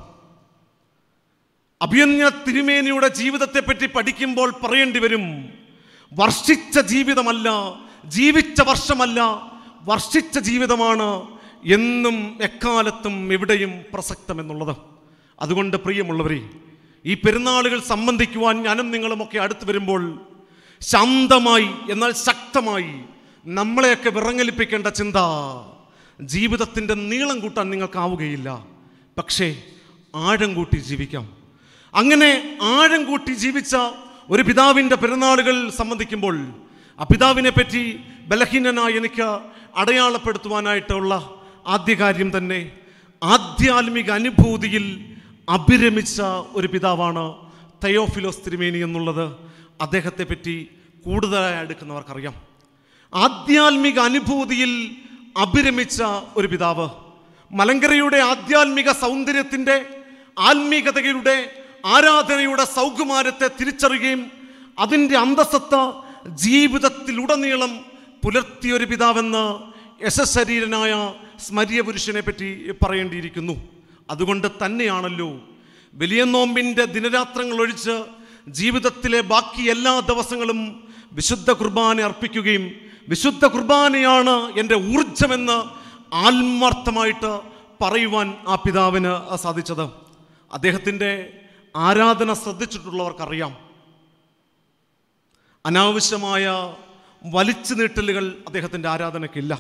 അഭിയന്യ തിരുമേനിയുടെ ജീവിതത്തെപ്പറ്റി പഠിക്കുമ്പോൾ പറയേണ്ടി വരും വർഷിച്ച ജീവിതമല്ല ജീവിച്ച വർഷമല്ല വർഷിച്ച ജീവിതമാണ് എന്നും എക്കാലത്തും എവിടെയും പ്രസക്തമെന്നുള്ളത് അതുകൊണ്ട് പ്രിയമുള്ളവരെ ഈ പെരുന്നാളുകൾ സംബന്ധിക്കുവാൻ ഞാനും നിങ്ങളുമൊക്കെ അടുത്ത് വരുമ്പോൾ ശാന്തമായി എന്നാൽ ശക്തമായി നമ്മളെയൊക്കെ വിറങ്ങലിപ്പിക്കേണ്ട ചിന്ത ജീവിതത്തിൻ്റെ നീളം കൂട്ടാൻ നിങ്ങൾക്കാവുകയില്ല പക്ഷേ ആഴം കൂട്ടി ജീവിക്കാം അങ്ങനെ ആഴം കൂട്ടി ജീവിച്ച ഒരു പിതാവിൻ്റെ പെരുന്നാളുകൾ സംബന്ധിക്കുമ്പോൾ ആ പിതാവിനെ പറ്റി ബലഹീനനായി എനിക്ക് അടയാളപ്പെടുത്തുവാനായിട്ടുള്ള ആദ്യ കാര്യം തന്നെ ആധ്യാത്മിക അനുഭൂതിയിൽ അഭിരമിച്ച ഒരു പിതാവാണ് തയോഫിലോസ് തിരുമേനി എന്നുള്ളത് അദ്ദേഹത്തെ പറ്റി കൂടുതലായി എടുക്കുന്നവർക്കറിയാം ആധ്യാത്മിക അനുഭൂതിയിൽ അഭിരമിച്ച ഒരു പിതാവ് മലങ്കരയുടെ ആധ്യാത്മിക സൗന്ദര്യത്തിൻ്റെ ആത്മീകതയുടെ ആരാധനയുടെ സൗകുമാരത്തെ തിരിച്ചറിയുകയും അതിൻ്റെ അന്തസത്ത ജീവിതത്തിലുടനീളം പുലർത്തിയ ഒരു പിതാവെന്ന് യശശരീരനായ സ്മരിയ പുരുഷനെ പറ്റി പറയേണ്ടിയിരിക്കുന്നു അതുകൊണ്ട് തന്നെയാണല്ലോ വലിയ നോമ്പിൻ്റെ ദിനരാത്രങ്ങൾ ഒഴിച്ച് ജീവിതത്തിലെ ബാക്കി എല്ലാ ദിവസങ്ങളും വിശുദ്ധ കുർബാന അർപ്പിക്കുകയും വിശുദ്ധ കുർബാനയാണ് എൻ്റെ ഊർജമെന്ന് ആത്മാർത്ഥമായിട്ട് പറയുവാൻ ആ പിതാവിന് സാധിച്ചത് അദ്ദേഹത്തിൻ്റെ ആരാധന ശ്രദ്ധിച്ചിട്ടുള്ളവർക്കറിയാം അനാവശ്യമായ വലിച്ചു നീട്ടലുകൾ അദ്ദേഹത്തിൻ്റെ ആരാധനയ്ക്കില്ല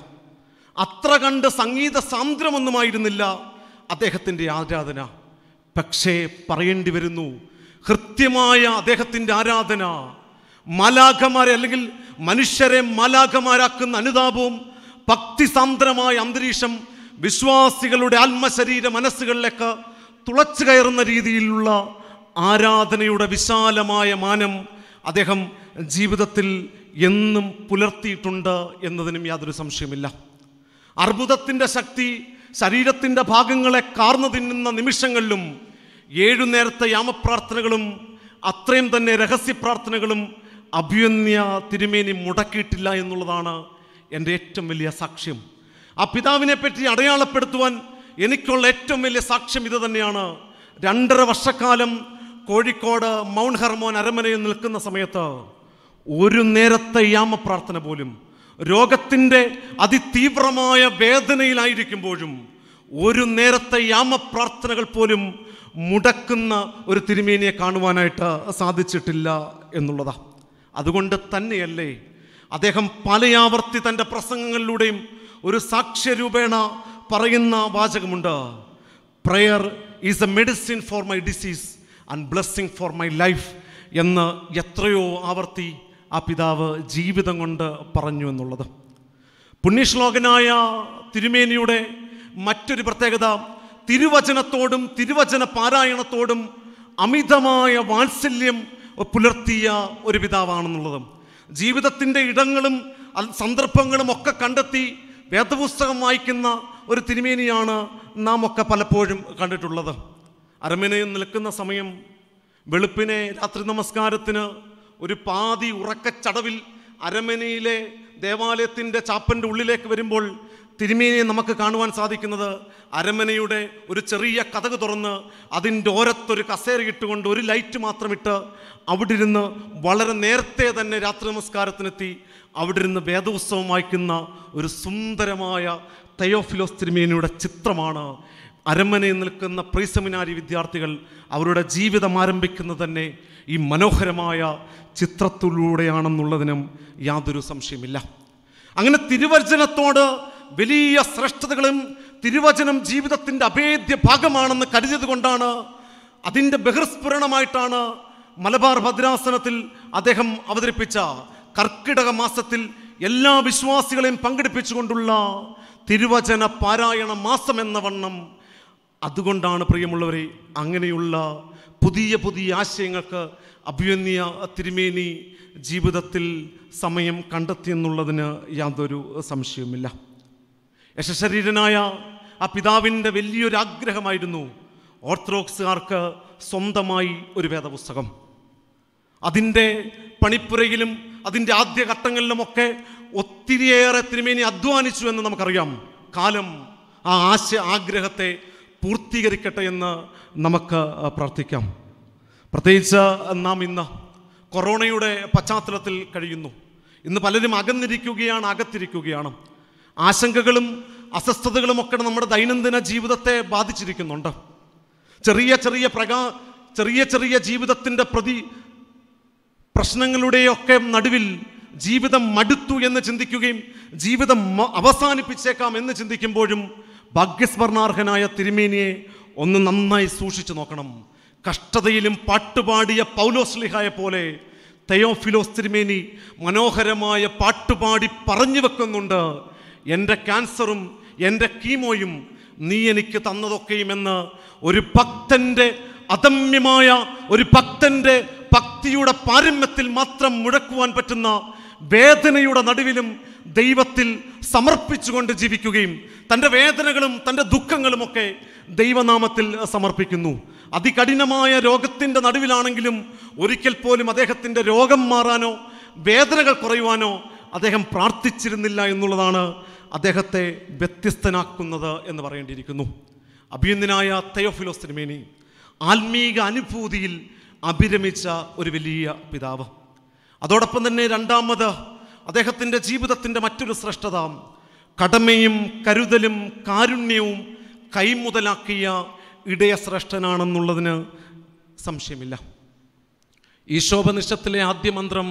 അത്ര കണ്ട് സംഗീത സാന്ദ്രമൊന്നുമായിരുന്നില്ല അദ്ദേഹത്തിൻ്റെ ആരാധന പക്ഷേ പറയേണ്ടി വരുന്നു കൃത്യമായ അദ്ദേഹത്തിൻ്റെ ആരാധന മാലാഖമാരെ അല്ലെങ്കിൽ മനുഷ്യരെ മാലാഖമാരാക്കുന്ന അനുതാപവും ഭക്തിസാന്ദ്രമായ അന്തരീക്ഷം വിശ്വാസികളുടെ ആത്മശരീര മനസ്സുകളിലേക്ക് തുളച്ചു കയറുന്ന രീതിയിലുള്ള ആരാധനയുടെ വിശാലമായ മാനം അദ്ദേഹം ജീവിതത്തിൽ എന്നും പുലർത്തിയിട്ടുണ്ട് എന്നതിനും യാതൊരു സംശയമില്ല അർബുദത്തിൻ്റെ ശക്തി ശരീരത്തിൻ്റെ ഭാഗങ്ങളെ കാർന്നു തിന്നുന്ന നിമിഷങ്ങളിലും ഏഴു നേരത്തെ യാമപ്രാർത്ഥനകളും അത്രയും തന്നെ രഹസ്യ പ്രാർത്ഥനകളും അഭ്യുന്യ തിരുമേനി മുടക്കിയിട്ടില്ല എന്നുള്ളതാണ് എൻ്റെ ഏറ്റവും വലിയ സാക്ഷ്യം ആ പിതാവിനെ പറ്റി അടയാളപ്പെടുത്തുവാൻ എനിക്കുള്ള ഏറ്റവും വലിയ സാക്ഷ്യം ഇത് തന്നെയാണ് രണ്ടര വർഷക്കാലം കോഴിക്കോട് മൗണ്ട് ഹെർമോൻ അരമനയിൽ നിൽക്കുന്ന സമയത്ത് ഒരു നേരത്തെ യാമപ്രാർത്ഥന പോലും രോഗത്തിൻ്റെ അതിതീവ്രമായ വേദനയിലായിരിക്കുമ്പോഴും ഒരു നേരത്തെ യാമപ്രാർത്ഥനകൾ പോലും മുടക്കുന്ന ഒരു തിരുമേനിയെ കാണുവാനായിട്ട് സാധിച്ചിട്ടില്ല എന്നുള്ളതാണ് അതുകൊണ്ട് തന്നെയല്ലേ അദ്ദേഹം പലയാവർത്തി തൻ്റെ പ്രസംഗങ്ങളിലൂടെയും ഒരു സാക്ഷ്യരൂപേണ പറയുന്ന വാചകമുണ്ട് prayer is a medicine for my disease and blessing for my life എന്ന് എത്രയോ ആവർത്തി ആ പിതാവ് ജീവിതം കൊണ്ട് പറഞ്ഞു എന്നുള്ളത് പുണ്യശ്ലോകനായ തിരുമേനിയുടെ മറ്റൊരു പ്രത്യേകത തിരുവചനത്തോടും തിരുവചന പാരായണത്തോടും അമിതമായ വാത്സല്യം പുലർത്തിയ ഒരു പിതാവാണെന്നുള്ളത് ജീവിതത്തിൻ്റെ ഇടങ്ങളും അൽ- സന്ദർഭങ്ങളും ഒക്കെ കണ്ടെത്തി വേദപുസ്തകം വായിക്കുന്ന ഒരു തിരുമേനിയാണ് നാം ഒക്കെ പലപ്പോഴും കണ്ടിട്ടുള്ളത് അരമനയിൽ നിൽക്കുന്ന സമയം വെളുപ്പിനെ രാത്രി നമസ്കാരത്തിന് ഒരു പാതി ഉറക്കച്ചടവിൽ അരമനയിലെ ദേവാലയത്തിൻ്റെ ചാപ്പൻ്റെ ഉള്ളിലേക്ക് വരുമ്പോൾ തിരുമേനിയെ നമുക്ക് കാണുവാൻ സാധിക്കുന്നത് അരമനയുടെ ഒരു ചെറിയ കഥക് തുറന്ന് അതിൻ്റെ ഓരത്തൊരു കസേര ഇട്ടുകൊണ്ട് ഒരു ലൈറ്റ് മാത്രമിട്ട് അവിടെ ഇരുന്ന് വളരെ നേരത്തെ തന്നെ രാത്രി നമസ്കാരത്തിനെത്തി അവിടെ ഇരുന്ന് വേദോത്സവം വായിക്കുന്ന ഒരു സുന്ദരമായ തയോഫിലോസ് തിരുമേനിയുടെ ചിത്രമാണ് അരമനയിൽ നിൽക്കുന്ന പ്രീ സെമിനാരി വിദ്യാർത്ഥികൾ അവരുടെ ജീവിതം ആരംഭിക്കുന്നത് തന്നെ ഈ മനോഹരമായ ചിത്രത്തിലൂടെയാണെന്നുള്ളതിനും യാതൊരു സംശയമില്ല അങ്ങനെ തിരുവചനത്തോട് വലിയ ശ്രേഷ്ഠതകളും തിരുവചനം ജീവിതത്തിൻ്റെ അഭേദ്യ ഭാഗമാണെന്ന് കരുതിയത് കൊണ്ടാണ് അതിൻ്റെ ബഹിർസ്ഫുരണമായിട്ടാണ് മലബാർ ഭദ്രാസനത്തിൽ അദ്ദേഹം അവതരിപ്പിച്ച കർക്കിടക മാസത്തിൽ എല്ലാ വിശ്വാസികളെയും പങ്കെടുപ്പിച്ചുകൊണ്ടുള്ള തിരുവചന പാരായണ മാസം എന്ന വണ്ണം അതുകൊണ്ടാണ് പ്രിയമുള്ളവരെ അങ്ങനെയുള്ള പുതിയ പുതിയ ആശയങ്ങൾക്ക് അഭിമന്യ തിരുമേനി ജീവിതത്തിൽ സമയം കണ്ടെത്തിയെന്നുള്ളതിന് യാതൊരു സംശയവുമില്ല യശശരീരനായ ആ പിതാവിൻ്റെ വലിയൊരു ആഗ്രഹമായിരുന്നു ഓർത്തഡോക്സുകാർക്ക് സ്വന്തമായി ഒരു വേദപുസ്തകം അതിൻ്റെ പണിപ്പുരയിലും അതിൻ്റെ ആദ്യഘട്ടങ്ങളിലുമൊക്കെ ഒത്തിരിയേറെ തിരുമേനി അധ്വാനിച്ചു എന്ന് നമുക്കറിയാം കാലം ആ ആശ ആഗ്രഹത്തെ പൂർത്തീകരിക്കട്ടെ എന്ന് നമുക്ക് പ്രാർത്ഥിക്കാം പ്രത്യേകിച്ച് നാം ഇന്ന് കൊറോണയുടെ പശ്ചാത്തലത്തിൽ കഴിയുന്നു ഇന്ന് പലരും അകന്നിരിക്കുകയാണ് അകത്തിരിക്കുകയാണ് ആശങ്കകളും അസ്വസ്ഥതകളും ഒക്കെ നമ്മുടെ ദൈനംദിന ജീവിതത്തെ ബാധിച്ചിരിക്കുന്നുണ്ട് ചെറിയ ചെറിയ പ്രകാ ചെറിയ ചെറിയ ജീവിതത്തിൻ്റെ പ്രതി പ്രശ്നങ്ങളുടെയൊക്കെ നടുവിൽ ജീവിതം മടുത്തു എന്ന് ചിന്തിക്കുകയും ജീവിതം മ- അവസാനിപ്പിച്ചേക്കാം എന്ന് ചിന്തിക്കുമ്പോഴും ഭാഗ്യസ്മരണാർഹനായ തിരുമേനിയെ ഒന്ന് നന്നായി സൂക്ഷിച്ചു നോക്കണം കഷ്ടതയിലും പാട്ടുപാടിയ പൗലോസ്ലിഹായെ പോലെ തെയോഫിലോസ് തിരുമേനി മനോഹരമായ പാട്ടുപാടി പറഞ്ഞു വെക്കുന്നുണ്ട് എൻ്റെ ക്യാൻസറും എൻ്റെ കീമോയും നീ എനിക്ക് തന്നതൊക്കെയും എന്ന് ഒരു ഭക്തൻ്റെ അദമ്യമായ ഒരു ഭക്തൻ്റെ ഭക്തിയുടെ പാരമ്യത്തിൽ മാത്രം മുഴക്കുവാൻ പറ്റുന്ന വേദനയുടെ നടുവിലും ദൈവത്തിൽ സമർപ്പിച്ചുകൊണ്ട് ജീവിക്കുകയും തൻ്റെ വേദനകളും തൻ്റെ ദുഃഖങ്ങളുമൊക്കെ ദൈവനാമത്തിൽ സമർപ്പിക്കുന്നു അതികഠിനമായ രോഗത്തിൻ്റെ നടുവിലാണെങ്കിലും ഒരിക്കൽ പോലും അദ്ദേഹത്തിൻ്റെ രോഗം മാറാനോ വേദനകൾ കുറയുവാനോ അദ്ദേഹം പ്രാർത്ഥിച്ചിരുന്നില്ല എന്നുള്ളതാണ് അദ്ദേഹത്തെ വ്യത്യസ്തനാക്കുന്നത് എന്ന് പറയേണ്ടിയിരിക്കുന്നു അഭിയന്ദനായ തെയോഫിലോസ് തിരുമേനി ആത്മീക അനുഭൂതിയിൽ അഭിരമിച്ച ഒരു വലിയ പിതാവ് അതോടൊപ്പം തന്നെ രണ്ടാമത് അദ്ദേഹത്തിൻ്റെ ജീവിതത്തിൻ്റെ മറ്റൊരു ശ്രേഷ്ഠത കടമയും കരുതലും കാരുണ്യവും കൈമുതലാക്കിയ ഇടയശ്രേഷ്ഠനാണെന്നുള്ളതിന് സംശയമില്ല ഈശോപനിഷത്തിലെ ആദ്യ മന്ത്രം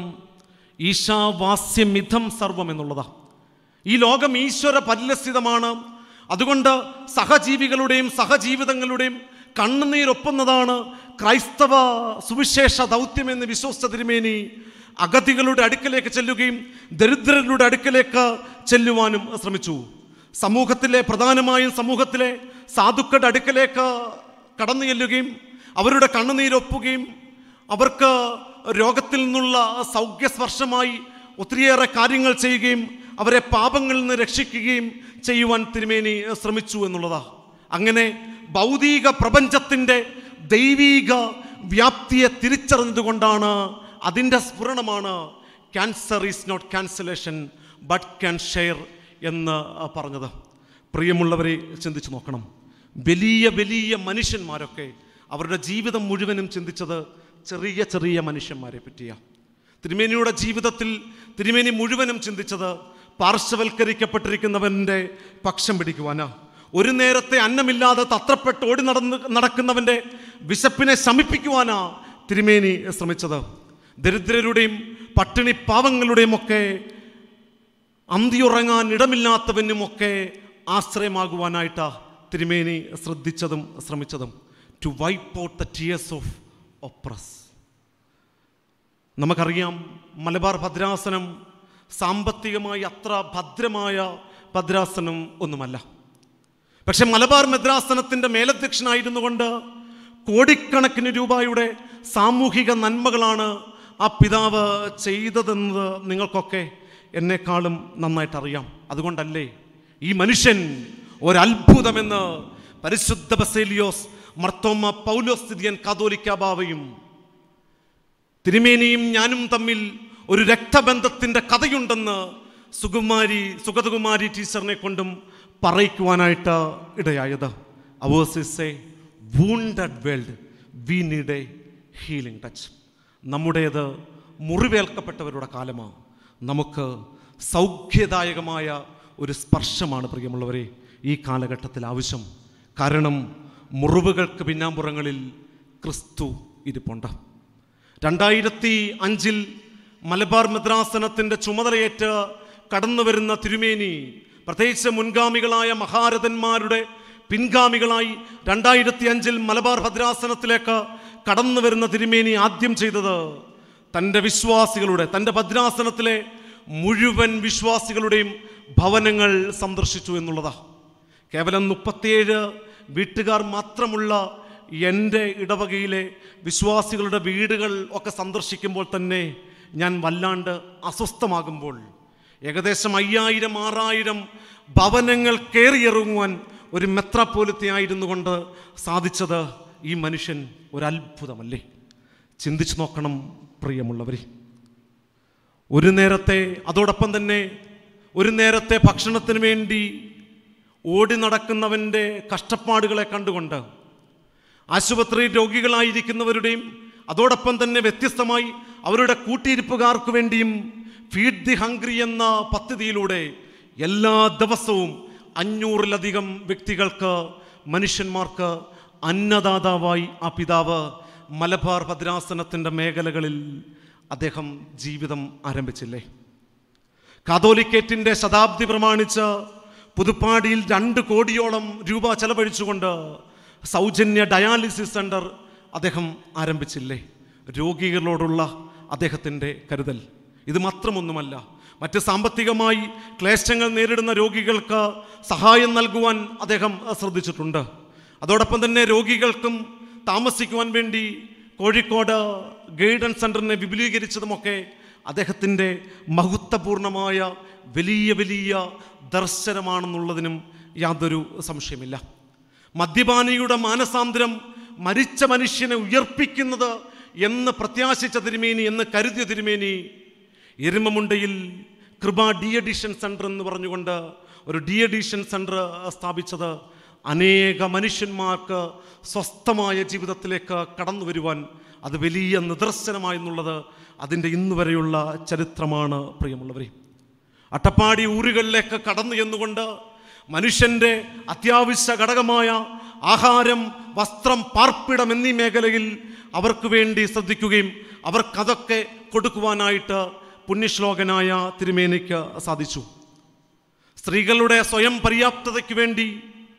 ഈശാവാസ്യമിതം സർവം എന്നുള്ളതാണ് ഈ ലോകം ഈശ്വര പരിലസിതമാണ് അതുകൊണ്ട് സഹജീവികളുടെയും സഹജീവിതങ്ങളുടെയും കണ്ണുനീരൊപ്പുന്നതാണ് ക്രൈസ്തവ സുവിശേഷ ദൗത്യമെന്ന് വിശ്വസിച്ച തിരുമേനി അഗതികളുടെ അടുക്കലേക്ക് ചെല്ലുകയും ദരിദ്രരുടെ അടുക്കലേക്ക് ചെല്ലുവാനും ശ്രമിച്ചു സമൂഹത്തിലെ പ്രധാനമായും സമൂഹത്തിലെ സാധുക്കളുടെ അടുക്കലേക്ക് കടന്നു ചെല്ലുകയും അവരുടെ കണ്ണുനീരൊപ്പുകയും അവർക്ക് രോഗത്തിൽ നിന്നുള്ള സൗഖ്യസ്പർശമായി ഒത്തിരിയേറെ കാര്യങ്ങൾ ചെയ്യുകയും അവരെ പാപങ്ങളിൽ നിന്ന് രക്ഷിക്കുകയും ചെയ്യുവാൻ തിരുമേനി ശ്രമിച്ചു എന്നുള്ളതാ അങ്ങനെ ഭൗതിക പ്രപഞ്ചത്തിൻ്റെ ദൈവീക വ്യാപ്തിയെ തിരിച്ചറിഞ്ഞതുകൊണ്ടാണ് അതിൻ്റെ സ്ഫുരണമാണ് cancer is not cancellation but can share എന്ന് പറഞ്ഞത് പ്രിയമുള്ളവരെ ചിന്തിച്ചു നോക്കണം വലിയ വലിയ മനുഷ്യന്മാരൊക്കെ അവരുടെ ജീവിതം മുഴുവനും ചിന്തിച്ചത് ചെറിയ ചെറിയ മനുഷ്യന്മാരെ പറ്റിയാണ് തിരുമേനിയുടെ ജീവിതത്തിൽ തിരുമേനി മുഴുവനും ചിന്തിച്ചത് പാർശ്വവൽക്കരിക്കപ്പെട്ടിരിക്കുന്നവൻ്റെ പക്ഷം പിടിക്കുവാനാ ഒരു നേരത്തെ അന്നമില്ലാതെ തത്രപ്പെട്ട് ഓടി നടന്ന് നടക്കുന്നവൻ്റെ വിശപ്പിനെ ശമിപ്പിക്കുവാനാ തിരുമേനി ശ്രമിച്ചത് ദരിദ്രരുടെയും പട്ടിണി പാവങ്ങളുടെയും ഒക്കെ അന്തിയുറങ്ങാൻ ഇടമില്ലാത്തവനുമൊക്കെ ആശ്രയമാകുവാനായിട്ടാ തിരുമേനി ശ്രദ്ധിച്ചതും ശ്രമിച്ചതും to wipe out the tears of oppressed നമുക്കറിയാം മലബാർ ഭദ്രാസനം സാമ്പത്തികമായി അത്ര ഭദ്രമായ ഭദ്രാസനം ഒന്നുമല്ല പക്ഷെ മലബാർ ഭദ്രാസനത്തിൻ്റെ മേലധ്യക്ഷനായിരുന്നു കൊണ്ട് കോടിക്കണക്കിന് രൂപയുടെ സാമൂഹിക നന്മകളാണ് ആ പിതാവ് ചെയ്തതെന്നത് നിങ്ങൾക്കൊക്കെ എന്നെക്കാളും നന്നായിട്ട് അറിയാം അതുകൊണ്ടല്ലേ ഈ മനുഷ്യൻ ഒരത്ഭുതമെന്ന് പരിശുദ്ധ ബസേലിയോസ് മർത്തോമ പൗലോസ് സ്ഥിതിയൻ കാതോലിക്ക ബാവയും തിരുമേനിയും ഞാനും തമ്മിൽ ഒരു രക്തബന്ധത്തിൻ്റെ കഥയുണ്ടെന്ന് സുകുമാരി സുഗതകുമാരി ടീച്ചറിനെ കൊണ്ടും പറയിക്കുവാനായിട്ട് ഇടയായത് ours is a wounded world we need a healing touch നമ്മുടേത് മുറിവേൽക്കപ്പെട്ടവരുടെ കാലമാണ് നമുക്ക് സൗഖ്യദായകമായ ഒരു സ്പർശമാണ് പ്രിയമുള്ളവരെ ഈ കാലഘട്ടത്തിൽ ആവശ്യം കാരണം മുറിവുകൾക്ക് പിന്നാമ്പുറങ്ങളിൽ ക്രിസ്തു ഇരിപ്പുണ്ട് രണ്ടായിരത്തി അഞ്ചിൽ മലബാർ മദ്രാസനത്തിൻ്റെ ചുമതലയേറ്റ് കടന്നു വരുന്ന തിരുമേനി പ്രത്യേകിച്ച് മുൻഗാമികളായ മഹാരഥന്മാരുടെ പിൻഗാമികളായി രണ്ടായിരത്തി അഞ്ചിൽ മലബാർ ഭദ്രാസനത്തിലേക്ക് കടന്നു വരുന്ന തിരുമേനി ആദ്യം ചെയ്തത് തൻ്റെ വിശ്വാസികളുടെ തൻ്റെ ഭദ്രാസനത്തിലെ മുഴുവൻ വിശ്വാസികളുടെയും ഭവനങ്ങൾ സന്ദർശിച്ചു എന്നുള്ളതാണ് കേവലം മുപ്പത്തിയേഴ് വീട്ടുകാർ മാത്രമുള്ള എൻ്റെ ഇടവകയിലെ വിശ്വാസികളുടെ വീടുകൾ ഒക്കെ സന്ദർശിക്കുമ്പോൾ തന്നെ ഞാൻ വല്ലാണ്ട് അസ്വസ്ഥമാകുമ്പോൾ ഏകദേശം അയ്യായിരം ആറായിരം ഭവനങ്ങൾ കയറിയിറങ്ങുവാൻ ഒരു മെത്രാപ്പോലത്തെയായിരുന്നു കൊണ്ട് സാധിച്ചത് ഈ മനുഷ്യൻ ഒരു അത്ഭുതമല്ലേ ചിന്തിച്ചു നോക്കണം പ്രിയമുള്ളവരെ ഒരു നേരത്തെ അതോടൊപ്പം തന്നെ ഒരു നേരത്തെ ഭക്ഷണത്തിന് വേണ്ടി ഓടി നടക്കുന്നവൻ്റെ കഷ്ടപ്പാടുകളെ കണ്ടുകൊണ്ട് ആശുപത്രി രോഗികളായിരിക്കുന്നവരുടെയും അതോടൊപ്പം തന്നെ വ്യത്യസ്തമായി അവരുടെ കൂട്ടിയിരിപ്പുകാർക്ക് വേണ്ടിയും ഫീഡ് ദി ഹംഗ്രി എന്ന പദ്ധതിയിലൂടെ എല്ലാ ദിവസവും അഞ്ഞൂറിലധികം വ്യക്തികൾക്ക് മനുഷ്യന്മാർക്ക് അന്നദാതാവായി ആ പിതാവ് മലബാർ ഭദ്രാസനത്തിൻ്റെ മേഖലകളിൽ അദ്ദേഹം ജീവിതം ആരംഭിച്ചില്ലേ കാതോലിക്കേറ്റിൻ്റെ ശതാബ്ദി പ്രമാണിച്ച് പുതുപ്പാടിയിൽ രണ്ട് കോടിയോളം രൂപ ചെലവഴിച്ചുകൊണ്ട് സൗജന്യ ഡയാലിസിസ് സെൻറ്റർ അദ്ദേഹം ആരംഭിച്ചില്ലേ രോഗികളോടുള്ള അദ്ദേഹത്തിൻ്റെ കരുതൽ ഇത് മാത്രമൊന്നുമല്ല മറ്റ് സാമ്പത്തികമായി ക്ലേശങ്ങൾ നേരിടുന്ന രോഗികൾക്ക് സഹായം നൽകുവാൻ അദ്ദേഹം ശ്രദ്ധിച്ചിട്ടുണ്ട് അതോടൊപ്പം തന്നെ രോഗികൾക്കും താമസിക്കുവാൻ വേണ്ടി കോഴിക്കോട് ഗൈഡൻസ് സെൻറ്ററിനെ വിപുലീകരിച്ചതുമൊക്കെ അദ്ദേഹത്തിൻ്റെ മഹത്വപൂർണമായ വലിയ വലിയ ദർശനമാണെന്നുള്ളതിനും യാതൊരു സംശയമില്ല മദ്യപാനിയുടെ മാനസാന്തരം മരിച്ച മനുഷ്യനെ ഉയർപ്പിക്കുന്നത് എന്ന് പ്രത്യാശിച്ച തിരുമേനി എന്ന് കരുതിയ തിരുമേനി എരുമമുണ്ടയിൽ കൃപ ഡി എഡിഷൻ സെൻറ്റർ എന്ന് പറഞ്ഞുകൊണ്ട് ഒരു ഡി എഡിഷൻ സെൻറ്റർ സ്ഥാപിച്ചത് അനേക മനുഷ്യന്മാർക്ക് സ്വസ്ഥമായ ജീവിതത്തിലേക്ക് കടന്നു വരുവാൻ അത് വലിയ നിദർശനമായെന്നുള്ളത് അതിൻ്റെ ഇന്ന് വരെയുള്ള ചരിത്രമാണ് പ്രിയമുള്ളവരെ അട്ടപ്പാടി ഊരുകളിലേക്ക് കടന്നു എന്നുകൊണ്ട് മനുഷ്യൻ്റെ അത്യാവശ്യ ഘടകമായ ആഹാരം വസ്ത്രം പാർപ്പിടം എന്നീ മേഖലയിൽ അവർക്ക് വേണ്ടി ശ്രദ്ധിക്കുകയും അവർക്കതൊക്കെ കൊടുക്കുവാനായിട്ട് പുണ്യശ്ലോകനായ തിരുമേനിക്ക് സാധിച്ചു സ്ത്രീകളുടെ സ്വയം പര്യാപ്തതയ്ക്ക് വേണ്ടി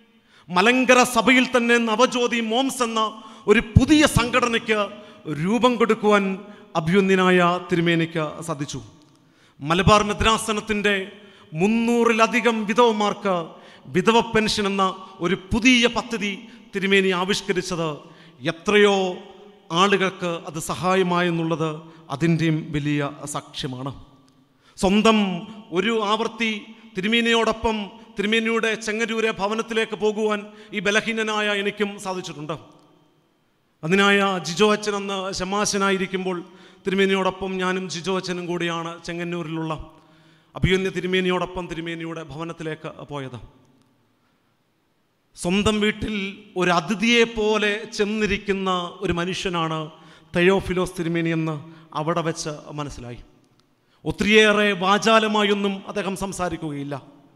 മലങ്കര സഭയിൽ തന്നെ നവജ്യോതി മോംസ് എന്ന ഒരു പുതിയ സംഘടനയ്ക്ക് രൂപം കൊടുക്കുവാൻ അഭ്യുന്യനായ തിരുമേനിക്ക് സാധിച്ചു മലബാർ മെദ്രാസനത്തിൻ്റെ മുന്നൂറിലധികം വിധവമാർക്ക് വിധവ പെൻഷൻ എന്ന ഒരു പുതിയ പദ്ധതി തിരുമേനി ആവിഷ്കരിച്ചത് എത്രയോ ആളുകൾക്ക് അത് സഹായമായെന്നുള്ളത് അതിൻ്റെയും വലിയ സാക്ഷ്യമാണ് സ്വന്തം ഒരു ആവർത്തി തിരുമേനിയോടൊപ്പം തിരുമേനിയുടെ ചെങ്ങരൂരെ ഭവനത്തിലേക്ക് പോകുവാൻ ഈ ബലഹീനനായ എനിക്കും സാധിച്ചിട്ടുണ്ട് അതിനായ ജിജോ അച്ഛൻ അന്ന് ശമാശനായിരിക്കുമ്പോൾ തിരുമേനിയോടൊപ്പം ഞാനും ജിജോ അച്ഛനും കൂടിയാണ് ചെങ്ങന്നൂരിലുള്ള അഭിയന്യ തിരുമേനിയോടൊപ്പം തിരുമേനിയുടെ ഭവനത്തിലേക്ക് പോയത് സ്വന്തം വീട്ടിൽ ഒരു അതിഥിയെ പോലെ ചെന്നിരിക്കുന്ന ഒരു മനുഷ്യനാണ് തെയോഫിലോസ് തിരുമേനി എന്ന് അവിടെ വെച്ച് മനസ്സിലായി ഒത്തിരിയേറെ വാചാലമായൊന്നും അദ്ദേഹം സംസാരിക്കുകയില്ല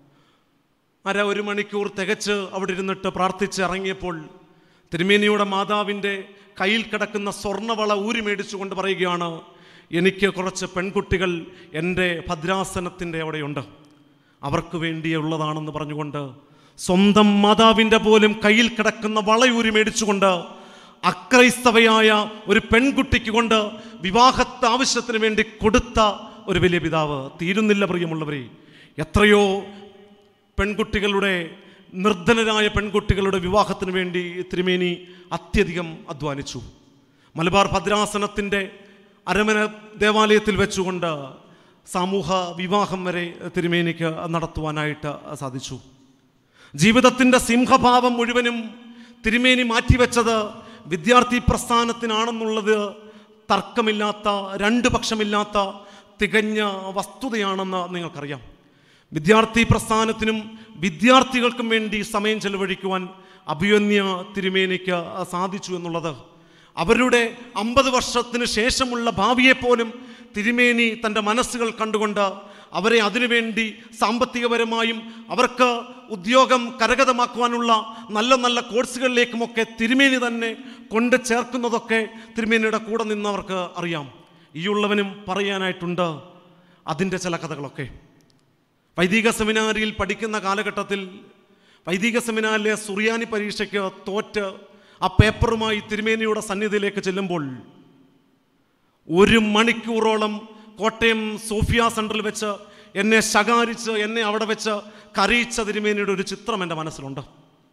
അര ഒരു മണിക്കൂർ തികച്ച് അവിടെ ഇരുന്നിട്ട് പ്രാർത്ഥിച്ച് ഇറങ്ങിയപ്പോൾ തിരുമേനിയുടെ മാതാവിൻ്റെ കയ്യിൽ കിടക്കുന്ന സ്വർണ്ണവള ഊരി മേടിച്ചുകൊണ്ട് പറയുകയാണ് എനിക്ക് കുറച്ച് പെൺകുട്ടികൾ എൻ്റെ ഭദ്രാസനത്തിൻ്റെ അവിടെയുണ്ട് അവർക്ക് വേണ്ടിയുള്ളതാണെന്ന് പറഞ്ഞുകൊണ്ട് സ്വന്തം മാതാവിൻ്റെ പോലും കയ്യിൽ കിടക്കുന്ന വളയൂരി മേടിച്ചുകൊണ്ട് അക്രൈസ്തവയായ ഒരു പെൺകുട്ടിക്ക് കൊണ്ട് വിവാഹത്തെ ആവശ്യത്തിന് വേണ്ടി കൊടുത്ത ഒരു വലിയ പിതാവ് തീരുന്നില്ല പ്രിയമുള്ളവരെ എത്രയോ പെൺകുട്ടികളുടെ നിർധനരായ പെൺകുട്ടികളുടെ വിവാഹത്തിന് വേണ്ടി തിരുമേനി അത്യധികം അധ്വാനിച്ചു മലബാർ ഭദ്രാസനത്തിൻ്റെ അരമന ദേവാലയത്തിൽ വെച്ചുകൊണ്ട് സമൂഹ വിവാഹം വരെ തിരുമേനിക്ക് നടത്തുവാനായിട്ട് സാധിച്ചു ജീവിതത്തിൻ്റെ സിംഹഭാവം മുഴുവനും തിരുമേനി മാറ്റിവെച്ചത് വിദ്യാർത്ഥി പ്രസ്ഥാനത്തിനാണെന്നുള്ളത് തർക്കമില്ലാത്ത രണ്ട് പക്ഷമില്ലാത്ത തികഞ്ഞ വസ്തുതയാണെന്ന് നിങ്ങൾക്കറിയാം വിദ്യാർത്ഥി പ്രസ്ഥാനത്തിനും വിദ്യാർത്ഥികൾക്കും വേണ്ടി സമയം ചെലവഴിക്കുവാൻ അഭിയന്യ തിരുമേനിക്ക് സാധിച്ചു എന്നുള്ളത് അവരുടെ അമ്പത് വർഷത്തിന് ശേഷമുള്ള ഭാവിയെപ്പോലും തിരുമേനി തൻ്റെ മനസ്സുകൾ കണ്ടുകൊണ്ട് അവരെ അതിനുവേണ്ടി സാമ്പത്തികപരമായും അവർക്ക് ഉദ്യോഗം കരഗതമാക്കുവാനുള്ള നല്ല നല്ല കോഴ്സുകളിലേക്കുമൊക്കെ തിരുമേനി തന്നെ കൊണ്ട് ചേർക്കുന്നതൊക്കെ തിരുമേനിയുടെ കൂടെ നിന്നവർക്ക് അറിയാം ഈ ഉള്ളവനും പറയാനായിട്ടുണ്ട് അതിൻ്റെ ചില കഥകളൊക്കെ വൈദിക സെമിനാരിയിൽ പഠിക്കുന്ന കാലഘട്ടത്തിൽ വൈദിക സെമിനാറിലെ സുറിയാനി പരീക്ഷയ്ക്ക് തോറ്റ് ആ പേപ്പറുമായി തിരുമേനിയുടെ സന്നിധിയിലേക്ക് ചെല്ലുമ്പോൾ ഒരു മണിക്കൂറോളം കോട്ടയം സോഫിയ സെൻറ്ററിൽ വെച്ച് എന്നെ ശകാരിച്ച് എന്നെ അവിടെ വെച്ച് കരയിച്ച തിരുമേനിയുടെ ഒരു ചിത്രം എൻ്റെ മനസ്സിലുണ്ട്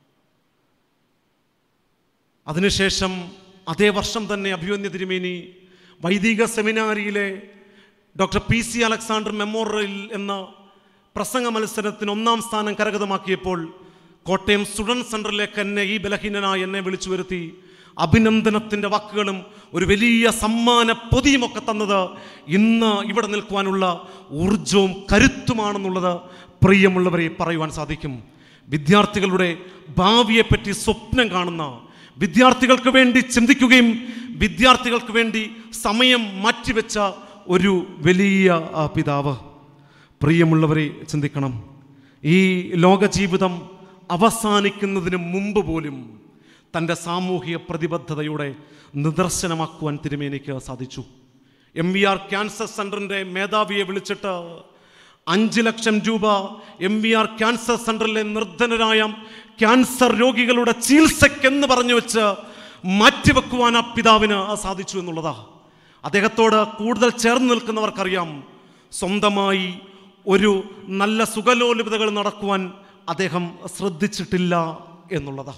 അതിനുശേഷം അതേ വർഷം തന്നെ അഭിമന്യ തിരുമേനി വൈദിക സെമിനാരിയിലെ doctor P C Alexander memorial എന്ന പ്രസംഗ മത്സരത്തിന് ഒന്നാം സ്ഥാനം കരഗതമാക്കിയപ്പോൾ കോട്ടയം സ്റ്റുഡൻറ് സെൻറ്ററിലേക്ക് എന്നെ ഈ ബലഹീനനായി എന്നെ വിളിച്ചു വരുത്തി അഭിനന്ദനത്തിൻ്റെ വാക്കുകളും ഒരു വലിയ സമ്മാന പൊതിയുമൊക്കെ തന്നത് ഇന്ന് ഇവിടെ നിൽക്കുവാനുള്ള ഊർജവും കരുത്തുമാണെന്നുള്ളത് പ്രിയമുള്ളവരെ പറയുവാൻ സാധിക്കും വിദ്യാർത്ഥികളുടെ ഭാവിയെപ്പറ്റി സ്വപ്നം കാണുന്ന വിദ്യാർത്ഥികൾക്ക് വേണ്ടി ചിന്തിക്കുകയും വിദ്യാർത്ഥികൾക്ക് വേണ്ടി സമയം മാറ്റിവെച്ച ഒരു വലിയ ആ, പിതാവ് പ്രിയമുള്ളവരെ ചിന്തിക്കണം ഈ ലോക ജീവിതം അവസാനിക്കുന്നതിന് മുമ്പ് പോലും തൻ്റെ സാമൂഹിക പ്രതിബദ്ധതയുടെ നിദർശനമാക്കുവാൻ തിരുമേനിക്ക് സാധിച്ചു എം വി ആർ ക്യാൻസർ സെൻറ്ററിൻ്റെ മേധാവിയെ വിളിച്ചിട്ട് അഞ്ച് ലക്ഷം രൂപ എം വി ആർ ക്യാൻസർ സെൻറ്ററിലെ നിർധനരായ ക്യാൻസർ രോഗികളുടെ ചികിത്സയ്ക്കെന്ന് പറഞ്ഞു വെച്ച് മാറ്റിവെക്കുവാൻ ആ പിതാവിന് സാധിച്ചു എന്നുള്ളതാ അദ്ദേഹത്തോട് കൂടുതൽ ചേർന്ന് നിൽക്കുന്നവർക്കറിയാം സ്വന്തമായി ഒരു നല്ല സുഖലോലുപതകൾ നടക്കുവാൻ അദ്ദേഹം ശ്രദ്ധിച്ചിട്ടില്ല എന്നുള്ളതാ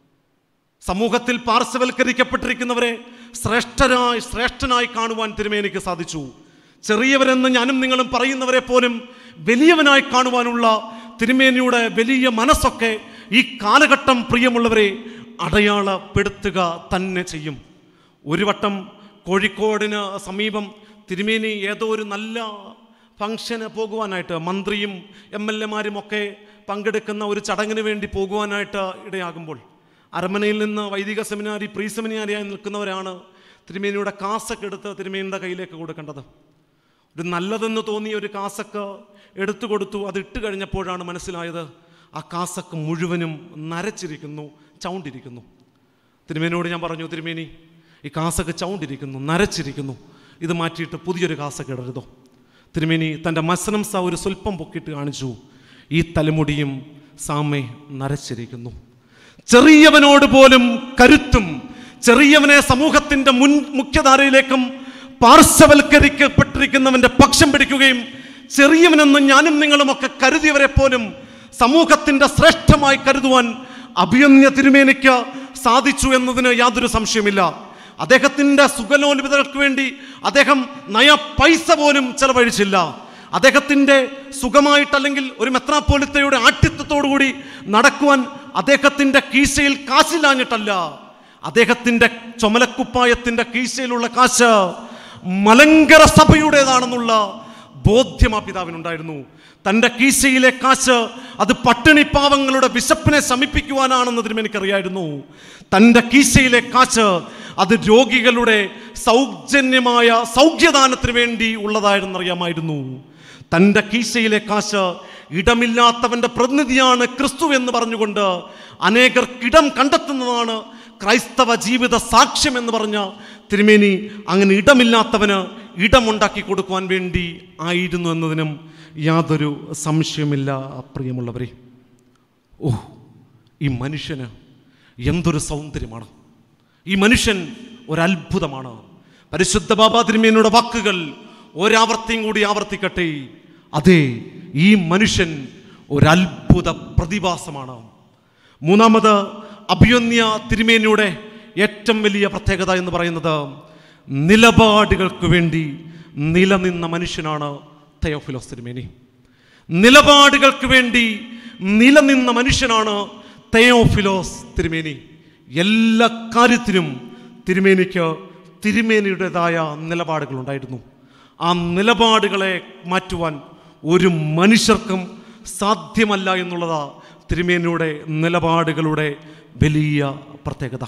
സമൂഹത്തിൽ പാർശ്വവൽക്കരിക്കപ്പെട്ടിരിക്കുന്നവരെ ശ്രേഷ്ഠരായി ശ്രേഷ്ഠനായി കാണുവാൻ തിരുമേനിക്ക് സാധിച്ചു ചെറിയവരെന്ന് ഞാനും നിങ്ങളും പറയുന്നവരെ പോലും വലിയവനായി കാണുവാനുള്ള തിരുമേനിയുടെ വലിയ മനസ്സൊക്കെ ഈ കാലഘട്ടം പ്രിയമുള്ളവരെ അടയാളപ്പെടുത്തുക തന്നെ ചെയ്യും ഒരു വട്ടം കോഴിക്കോടിന് സമീപം തിരുമേനി ഏതോ ഒരു നല്ല ഫംഗ്ഷന് പോകുവാനായിട്ട് മന്ത്രിയും എം എൽ എമാരും ഒക്കെ പങ്കെടുക്കുന്ന ഒരു ചടങ്ങിന് വേണ്ടി പോകുവാനായിട്ട് ഇടയാകുമ്പോൾ അരമനയിൽ നിന്ന് വൈദിക സെമിനാരി പ്രീ സെമിനാരിയായി നിൽക്കുന്നവരാണ് തിരുമേനിയുടെ കാസൊക്കെ എടുത്ത് തിരുമേനിയുടെ കയ്യിലേക്ക് കൊടുക്കേണ്ടത് ഒരു നല്ലതെന്ന് തോന്നിയ ഒരു കാസക്ക് എടുത്തു കൊടുത്തു അത് ഇട്ട് കഴിഞ്ഞപ്പോഴാണ് മനസ്സിലായത് ആ കാസക്ക് മുഴുവനും നരച്ചിരിക്കുന്നു ചൗണ്ടിരിക്കുന്നു തിരുമേനിയോട് ഞാൻ പറഞ്ഞു തിരുമേനി ഈ കാസക്ക് ചൗണ്ടിരിക്കുന്നു നരച്ചിരിക്കുന്നു ഇത് മാറ്റിയിട്ട് പുതിയൊരു കാസക്ക് ഇടരുതോ തിരുമേനി തൻ്റെ മസനം സ ഒരു സ്വല്പം പൊക്കിയിട്ട് കാണിച്ചു ഈ തലമുടിയും സാമേ നരച്ചിരിക്കുന്നു ചെറിയവനോട് പോലും കരുത്തും ചെറിയവനെ സമൂഹത്തിന്റെ മുൻ മുഖ്യധാരയിലേക്കും പാർശ്വവൽക്കരിക്കപ്പെട്ടിരിക്കുന്നവന്റെ പക്ഷം പിടിക്കുകയും ചെറിയവനെന്ന് ഞാനും നിങ്ങളുമൊക്കെ കരുതിയവരെ പോലും സമൂഹത്തിന്റെ ശ്രേഷ്ഠമായി കരുതുവാൻ അഭിയന്യ തിരുമേനിക്ക് സാധിച്ചു എന്നതിന് യാതൊരു സംശയമില്ല അദ്ദേഹത്തിന്റെ സുഖലോലിതർക്ക് വേണ്ടി അദ്ദേഹം നയ പൈസ പോലും ചെലവഴിച്ചില്ല അദ്ദേഹത്തിന്റെ സുഖമായിട്ടല്ലെങ്കിൽ ഒരു മെത്രാപ്പോലിത്തയുടെ ആഠ്യത്വത്തോടുകൂടി നടക്കുവാൻ അദ്ദേഹത്തിന്റെ കീശയിൽ കാശില്ലാഞ്ഞിട്ടല്ല അദ്ദേഹത്തിന്റെ ചുമലക്കുപ്പായത്തിന്റെ കീശയിലുള്ള കാശ് മലങ്കര സഭയുടേതാണെന്നുള്ള ബോധ്യം ആ പിതാവിനുണ്ടായിരുന്നു തൻ്റെ കീശയിലെ കാശ് അത് പട്ടിണിപ്പാവങ്ങളുടെ വിശപ്പിനെ ശമിപ്പിക്കുവാനാണെന്നതിനും എനിക്കറിയായിരുന്നു തൻ്റെ കീശയിലെ കാശ് അത് രോഗികളുടെ സൗജന്യമായ സൗഖ്യദാനത്തിന് വേണ്ടി ഉള്ളതായിരുന്നറിയാമായിരുന്നു തൻ്റെ കീശയിലെ കാശ് ഇടമില്ലാത്തവൻ്റെ പ്രതിനിധിയാണ് ക്രിസ്തു എന്ന് പറഞ്ഞുകൊണ്ട് അനേകർക്കിടം കണ്ടെത്തുന്നതാണ് ക്രൈസ്തവ ജീവിത സാക്ഷ്യം എന്ന് പറഞ്ഞ തിരുമേനി അങ്ങനെ ഇടമില്ലാത്തവന് ഇടമുണ്ടാക്കി കൊടുക്കുവാൻ വേണ്ടി ആയിരുന്നു എന്നതിനും യാതൊരു സംശയമില്ല പ്രിയമുള്ളവരെ ഓ ഈ മനുഷ്യന് എന്തൊരു സൗന്ദര്യമാണ് ഈ മനുഷ്യൻ ഒരത്ഭുതമാണ് പരിശുദ്ധ ബാബാ തിരുമേനിയുടെ വാക്കുകൾ ഒരാവർത്തിയും കൂടി ആവർത്തിക്കട്ടെ അതെ ഈ മനുഷ്യൻ ഒരത്ഭുത പ്രതിഭാസമാണ് മൂന്നാമത് അഭിയന്യ തിരുമേനിയുടെ ഏറ്റവും വലിയ പ്രത്യേകത എന്ന് പറയുന്നത് നിലപാടുകൾക്ക് വേണ്ടി നിലനിന്ന മനുഷ്യനാണ് തെയോഫിലോസ് തിരുമേനി നിലപാടുകൾക്ക് വേണ്ടി നിലനിന്ന മനുഷ്യനാണ് തെയോഫിലോസ് തിരുമേനി എല്ലാ കാര്യത്തിനും തിരുമേനിക്ക് തിരുമേനിയുടേതായ നിലപാടുകളുണ്ടായിരുന്നു ആ നിലപാടുകളെ മാറ്റുവാൻ ഒരു മനുഷ്യർക്കും സാധ്യമല്ല എന്നുള്ളതാ തിരുമേനിയുടെ നിലപാടുകളുടെ വലിയ പ്രത്യേകത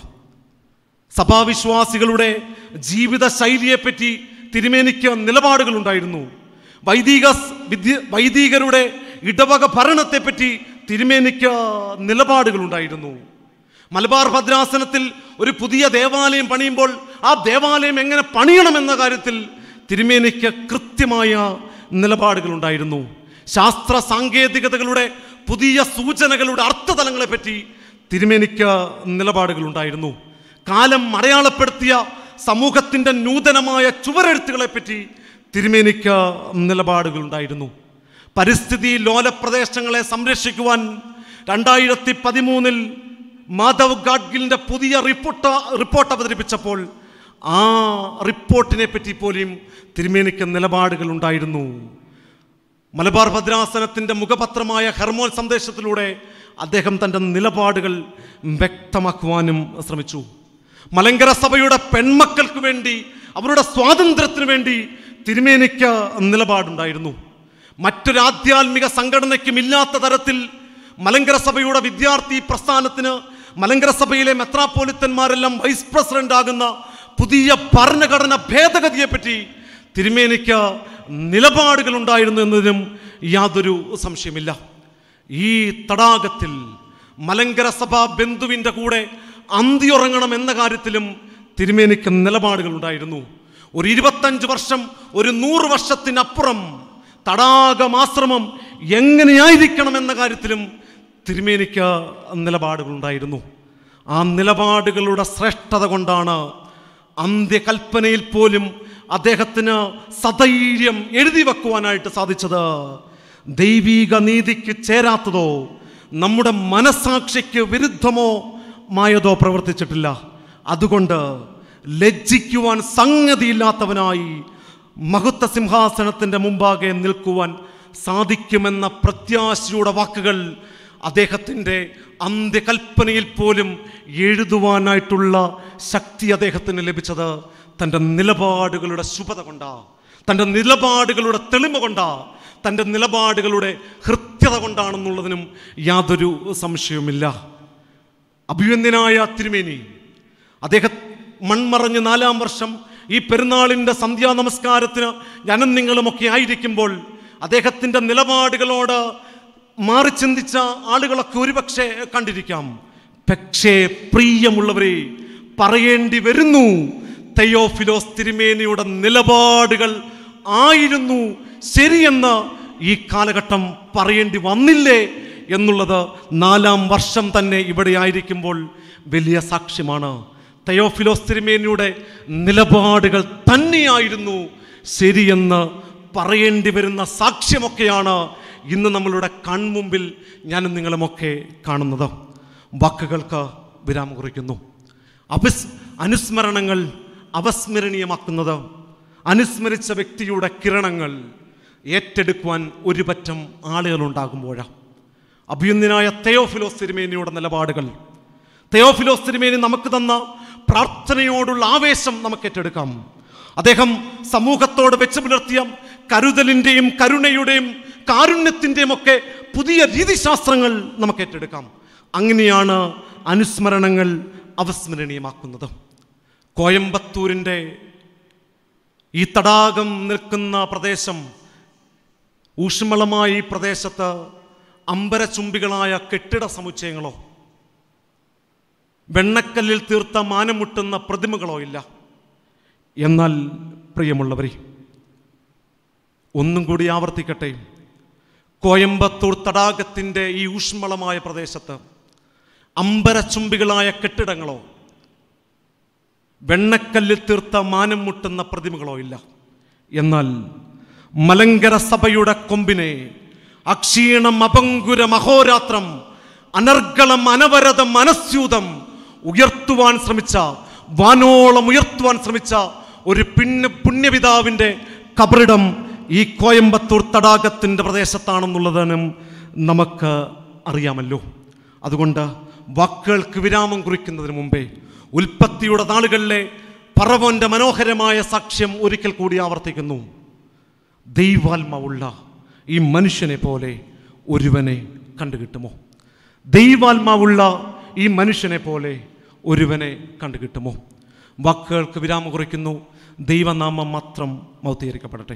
സഭാവിശ്വാസികളുടെ ജീവിത ശൈലിയെപ്പറ്റി തിരുമേനിക്ക് നിലപാടുകളുണ്ടായിരുന്നു വൈദിക വിദ്യ വൈദികരുടെ ഇടവക ഭരണത്തെപ്പറ്റി തിരുമേനിക്ക് നിലപാടുകളുണ്ടായിരുന്നു മലബാർ ഭദ്രാസനത്തിൽ ഒരു പുതിയ ദേവാലയം പണിയുമ്പോൾ ആ ദേവാലയം എങ്ങനെ പണിയണമെന്ന കാര്യത്തിൽ തിരുമേനിക്ക് കൃത്യമായ നിലപാടുകളുണ്ടായിരുന്നു ശാസ്ത്ര സാങ്കേതികതകളുടെ പുതിയ സൂചനകളുടെ അർത്ഥതലങ്ങളെപ്പറ്റി തിരുമേനിക്ക് നിലപാടുകളുണ്ടായിരുന്നു കാലം അടയാളപ്പെടുത്തിയ സമൂഹത്തിൻ്റെ നൂതനമായ ചുവരെഴുത്തുകളെപ്പറ്റി തിരുമേനിക്ക് നിലപാടുകളുണ്ടായിരുന്നു പരിസ്ഥിതി ലോല പ്രദേശങ്ങളെ സംരക്ഷിക്കുവാൻ രണ്ടായിരത്തി പതിമൂന്നിൽ മാധവ് ഗാഡ്ഗിലിൻ്റെ പുതിയ റിപ്പോർട്ട് റിപ്പോർട്ട് അവതരിപ്പിച്ചപ്പോൾ ആ റിപ്പോർട്ടിനെ പറ്റി പോലും തിരുമേനിക്ക് നിലപാടുകൾ ഉണ്ടായിരുന്നു മലബാർ ഭദ്രാസനത്തിൻ്റെ മുഖപത്രമായ ഹെർമോൻ സന്ദേശത്തിലൂടെ അദ്ദേഹം തൻ്റെ നിലപാടുകൾ വ്യക്തമാക്കുവാനും ശ്രമിച്ചു മലങ്കര സഭയുടെ പെൺമക്കൾക്ക് വേണ്ടി അവരുടെ സ്വാതന്ത്ര്യത്തിനു വേണ്ടി തിരുമേനിക്ക് നിലപാടുണ്ടായിരുന്നു മറ്റൊരു ആധ്യാത്മിക സംഘടനയ്ക്കും ഇല്ലാത്ത തരത്തിൽ മലങ്കര സഭയുടെ വിദ്യാർത്ഥി പ്രസ്ഥാനത്തിന് മലങ്കര സഭയിലെ മെത്രാപ്പോലിത്തന്മാരെല്ലാം വൈസ് പ്രസിഡന്റ് ആകുന്ന പുതിയ ഭരണഘടന ഭേദഗതിയെപ്പറ്റി തിരുമേനിക്ക് നിലപാടുകൾ ഉണ്ടായിരുന്നു എന്നതിനും യാതൊരു സംശയമില്ല ഈ തടാകത്തിൽ മലങ്കര സഭ ബന്ധുവിൻ്റെ കൂടെ അന്തിയുറങ്ങണം എന്ന കാര്യത്തിലും തിരുമേനിക്ക് നിലപാടുകൾ ഉണ്ടായിരുന്നു ഒരു ഇരുപത്തഞ്ച് വർഷം ഒരു നൂറ് വർഷത്തിനപ്പുറം തടാകമാശ്രമം എങ്ങനെയായിരിക്കണം എന്ന കാര്യത്തിലും തിരുമേനിക്ക് നിലപാടുകൾ ഉണ്ടായിരുന്നു ആ നിലപാടുകളുടെ ശ്രേഷ്ഠത കൊണ്ടാണ് അന്ത്യകൽപ്പനയിൽ പോലും അദ്ദേഹത്തിന് സധൈര്യം എഴുതി വെക്കുവാനായിട്ട് സാധിച്ചത് ദൈവീക നീതിക്ക് ചേരാത്തതോ നമ്മുടെ മനസാക്ഷിക്ക് വിരുദ്ധമോ മായതോ പ്രവർത്തിച്ചിട്ടില്ല അതുകൊണ്ട് ലജ്ജിക്കുവാൻ സംഗതിയില്ലാത്തവനായി മഹത്വ സിംഹാസനത്തിൻ്റെ മുമ്പാകെ നിൽക്കുവാൻ സാധിക്കുമെന്ന പ്രത്യാശയുടെ വാക്കുകൾ അദ്ദേഹത്തിൻ്റെ അന്ത്യകൽപ്പനയിൽ പോലും എഴുതുവാനായിട്ടുള്ള ശക്തി അദ്ദേഹത്തിന് ലഭിച്ചത് തൻ്റെ നിലപാടുകളുടെ ശുഭത കൊണ്ടാ തൻ്റെ നിലപാടുകളുടെ തെളിമ കൊണ്ടാ തൻ്റെ നിലപാടുകളുടെ ഹൃത്യത കൊണ്ടാണെന്നുള്ളതിനും യാതൊരു സംശയവുമില്ല അഭിവന്ദ്യനായ തിരുമേനി അദ്ദേഹം മൺമറഞ്ഞ് നാലാം വർഷം ഈ പെരുന്നാളിൻ്റെ സന്ധ്യാ നമസ്കാരത്തിന് ഞാനും നിങ്ങളുമൊക്കെ ആയിരിക്കുമ്പോൾ അദ്ദേഹത്തിൻ്റെ നിലപാടുകളോട് മാറി ചിന്തിച്ച ആളുകളൊക്കെ ഒരുപക്ഷെ കണ്ടിരിക്കാം പക്ഷേ പ്രിയമുള്ളവരെ പറയേണ്ടി വരുന്നു തെയോഫിലോസ് തിരുമേനിയുടെ നിലപാടുകൾ ആയിരുന്നു ശരിയെന്ന് ഈ കാലഘട്ടം പറയേണ്ടി വന്നില്ലേ എന്നുള്ളത് നാലാം വർഷം തന്നെ ഇവിടെ ആയിരിക്കുമ്പോൾ വലിയ സാക്ഷ്യമാണ് തെയോഫിലോസ് തിരുമേനിയുടെ നിലപാടുകൾ തന്നെയായിരുന്നു ശരിയെന്ന് പറയേണ്ടി വരുന്ന സാക്ഷ്യമൊക്കെയാണ് ഇന്ന് നമ്മളുടെ കൺമുമ്പിൽ ഞാനും നിങ്ങളുമൊക്കെ കാണുന്നത് വാക്കുകൾക്ക് വിരാമം കുറിക്കുന്നു അവിസ് അനുസ്മരണങ്ങൾ അവസ്മരണീയമാക്കുന്നത് അനുസ്മരിച്ച വ്യക്തിയുടെ കിരണങ്ങൾ ഏറ്റെടുക്കുവാൻ ഒരു പറ്റം ആളുകളുണ്ടാകുമ്പോഴാണ് അഭിയുന്നനായ തെയോഫിലോസ് തിരുമേനിയുടെ നിലപാടുകൾ തെയോഫിലോസ് തിരുമേനി നമുക്ക് തന്ന പ്രാർത്ഥനയോടുള്ള ആവേശം നമുക്ക് ഏറ്റെടുക്കാം അദ്ദേഹം സമൂഹത്തോട് വെച്ച് പുലർത്തിയ കരുതലിൻ്റെയും കരുണയുടെയും കാരുണ്യത്തിൻ്റെയും ഒക്കെ പുതിയ രീതിശാസ്ത്രങ്ങൾ നമുക്ക് ഏറ്റെടുക്കാം അങ്ങനെയാണ് അനുസ്മരണങ്ങൾ അവസ്മരണീയമാക്കുന്നത് കോയമ്പത്തൂരിൻ്റെ ഈ തടാകം നിൽക്കുന്ന പ്രദേശം ഊഷ്മളമായ ഈ പ്രദേശത്ത് അമ്പരചുംബികളായ കെട്ടിട സമുച്ചയങ്ങളോ വെണ്ണക്കല്ലിൽ തീർത്ത മാനമുട്ടുന്ന പ്രതിമകളോ ഇല്ല എന്നാൽ പ്രിയമുള്ളവരെ ഒന്നും കൂടി ആവർത്തിക്കട്ടെ കോയമ്പത്തൂർ തടാകത്തിൻ്റെ ഈ ഊഷ്മളമായ പ്രദേശത്ത് അമ്പരചുംബികളായ കെട്ടിടങ്ങളോ വെണ്ണക്കല്ലിൽ തീർത്ത മാനം മുട്ടുന്ന പ്രതിമകളോ ഇല്ല എന്നാൽ മലങ്കര സഭയുടെ കൊമ്പിനെ അക്ഷീണം അപങ്കുര മഹോരാത്രം അനർഗളം അനവരതം മനസ്യൂതം ഉയർത്തുവാൻ ശ്രമിച്ച വാനോളം ഉയർത്തുവാൻ ശ്രമിച്ച ഒരു പുണ്യ പുണ്യപിതാവിൻ്റെ കബറിടം ഈ കോയമ്പത്തൂർ തടാകത്തിൻ്റെ പ്രദേശത്താണെന്നുള്ളതിനും നമുക്ക് അറിയാമല്ലോ അതുകൊണ്ട് വാക്കുകൾക്ക് വിരാമം കുറിക്കുന്നതിന് മുമ്പേ ഉൽപ്പത്തിയുടെ നാളുകളിലെ പറവോന്റെ മനോഹരമായ സാക്ഷ്യം ഒരിക്കൽ കൂടി ആവർത്തിക്കുന്നു ദൈവാത്മാവുള്ള ഈ മനുഷ്യനെ പോലെ ഒരുവനെ കണ്ടുകിട്ടുമോ ദൈവാത്മാവുള്ള ഈ മനുഷ്യനെ പോലെ ഒരുവനെ കണ്ടുകിട്ടുമോ വാക്കുകൾക്ക് വിരാമം കുറിക്കുന്നു ദൈവനാമം മാത്രം മൗത്തീകരിക്കപ്പെടട്ടെ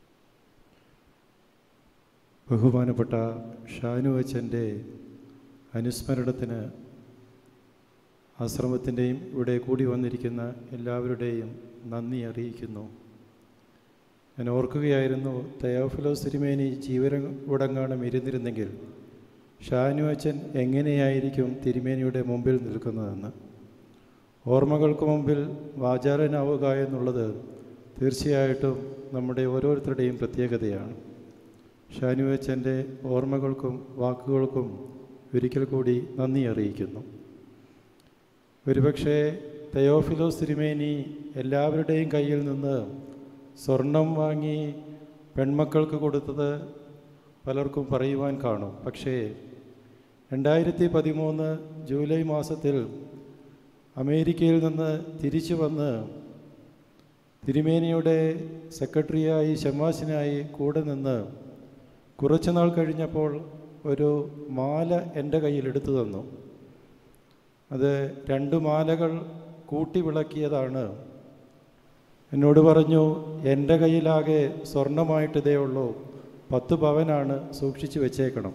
ബഹുമാനപ്പെട്ട ഷാനു അച്ഛൻ്റെ അനുസ്മരണത്തിന് ആശ്രമത്തിൻ്റെയും ഇവിടെ കൂടി വന്നിരിക്കുന്ന എല്ലാവരുടെയും നന്ദി അറിയിക്കുന്നു ഞാൻ ഓർക്കുകയായിരുന്നു തയോഫിലോസ് തിരുമേനി ജീവനോടങ്ങാണം ഇരുന്നിരുന്നെങ്കിൽ ഷാനു അച്ഛൻ എങ്ങനെയായിരിക്കും തിരുമേനിയുടെ മുമ്പിൽ നിൽക്കുന്നതെന്ന് ഓർമ്മകൾക്ക് മുമ്പിൽ വാചാലനാവുക എന്നുള്ളത് തീർച്ചയായിട്ടും നമ്മുടെ ഓരോരുത്തരുടെയും പ്രത്യേകതയാണ് ഷാനു അച്ഛൻ്റെ ഓർമ്മകൾക്കും വാക്കുകൾക്കും ഒരിക്കൽ കൂടി നന്ദി അറിയിക്കുന്നു ഒരുപക്ഷെ തയോഫിലോസ് തിരുമേനി എല്ലാവരുടെയും കയ്യിൽ നിന്ന് സ്വർണം വാങ്ങി പെൺമക്കൾക്ക് കൊടുത്തത് പലർക്കും പറയുവാൻ കാണും പക്ഷേ രണ്ടായിരത്തി പതിമൂന്ന് ജൂലൈ മാസത്തിൽ അമേരിക്കയിൽ നിന്ന് തിരിച്ചു വന്ന് തിരുമേനിയുടെ സെക്രട്ടറിയായി ഷമാസിനായി കൂടെ നിന്ന് കുറച്ചുനാൾ കഴിഞ്ഞപ്പോൾ ഒരു മാല എൻ്റെ കയ്യിൽ എടുത്തു തന്നു അത് രണ്ട് മാലകൾ കൂട്ടി വിളക്കിയതാണ് എന്നോട് പറഞ്ഞു എൻ്റെ കയ്യിലാകെ സ്വർണമായിട്ടിതേ ഉള്ളൂ പത്ത് പവനാണ് സൂക്ഷിച്ചു വെച്ചേക്കണം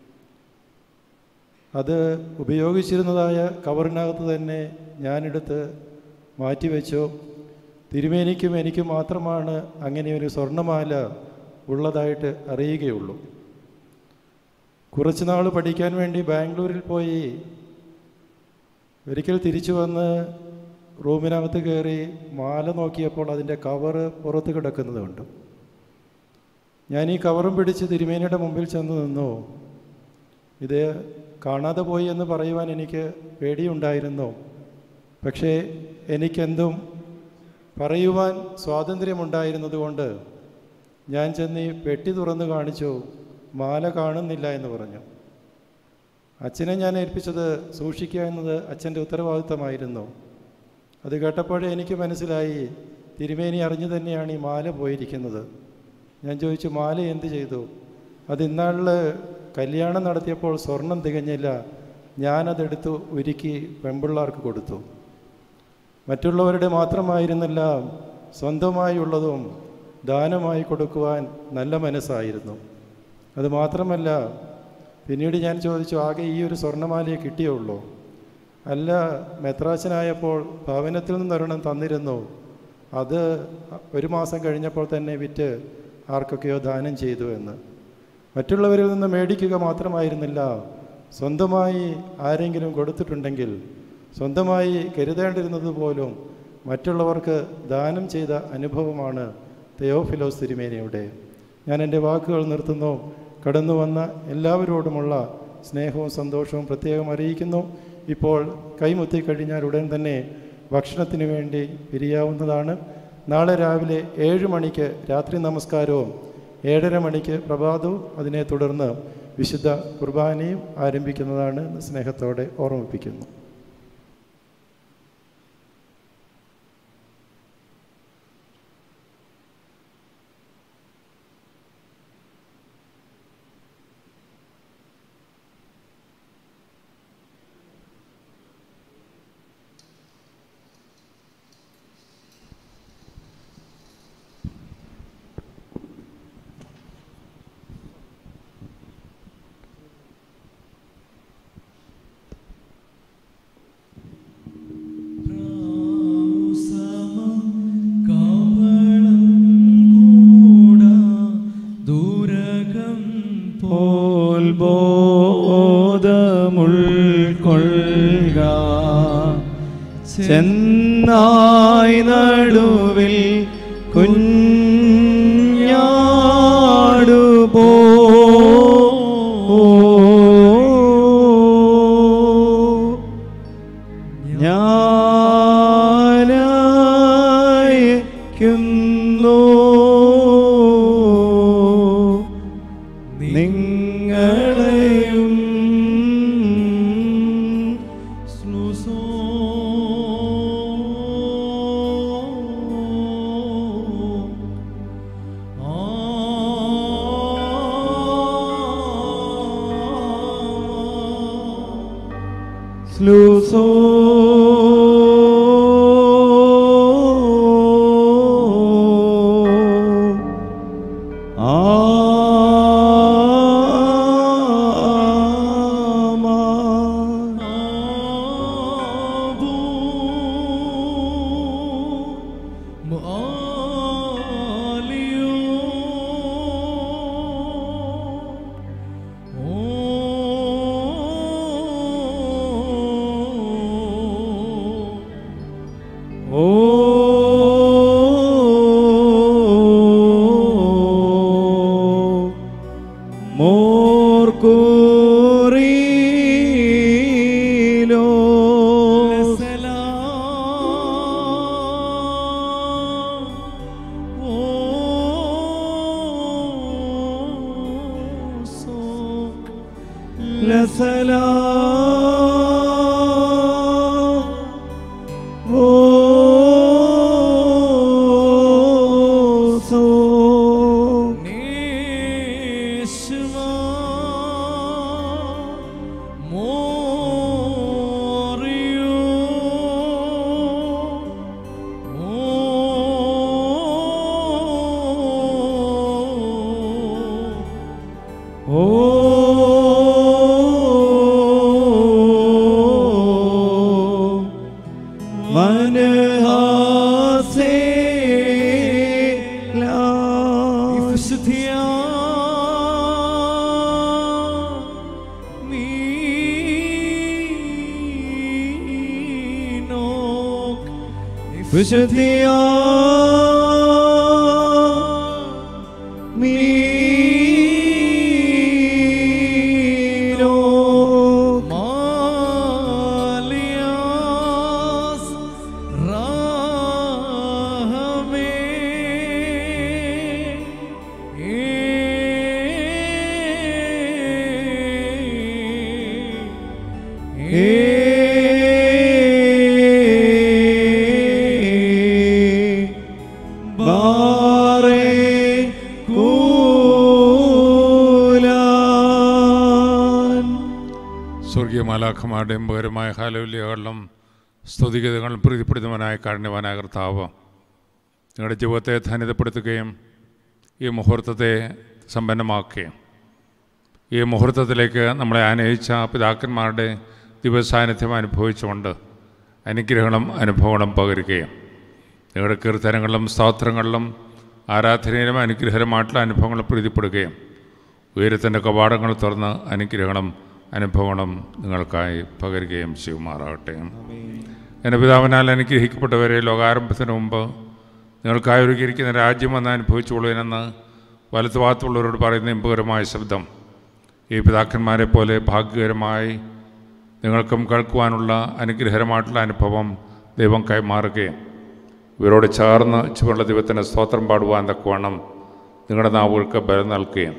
അത് ഉപയോഗിച്ചിരുന്നതായ കവറിനകത്ത് തന്നെ ഞാനെടുത്ത് മാറ്റിവെച്ചു തിരുമേനിക്കും എനിക്ക് മാത്രമാണ് അങ്ങനെ ഒരു സ്വർണ്ണമാല ഉള്ളതായിട്ട് അറിയുകയുള്ളൂ കുറച്ച് നാൾ പഠിക്കാൻ വേണ്ടി ബാംഗ്ലൂരിൽ പോയി ഒരിക്കൽ തിരിച്ചു വന്ന് റൂമിനകത്ത് കയറി മാല നോക്കിയപ്പോൾ അതിൻ്റെ കവറ് പുറത്ത് കിടക്കുന്നത് കണ്ടു ഞാൻ ഈ കവറും പിടിച്ച് തിരുമേനിയുടെ മുമ്പിൽ ചെന്ന് നിന്നു ഇത് കാണാതെ പോയി എന്ന് പറയുവാൻ എനിക്ക് പേടിയുണ്ടായിരുന്നു പക്ഷേ എനിക്കെന്തും പറയുവാൻ സ്വാതന്ത്ര്യമുണ്ടായിരുന്നതുകൊണ്ട് ഞാൻ ചെന്ന് ഈ പെട്ടി തുറന്ന് കാണിച്ചു മാല കാണുന്നില്ല എന്ന് പറഞ്ഞു അച്ഛനെ ഞാൻ ഏൽപ്പിച്ചത് സൂക്ഷിക്കുക എന്നത് അച്ഛൻ്റെ ഉത്തരവാദിത്തമായിരുന്നു അത് കേട്ടപ്പോഴേ എനിക്ക് മനസ്സിലായി തിരുമേനി അറിഞ്ഞു തന്നെയാണ് ഈ മാല പോയിരിക്കുന്നത് ഞാൻ ചോദിച്ചു മാല എന്ത് ചെയ്തു അത് ഇന്നാളിൽ കല്യാണം നടത്തിയപ്പോൾ സ്വർണം തികഞ്ഞില്ല ഞാനതെടുത്തു ഉരുക്കി പെമ്പിള്ളാർക്ക് കൊടുത്തു മറ്റുള്ളവരുടെ മാത്രമായിരുന്നില്ല സ്വന്തമായുള്ളതും ദാനമായി കൊടുക്കുവാൻ നല്ല മനസ്സായിരുന്നു അത് മാത്രമല്ല പിന്നീട് ഞാൻ ചോദിച്ചു ആകെ ഈ ഒരു സ്വർണ്ണമാലയെ കിട്ടിയുള്ളൂ അല്ല മെത്രാച്ചനായപ്പോൾ ഭവനത്തിൽ നിന്നൊരെണ്ണം തന്നിരുന്നു അത് ഒരു മാസം കഴിഞ്ഞപ്പോൾ തന്നെ വിറ്റ് ആർക്കൊക്കെയോ ദാനം ചെയ്തു എന്ന് മറ്റുള്ളവരിൽ നിന്ന് മേടിക്കുക മാത്രമായിരുന്നില്ല സ്വന്തമായി ആരെങ്കിലും കൊടുത്തിട്ടുണ്ടെങ്കിൽ സ്വന്തമായി കരുതേണ്ടിരുന്നത് പോലും മറ്റുള്ളവർക്ക് ദാനം ചെയ്ത അനുഭവമാണ് തെയോഫിലോസ് തിരുമേനിയുടെ ഞാൻ എൻ്റെ വാക്കുകൾ നിർത്തുന്നു കടന്നു വന്ന എല്ലാവരോടുമുള്ള സ്നേഹവും സന്തോഷവും പ്രത്യേകം അറിയിക്കുന്നു ഇപ്പോൾ കൈമുത്തി കഴിഞ്ഞാൽ ഉടൻ തന്നെ ഭക്ഷണത്തിന് വേണ്ടി പിരിയാവുന്നതാണ് നാളെ രാവിലെ ഏഴ് മണിക്ക് രാത്രി നമസ്കാരവും ഏഴര മണിക്ക് പ്രഭാതവും അതിനെ തുടർന്ന് വിശുദ്ധ കുർബാനയും ആരംഭിക്കുന്നതാണ് എന്ന് സ്നേഹത്തോടെ ഓർമ്മിപ്പിക്കുന്നു പോൽ ബോധമുൾക്കൊള്ളുക ചെന്നായി നടുവിൽ കുഞ്ഞാടു പോ ഞാനയക്കുന്നു നിങ്ങളെയും സ്ലൂസോ ആമാ Morcorillo La salam Oso Neshma Morio Oh Manhasela വിശുദ്ധിയാ മീനോക് വിശുദ്ധിയ മീനോ മാലിയാസ് രാഹമേ ബാറേ കൂലാൻ സ്വർഗീയ മാലാഖമാരുടെയും പകരമായ ഹാലവല്യകളിലും സ്തുതിഗതകളും പ്രീതിപ്പെടുത്തുവാനായ കാരുണ്യവാനായ കർത്താവ് നിങ്ങളുടെ ജീവിതത്തെ ധന്യതപ്പെടുത്തുകയും ഈ മുഹൂർത്തത്തെ സമ്പന്നമാക്കുകയും ഈ മുഹൂർത്തത്തിലേക്ക് നമ്മളെ ആനയിച്ച പിതാക്കന്മാരുടെ ദിവസാന്നിധ്യം അനുഭവിച്ചുകൊണ്ട് അനുഗ്രഹങ്ങളും അനുഭവങ്ങളും പകരുകയും നിങ്ങളുടെ കീർത്തനങ്ങളിലും സ്തോത്രങ്ങളിലും ആരാധനയിലും അനുഗ്രഹരമായിട്ടുള്ള അനുഭവങ്ങൾ പ്രീതിപ്പെടുകയും ഉയരത്തിൻ്റെ കവാടങ്ങൾ തുറന്ന് അനുഗ്രഹങ്ങളും അനുഭവങ്ങളും നിങ്ങൾക്കായി പകരുകയും ചെയ്യുമാറാകട്ടെ എൻ്റെ പിതാവിനാൽ അനുഗ്രഹിക്കപ്പെട്ടവരെ ലോകാരംഭത്തിന് മുമ്പ് നിങ്ങൾക്കായി ഒരുക്കിയിരിക്കുന്ന രാജ്യം വന്ന് അനുഭവിച്ചുകൊള്ളുവിനെന്ന് വലത്ത് ഭാഗത്തുള്ളവരോട് പറയുന്ന ഇമ്പകരമായ ശബ്ദം ഈ പിതാക്കന്മാരെ പോലെ ഭാഗ്യകരമായി നിങ്ങൾക്കും കേൾക്കുവാനുള്ള അനുഗ്രഹകരമായിട്ടുള്ള അനുഭവം ദൈവം കൈമാറുകയും ഇവരോട് ചേർന്ന് ചുവള്ള ദൈവത്തിന് സ്തോത്രം പാടുവാൻ തക്കവണ്ണം നിങ്ങളുടെ നാവുകൾക്ക് ബലം നൽകുകയും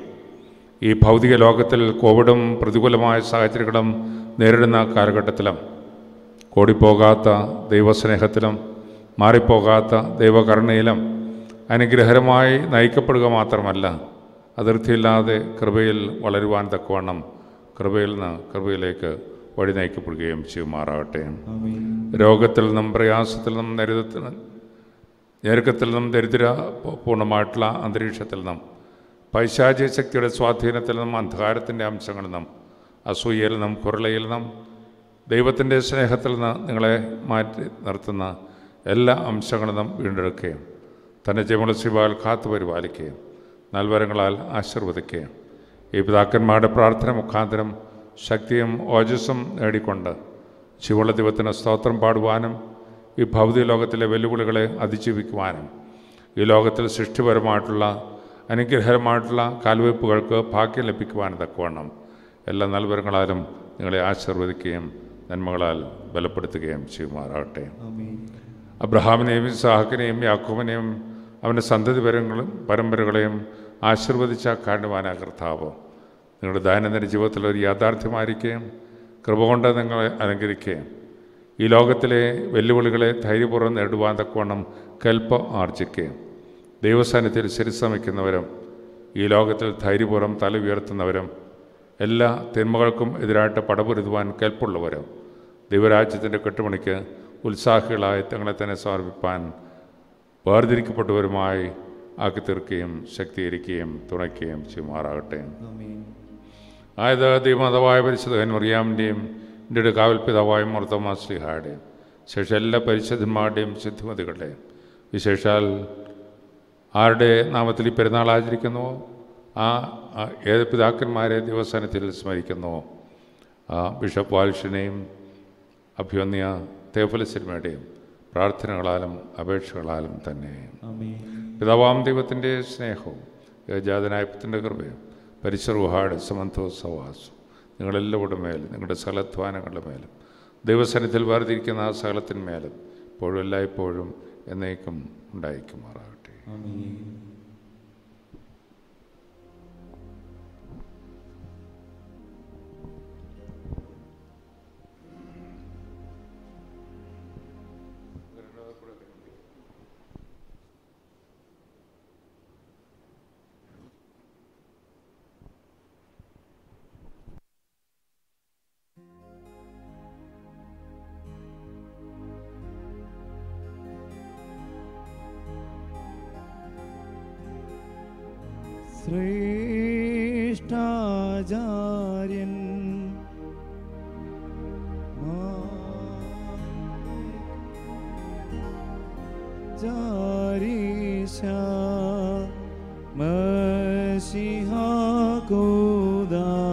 ഈ ഭൗതിക ലോകത്തിൽ കോവിഡും പ്രതികൂലമായ സാഹചര്യങ്ങളും നേരിടുന്ന കാലഘട്ടത്തിലും കൂടിപ്പോകാത്ത ദൈവസ്നേഹത്തിലും മാറിപ്പോകാത്ത ദൈവകരുണയിലും അനുഗ്രഹരമായി നയിക്കപ്പെടുക മാത്രമല്ല അതിർത്തിയില്ലാതെ കൃപയിൽ വളരുവാൻ തക്കവണ്ണം കൃപയിൽ നിന്ന് കൃപയിലേക്ക് വഴി നയിക്കപ്പെടുകയും ചെയ്യുമാറാകട്ടെ രോഗത്തിൽ നിന്നും പ്രയാസത്തിൽ നിന്നും ദരിദ്രത്തിൽ ഞെരുക്കത്തിൽ നിന്നും ദരിദ്ര പൂർണ്ണമായിട്ടുള്ള അന്തരീക്ഷത്തിൽ നിന്നും പൈശാചിക ശക്തിയുടെ സ്വാധീനത്തിൽ നിന്നും അന്ധകാരത്തിൻ്റെ അംശങ്ങളിൽ നിന്നും അസൂയയിൽ നിന്നും കുരളയിൽ നിന്നും ദൈവത്തിൻ്റെ സ്നേഹത്തിൽ നിന്ന് നിങ്ങളെ മാറ്റി നിർത്തുന്ന എല്ലാ അംശങ്ങളിൽ നിന്നും വീണ്ടെടുക്കുകയും തൻ്റെ ജീവനുള്ള ശിവാൽ കാത്തു പരിപാലിക്കുകയും നൽവരങ്ങളാൽ ആശീർവദിക്കുകയും ഈ പിതാക്കന്മാരുടെ പ്രാർത്ഥന മുഖാന്തരം ശക്തിയും ഓജസ്സും നേടിക്കൊണ്ട് ശിവുള്ള ദൈവത്തിന് സ്തോത്രം പാടുവാനും ഈ ഭൗതിക ലോകത്തിലെ വെല്ലുവിളികളെ അതിജീവിക്കുവാനും ഈ ലോകത്തിൽ സൃഷ്ടിപരമായിട്ടുള്ള അനുഗ്രഹകരമായിട്ടുള്ള കാൽവയ്പ്പുകൾക്ക് ഭാഗ്യം ലഭിക്കുവാനും തക്കവണ്ണം എല്ലാ നൽവരങ്ങളാലും നിങ്ങളെ ആശീർവദിക്കുകയും നന്മകളാൽ ബലപ്പെടുത്തുകയും ചെയ്യുമാറാകട്ടെ അബ്രഹാമിനെയും ഇസാഹക്കിനെയും യാക്കോബിനെയും അവൻ്റെ സന്തതി പരങ്ങളും പരമ്പരകളെയും ആശീർവദിച്ച കാരണവാന കർത്താവ് നിങ്ങളുടെ ദൈനംദിന ജീവിതത്തിൽ ഒരു യാഥാർത്ഥ്യമായിരിക്കുകയും കൃപ കൊണ്ട് നിങ്ങളെ അലങ്കരിക്കുകയും ഈ ലോകത്തിലെ വെല്ലുവിളികളെ ധൈര്യപൂർവ്വം നേടുവാൻ തക്കവണ്ണം കൽപ്പം ആർജിക്കുകയും ദൈവസ്ഥാനത്തിൽ ശരിശ്രമിക്കുന്നവരും ഈ ലോകത്തിൽ ധൈര്യപൂർവ്വം തല ഉയർത്തുന്നവരും എല്ലാ തിന്മകൾക്കും എതിരായിട്ട് പടപൊരുതുവാൻ കൽപ്പുള്ളവരും ദൈവരാജ്യത്തിൻ്റെ കെട്ടുമണിക്ക് ഉത്സാഹികളായി തങ്ങളെ തന്നെ സമർപ്പിപ്പാൻ വേർതിരിക്കപ്പെട്ടവരുമായി ആക്കി തീർക്കുകയും ശക്തീകരിക്കുകയും തുണയ്ക്കുകയും ചെയ്യുമാറാകട്ടെ ആയത് ദൈവമതവായ പരിശുദ്ധൻ മറിയാമിൻ്റെയും എൻ്റെ കാവൽ പിതാവായ മർത്തമാ ശ്രീഹായുടെയും ശേഷം എല്ലാ പരിശുദ്ധന്മാരുടെയും സിദ്ധിമതികളുടെയും വിശേഷാൽ ആരുടെ നാമത്തിൽ ഈ പെരുന്നാൾ ആചരിക്കുന്നുവോ ആ ആ ഏത് പിതാക്കന്മാരെ ദിവസാനത്തിൽ സ്മരിക്കുന്നുവോ ആ ബിഷപ്പ് വാൽഷിനെയും അഭ്യോന്യ തേഫലസിന്മയുടെയും പ്രാർത്ഥനകളാലും അപേക്ഷകളാലും തന്നെ ആമേൻ പിതാവാം ദൈവത്തിൻ്റെ സ്നേഹവും ഏജാതനായപ്പത്തിൻ്റെ കൃപയും പരിശുറുഹാട് സമന്തവും സവാസവും നിങ്ങളെല്ലാവരുടെ മേലും നിങ്ങളുടെ സകലധ്വാനങ്ങളുടെ മേലും ദൈവസന്നിധിയിൽ വേർതിരിക്കുന്ന ആ സകലത്തിന്മേലും ഇപ്പോഴും എല്ലായ്പ്പോഴും എന്നേക്കും ഉണ്ടായിരിക്കുമാറാകട്ടെ ആമേൻ ശ്രേഷ്ഠാചാര്യൻ ജാരീശ മഷിഹാകൂദ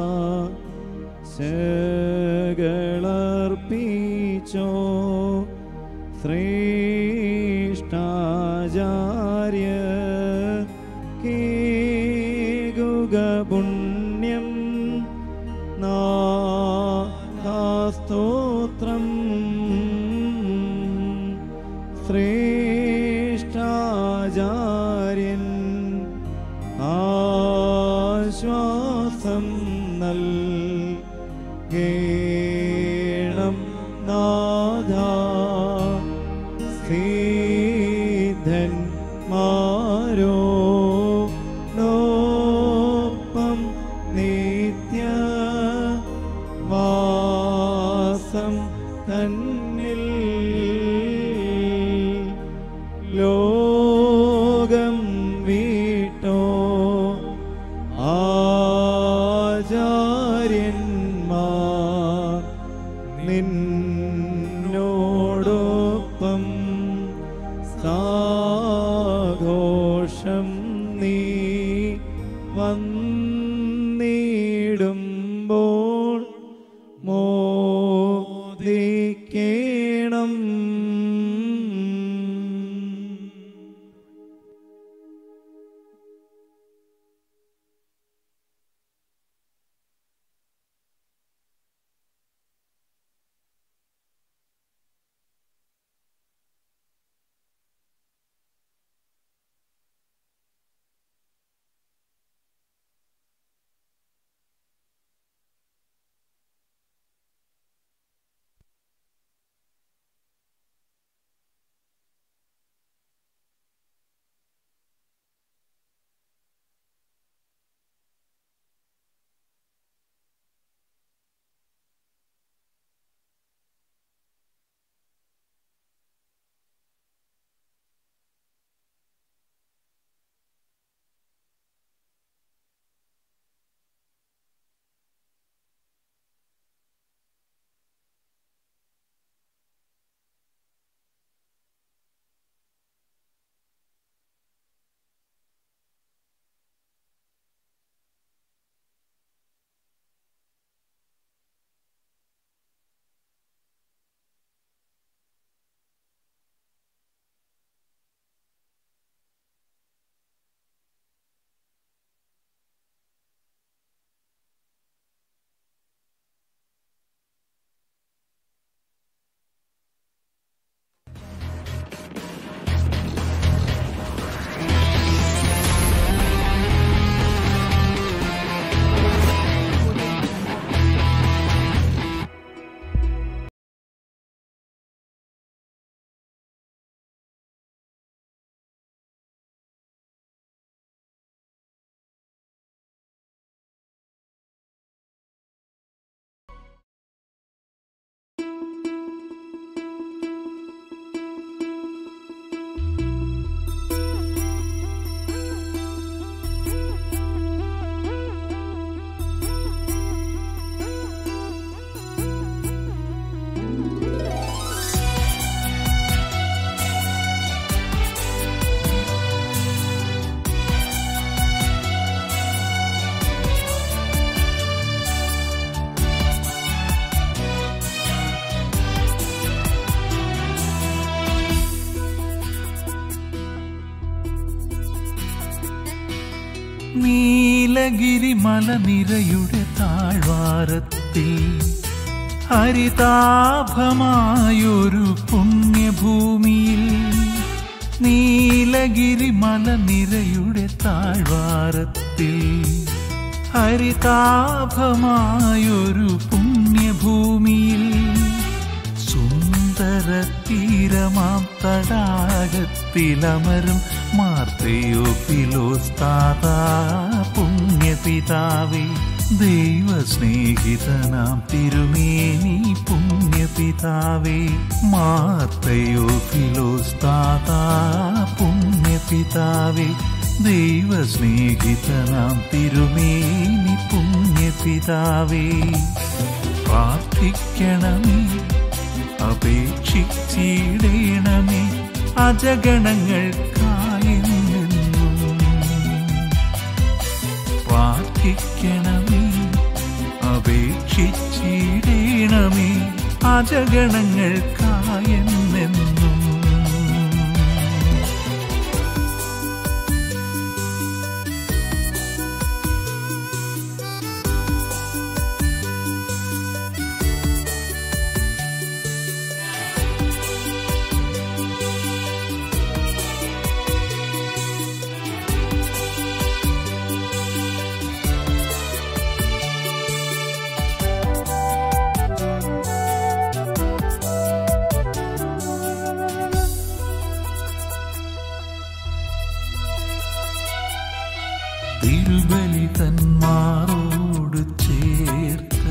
ശകളർപ്പിച്ചോ ശ്രേഷ്ഠാചാര്യ കേകുക പുണ്യം നാസ്തോത്രം ശ്രേഷ്ഠാചാര്യൻ ആശ്വാസം നൽകേണം നാഥ സീധന്മാരോ നോപ്പം നിത്യ വാസം തന്നിൽ ലോകം വീട്ടോ ആചാര്യന്മാർ നിന്നോടൊപ്പം സാഘോഷം നീ വന്നിടുമ്പോൾ മോദിക്കേണം നീലഗിരി മലനിരയുടെ താഴ്വാരത്തിൽ ഹരിതാഭമായൊരു പുണ്യഭൂമിയിൽ നീലഗിരി മലനിരയുടെ താഴ്വാരത്തിൽ ഹരിതാഭമായൊരു പുണ്യഭൂമിയിൽ സുന്ദര തീരമാം തടാകത്തിലമരും മാർത്തയോ ഫിലോസ്താതാ പുണ്യപിതാവേ ദൈവ സ്നേഹിതനാം തിരുമേനി പുണ്യപിതാവേ മാർത്തയോ ഫിലോസ്താതാ പുണ്യപിതാവേ ദൈവ സ്നേഹിതനാം തിരുമേനി പുണ്യപിതാവേ പ്രാർത്ഥിക്കണമേ അപേക്ഷിച്ചിടേണമേ അജഗണങ്ങൾക്കായെന്നും പ്രാർത്ഥിക്കണമേ അപേക്ഷിച്ചിടേണമേ അജഗണങ്ങൾക്കായെന്നും തിരുബലി തന്മാറോട് ചേർത്ത്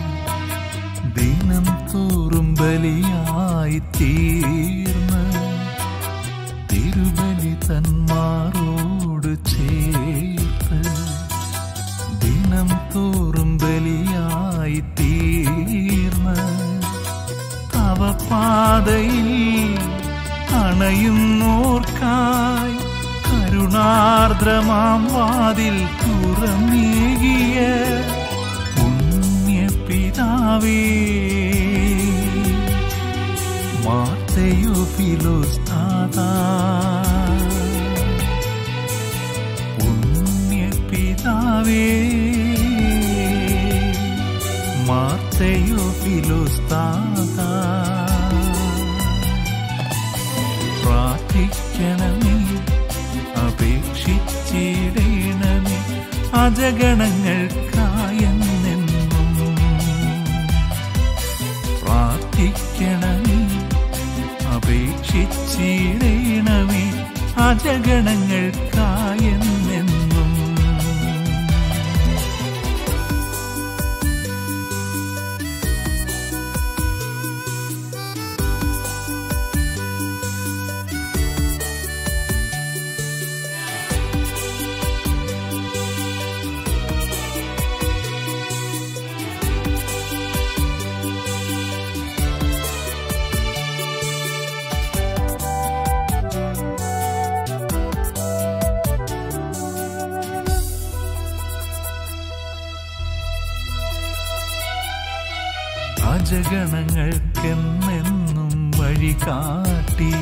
ദിനം തോറും ബലിയായി തീർന്ന് തിരുബലി തന്മാറോട് ചേർത്ത് ദിനം തോറും ബലിയായി തീർന്ന് അവ പാതയിൽ അണയുന്നോർക്കായി കരുണാർദ്രമാം വാതിൽ തുറന്നേകിയ പുണ്യപിതാവേ മാത്തയോ ഫിലോസ്താതാ പുണ്യപിതാവേ മാത്തയോ ഫിലോസ്താതാ പ്രാർത്ഥിക്കണമേ അപേക്ഷിച്ചിടേണമേ അജഗണങ്ങൾക്കായെന്നെന്നും പ്രാർത്ഥിക്കണമേ അപേക്ഷിച്ചിടേണമേ അജഗണങ്ങൾക്കായെന്നെന്നും അജഗണങ്ങൾക്കെന്നെന്നും വഴി കാട്ടിയ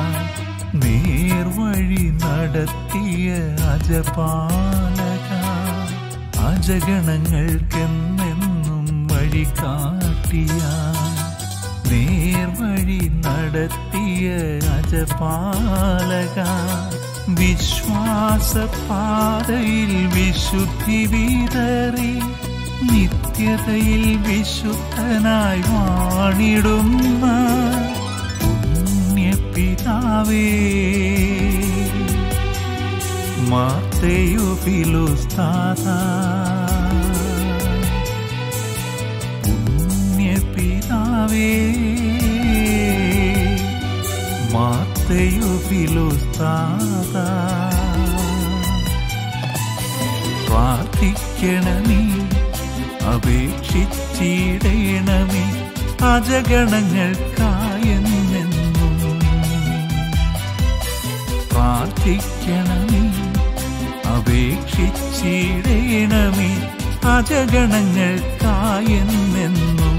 നേർവഴി നടത്തിയ അജപാലക അജഗണങ്ങൾക്കെന്നെന്നും വഴി കാട്ടിയ നേർവഴി നടത്തിയ അജപാലക വിശ്വാസപാതയിൽ വിശുദ്ധി വിതറി നിത്യതയിൽ വിശുദ്ധനായി വാണിടുന്ന പുണ്യപിതാവേ മാത്തയോ ഫിലോസ്താതാ പുണ്യപിതാവേ മാത്തയോ ഫിലോസ്താതാ പ്രാർത്ഥിക്കണമേ അപേക്ഷിച്ചിടേണമേ അജഗണങ്ങൾക്കായെന്നെന്നും പ്രാർത്ഥിക്കണമേ അപേക്ഷിച്ചിടേണമേ അജഗണങ്ങൾക്കായെന്നെന്നും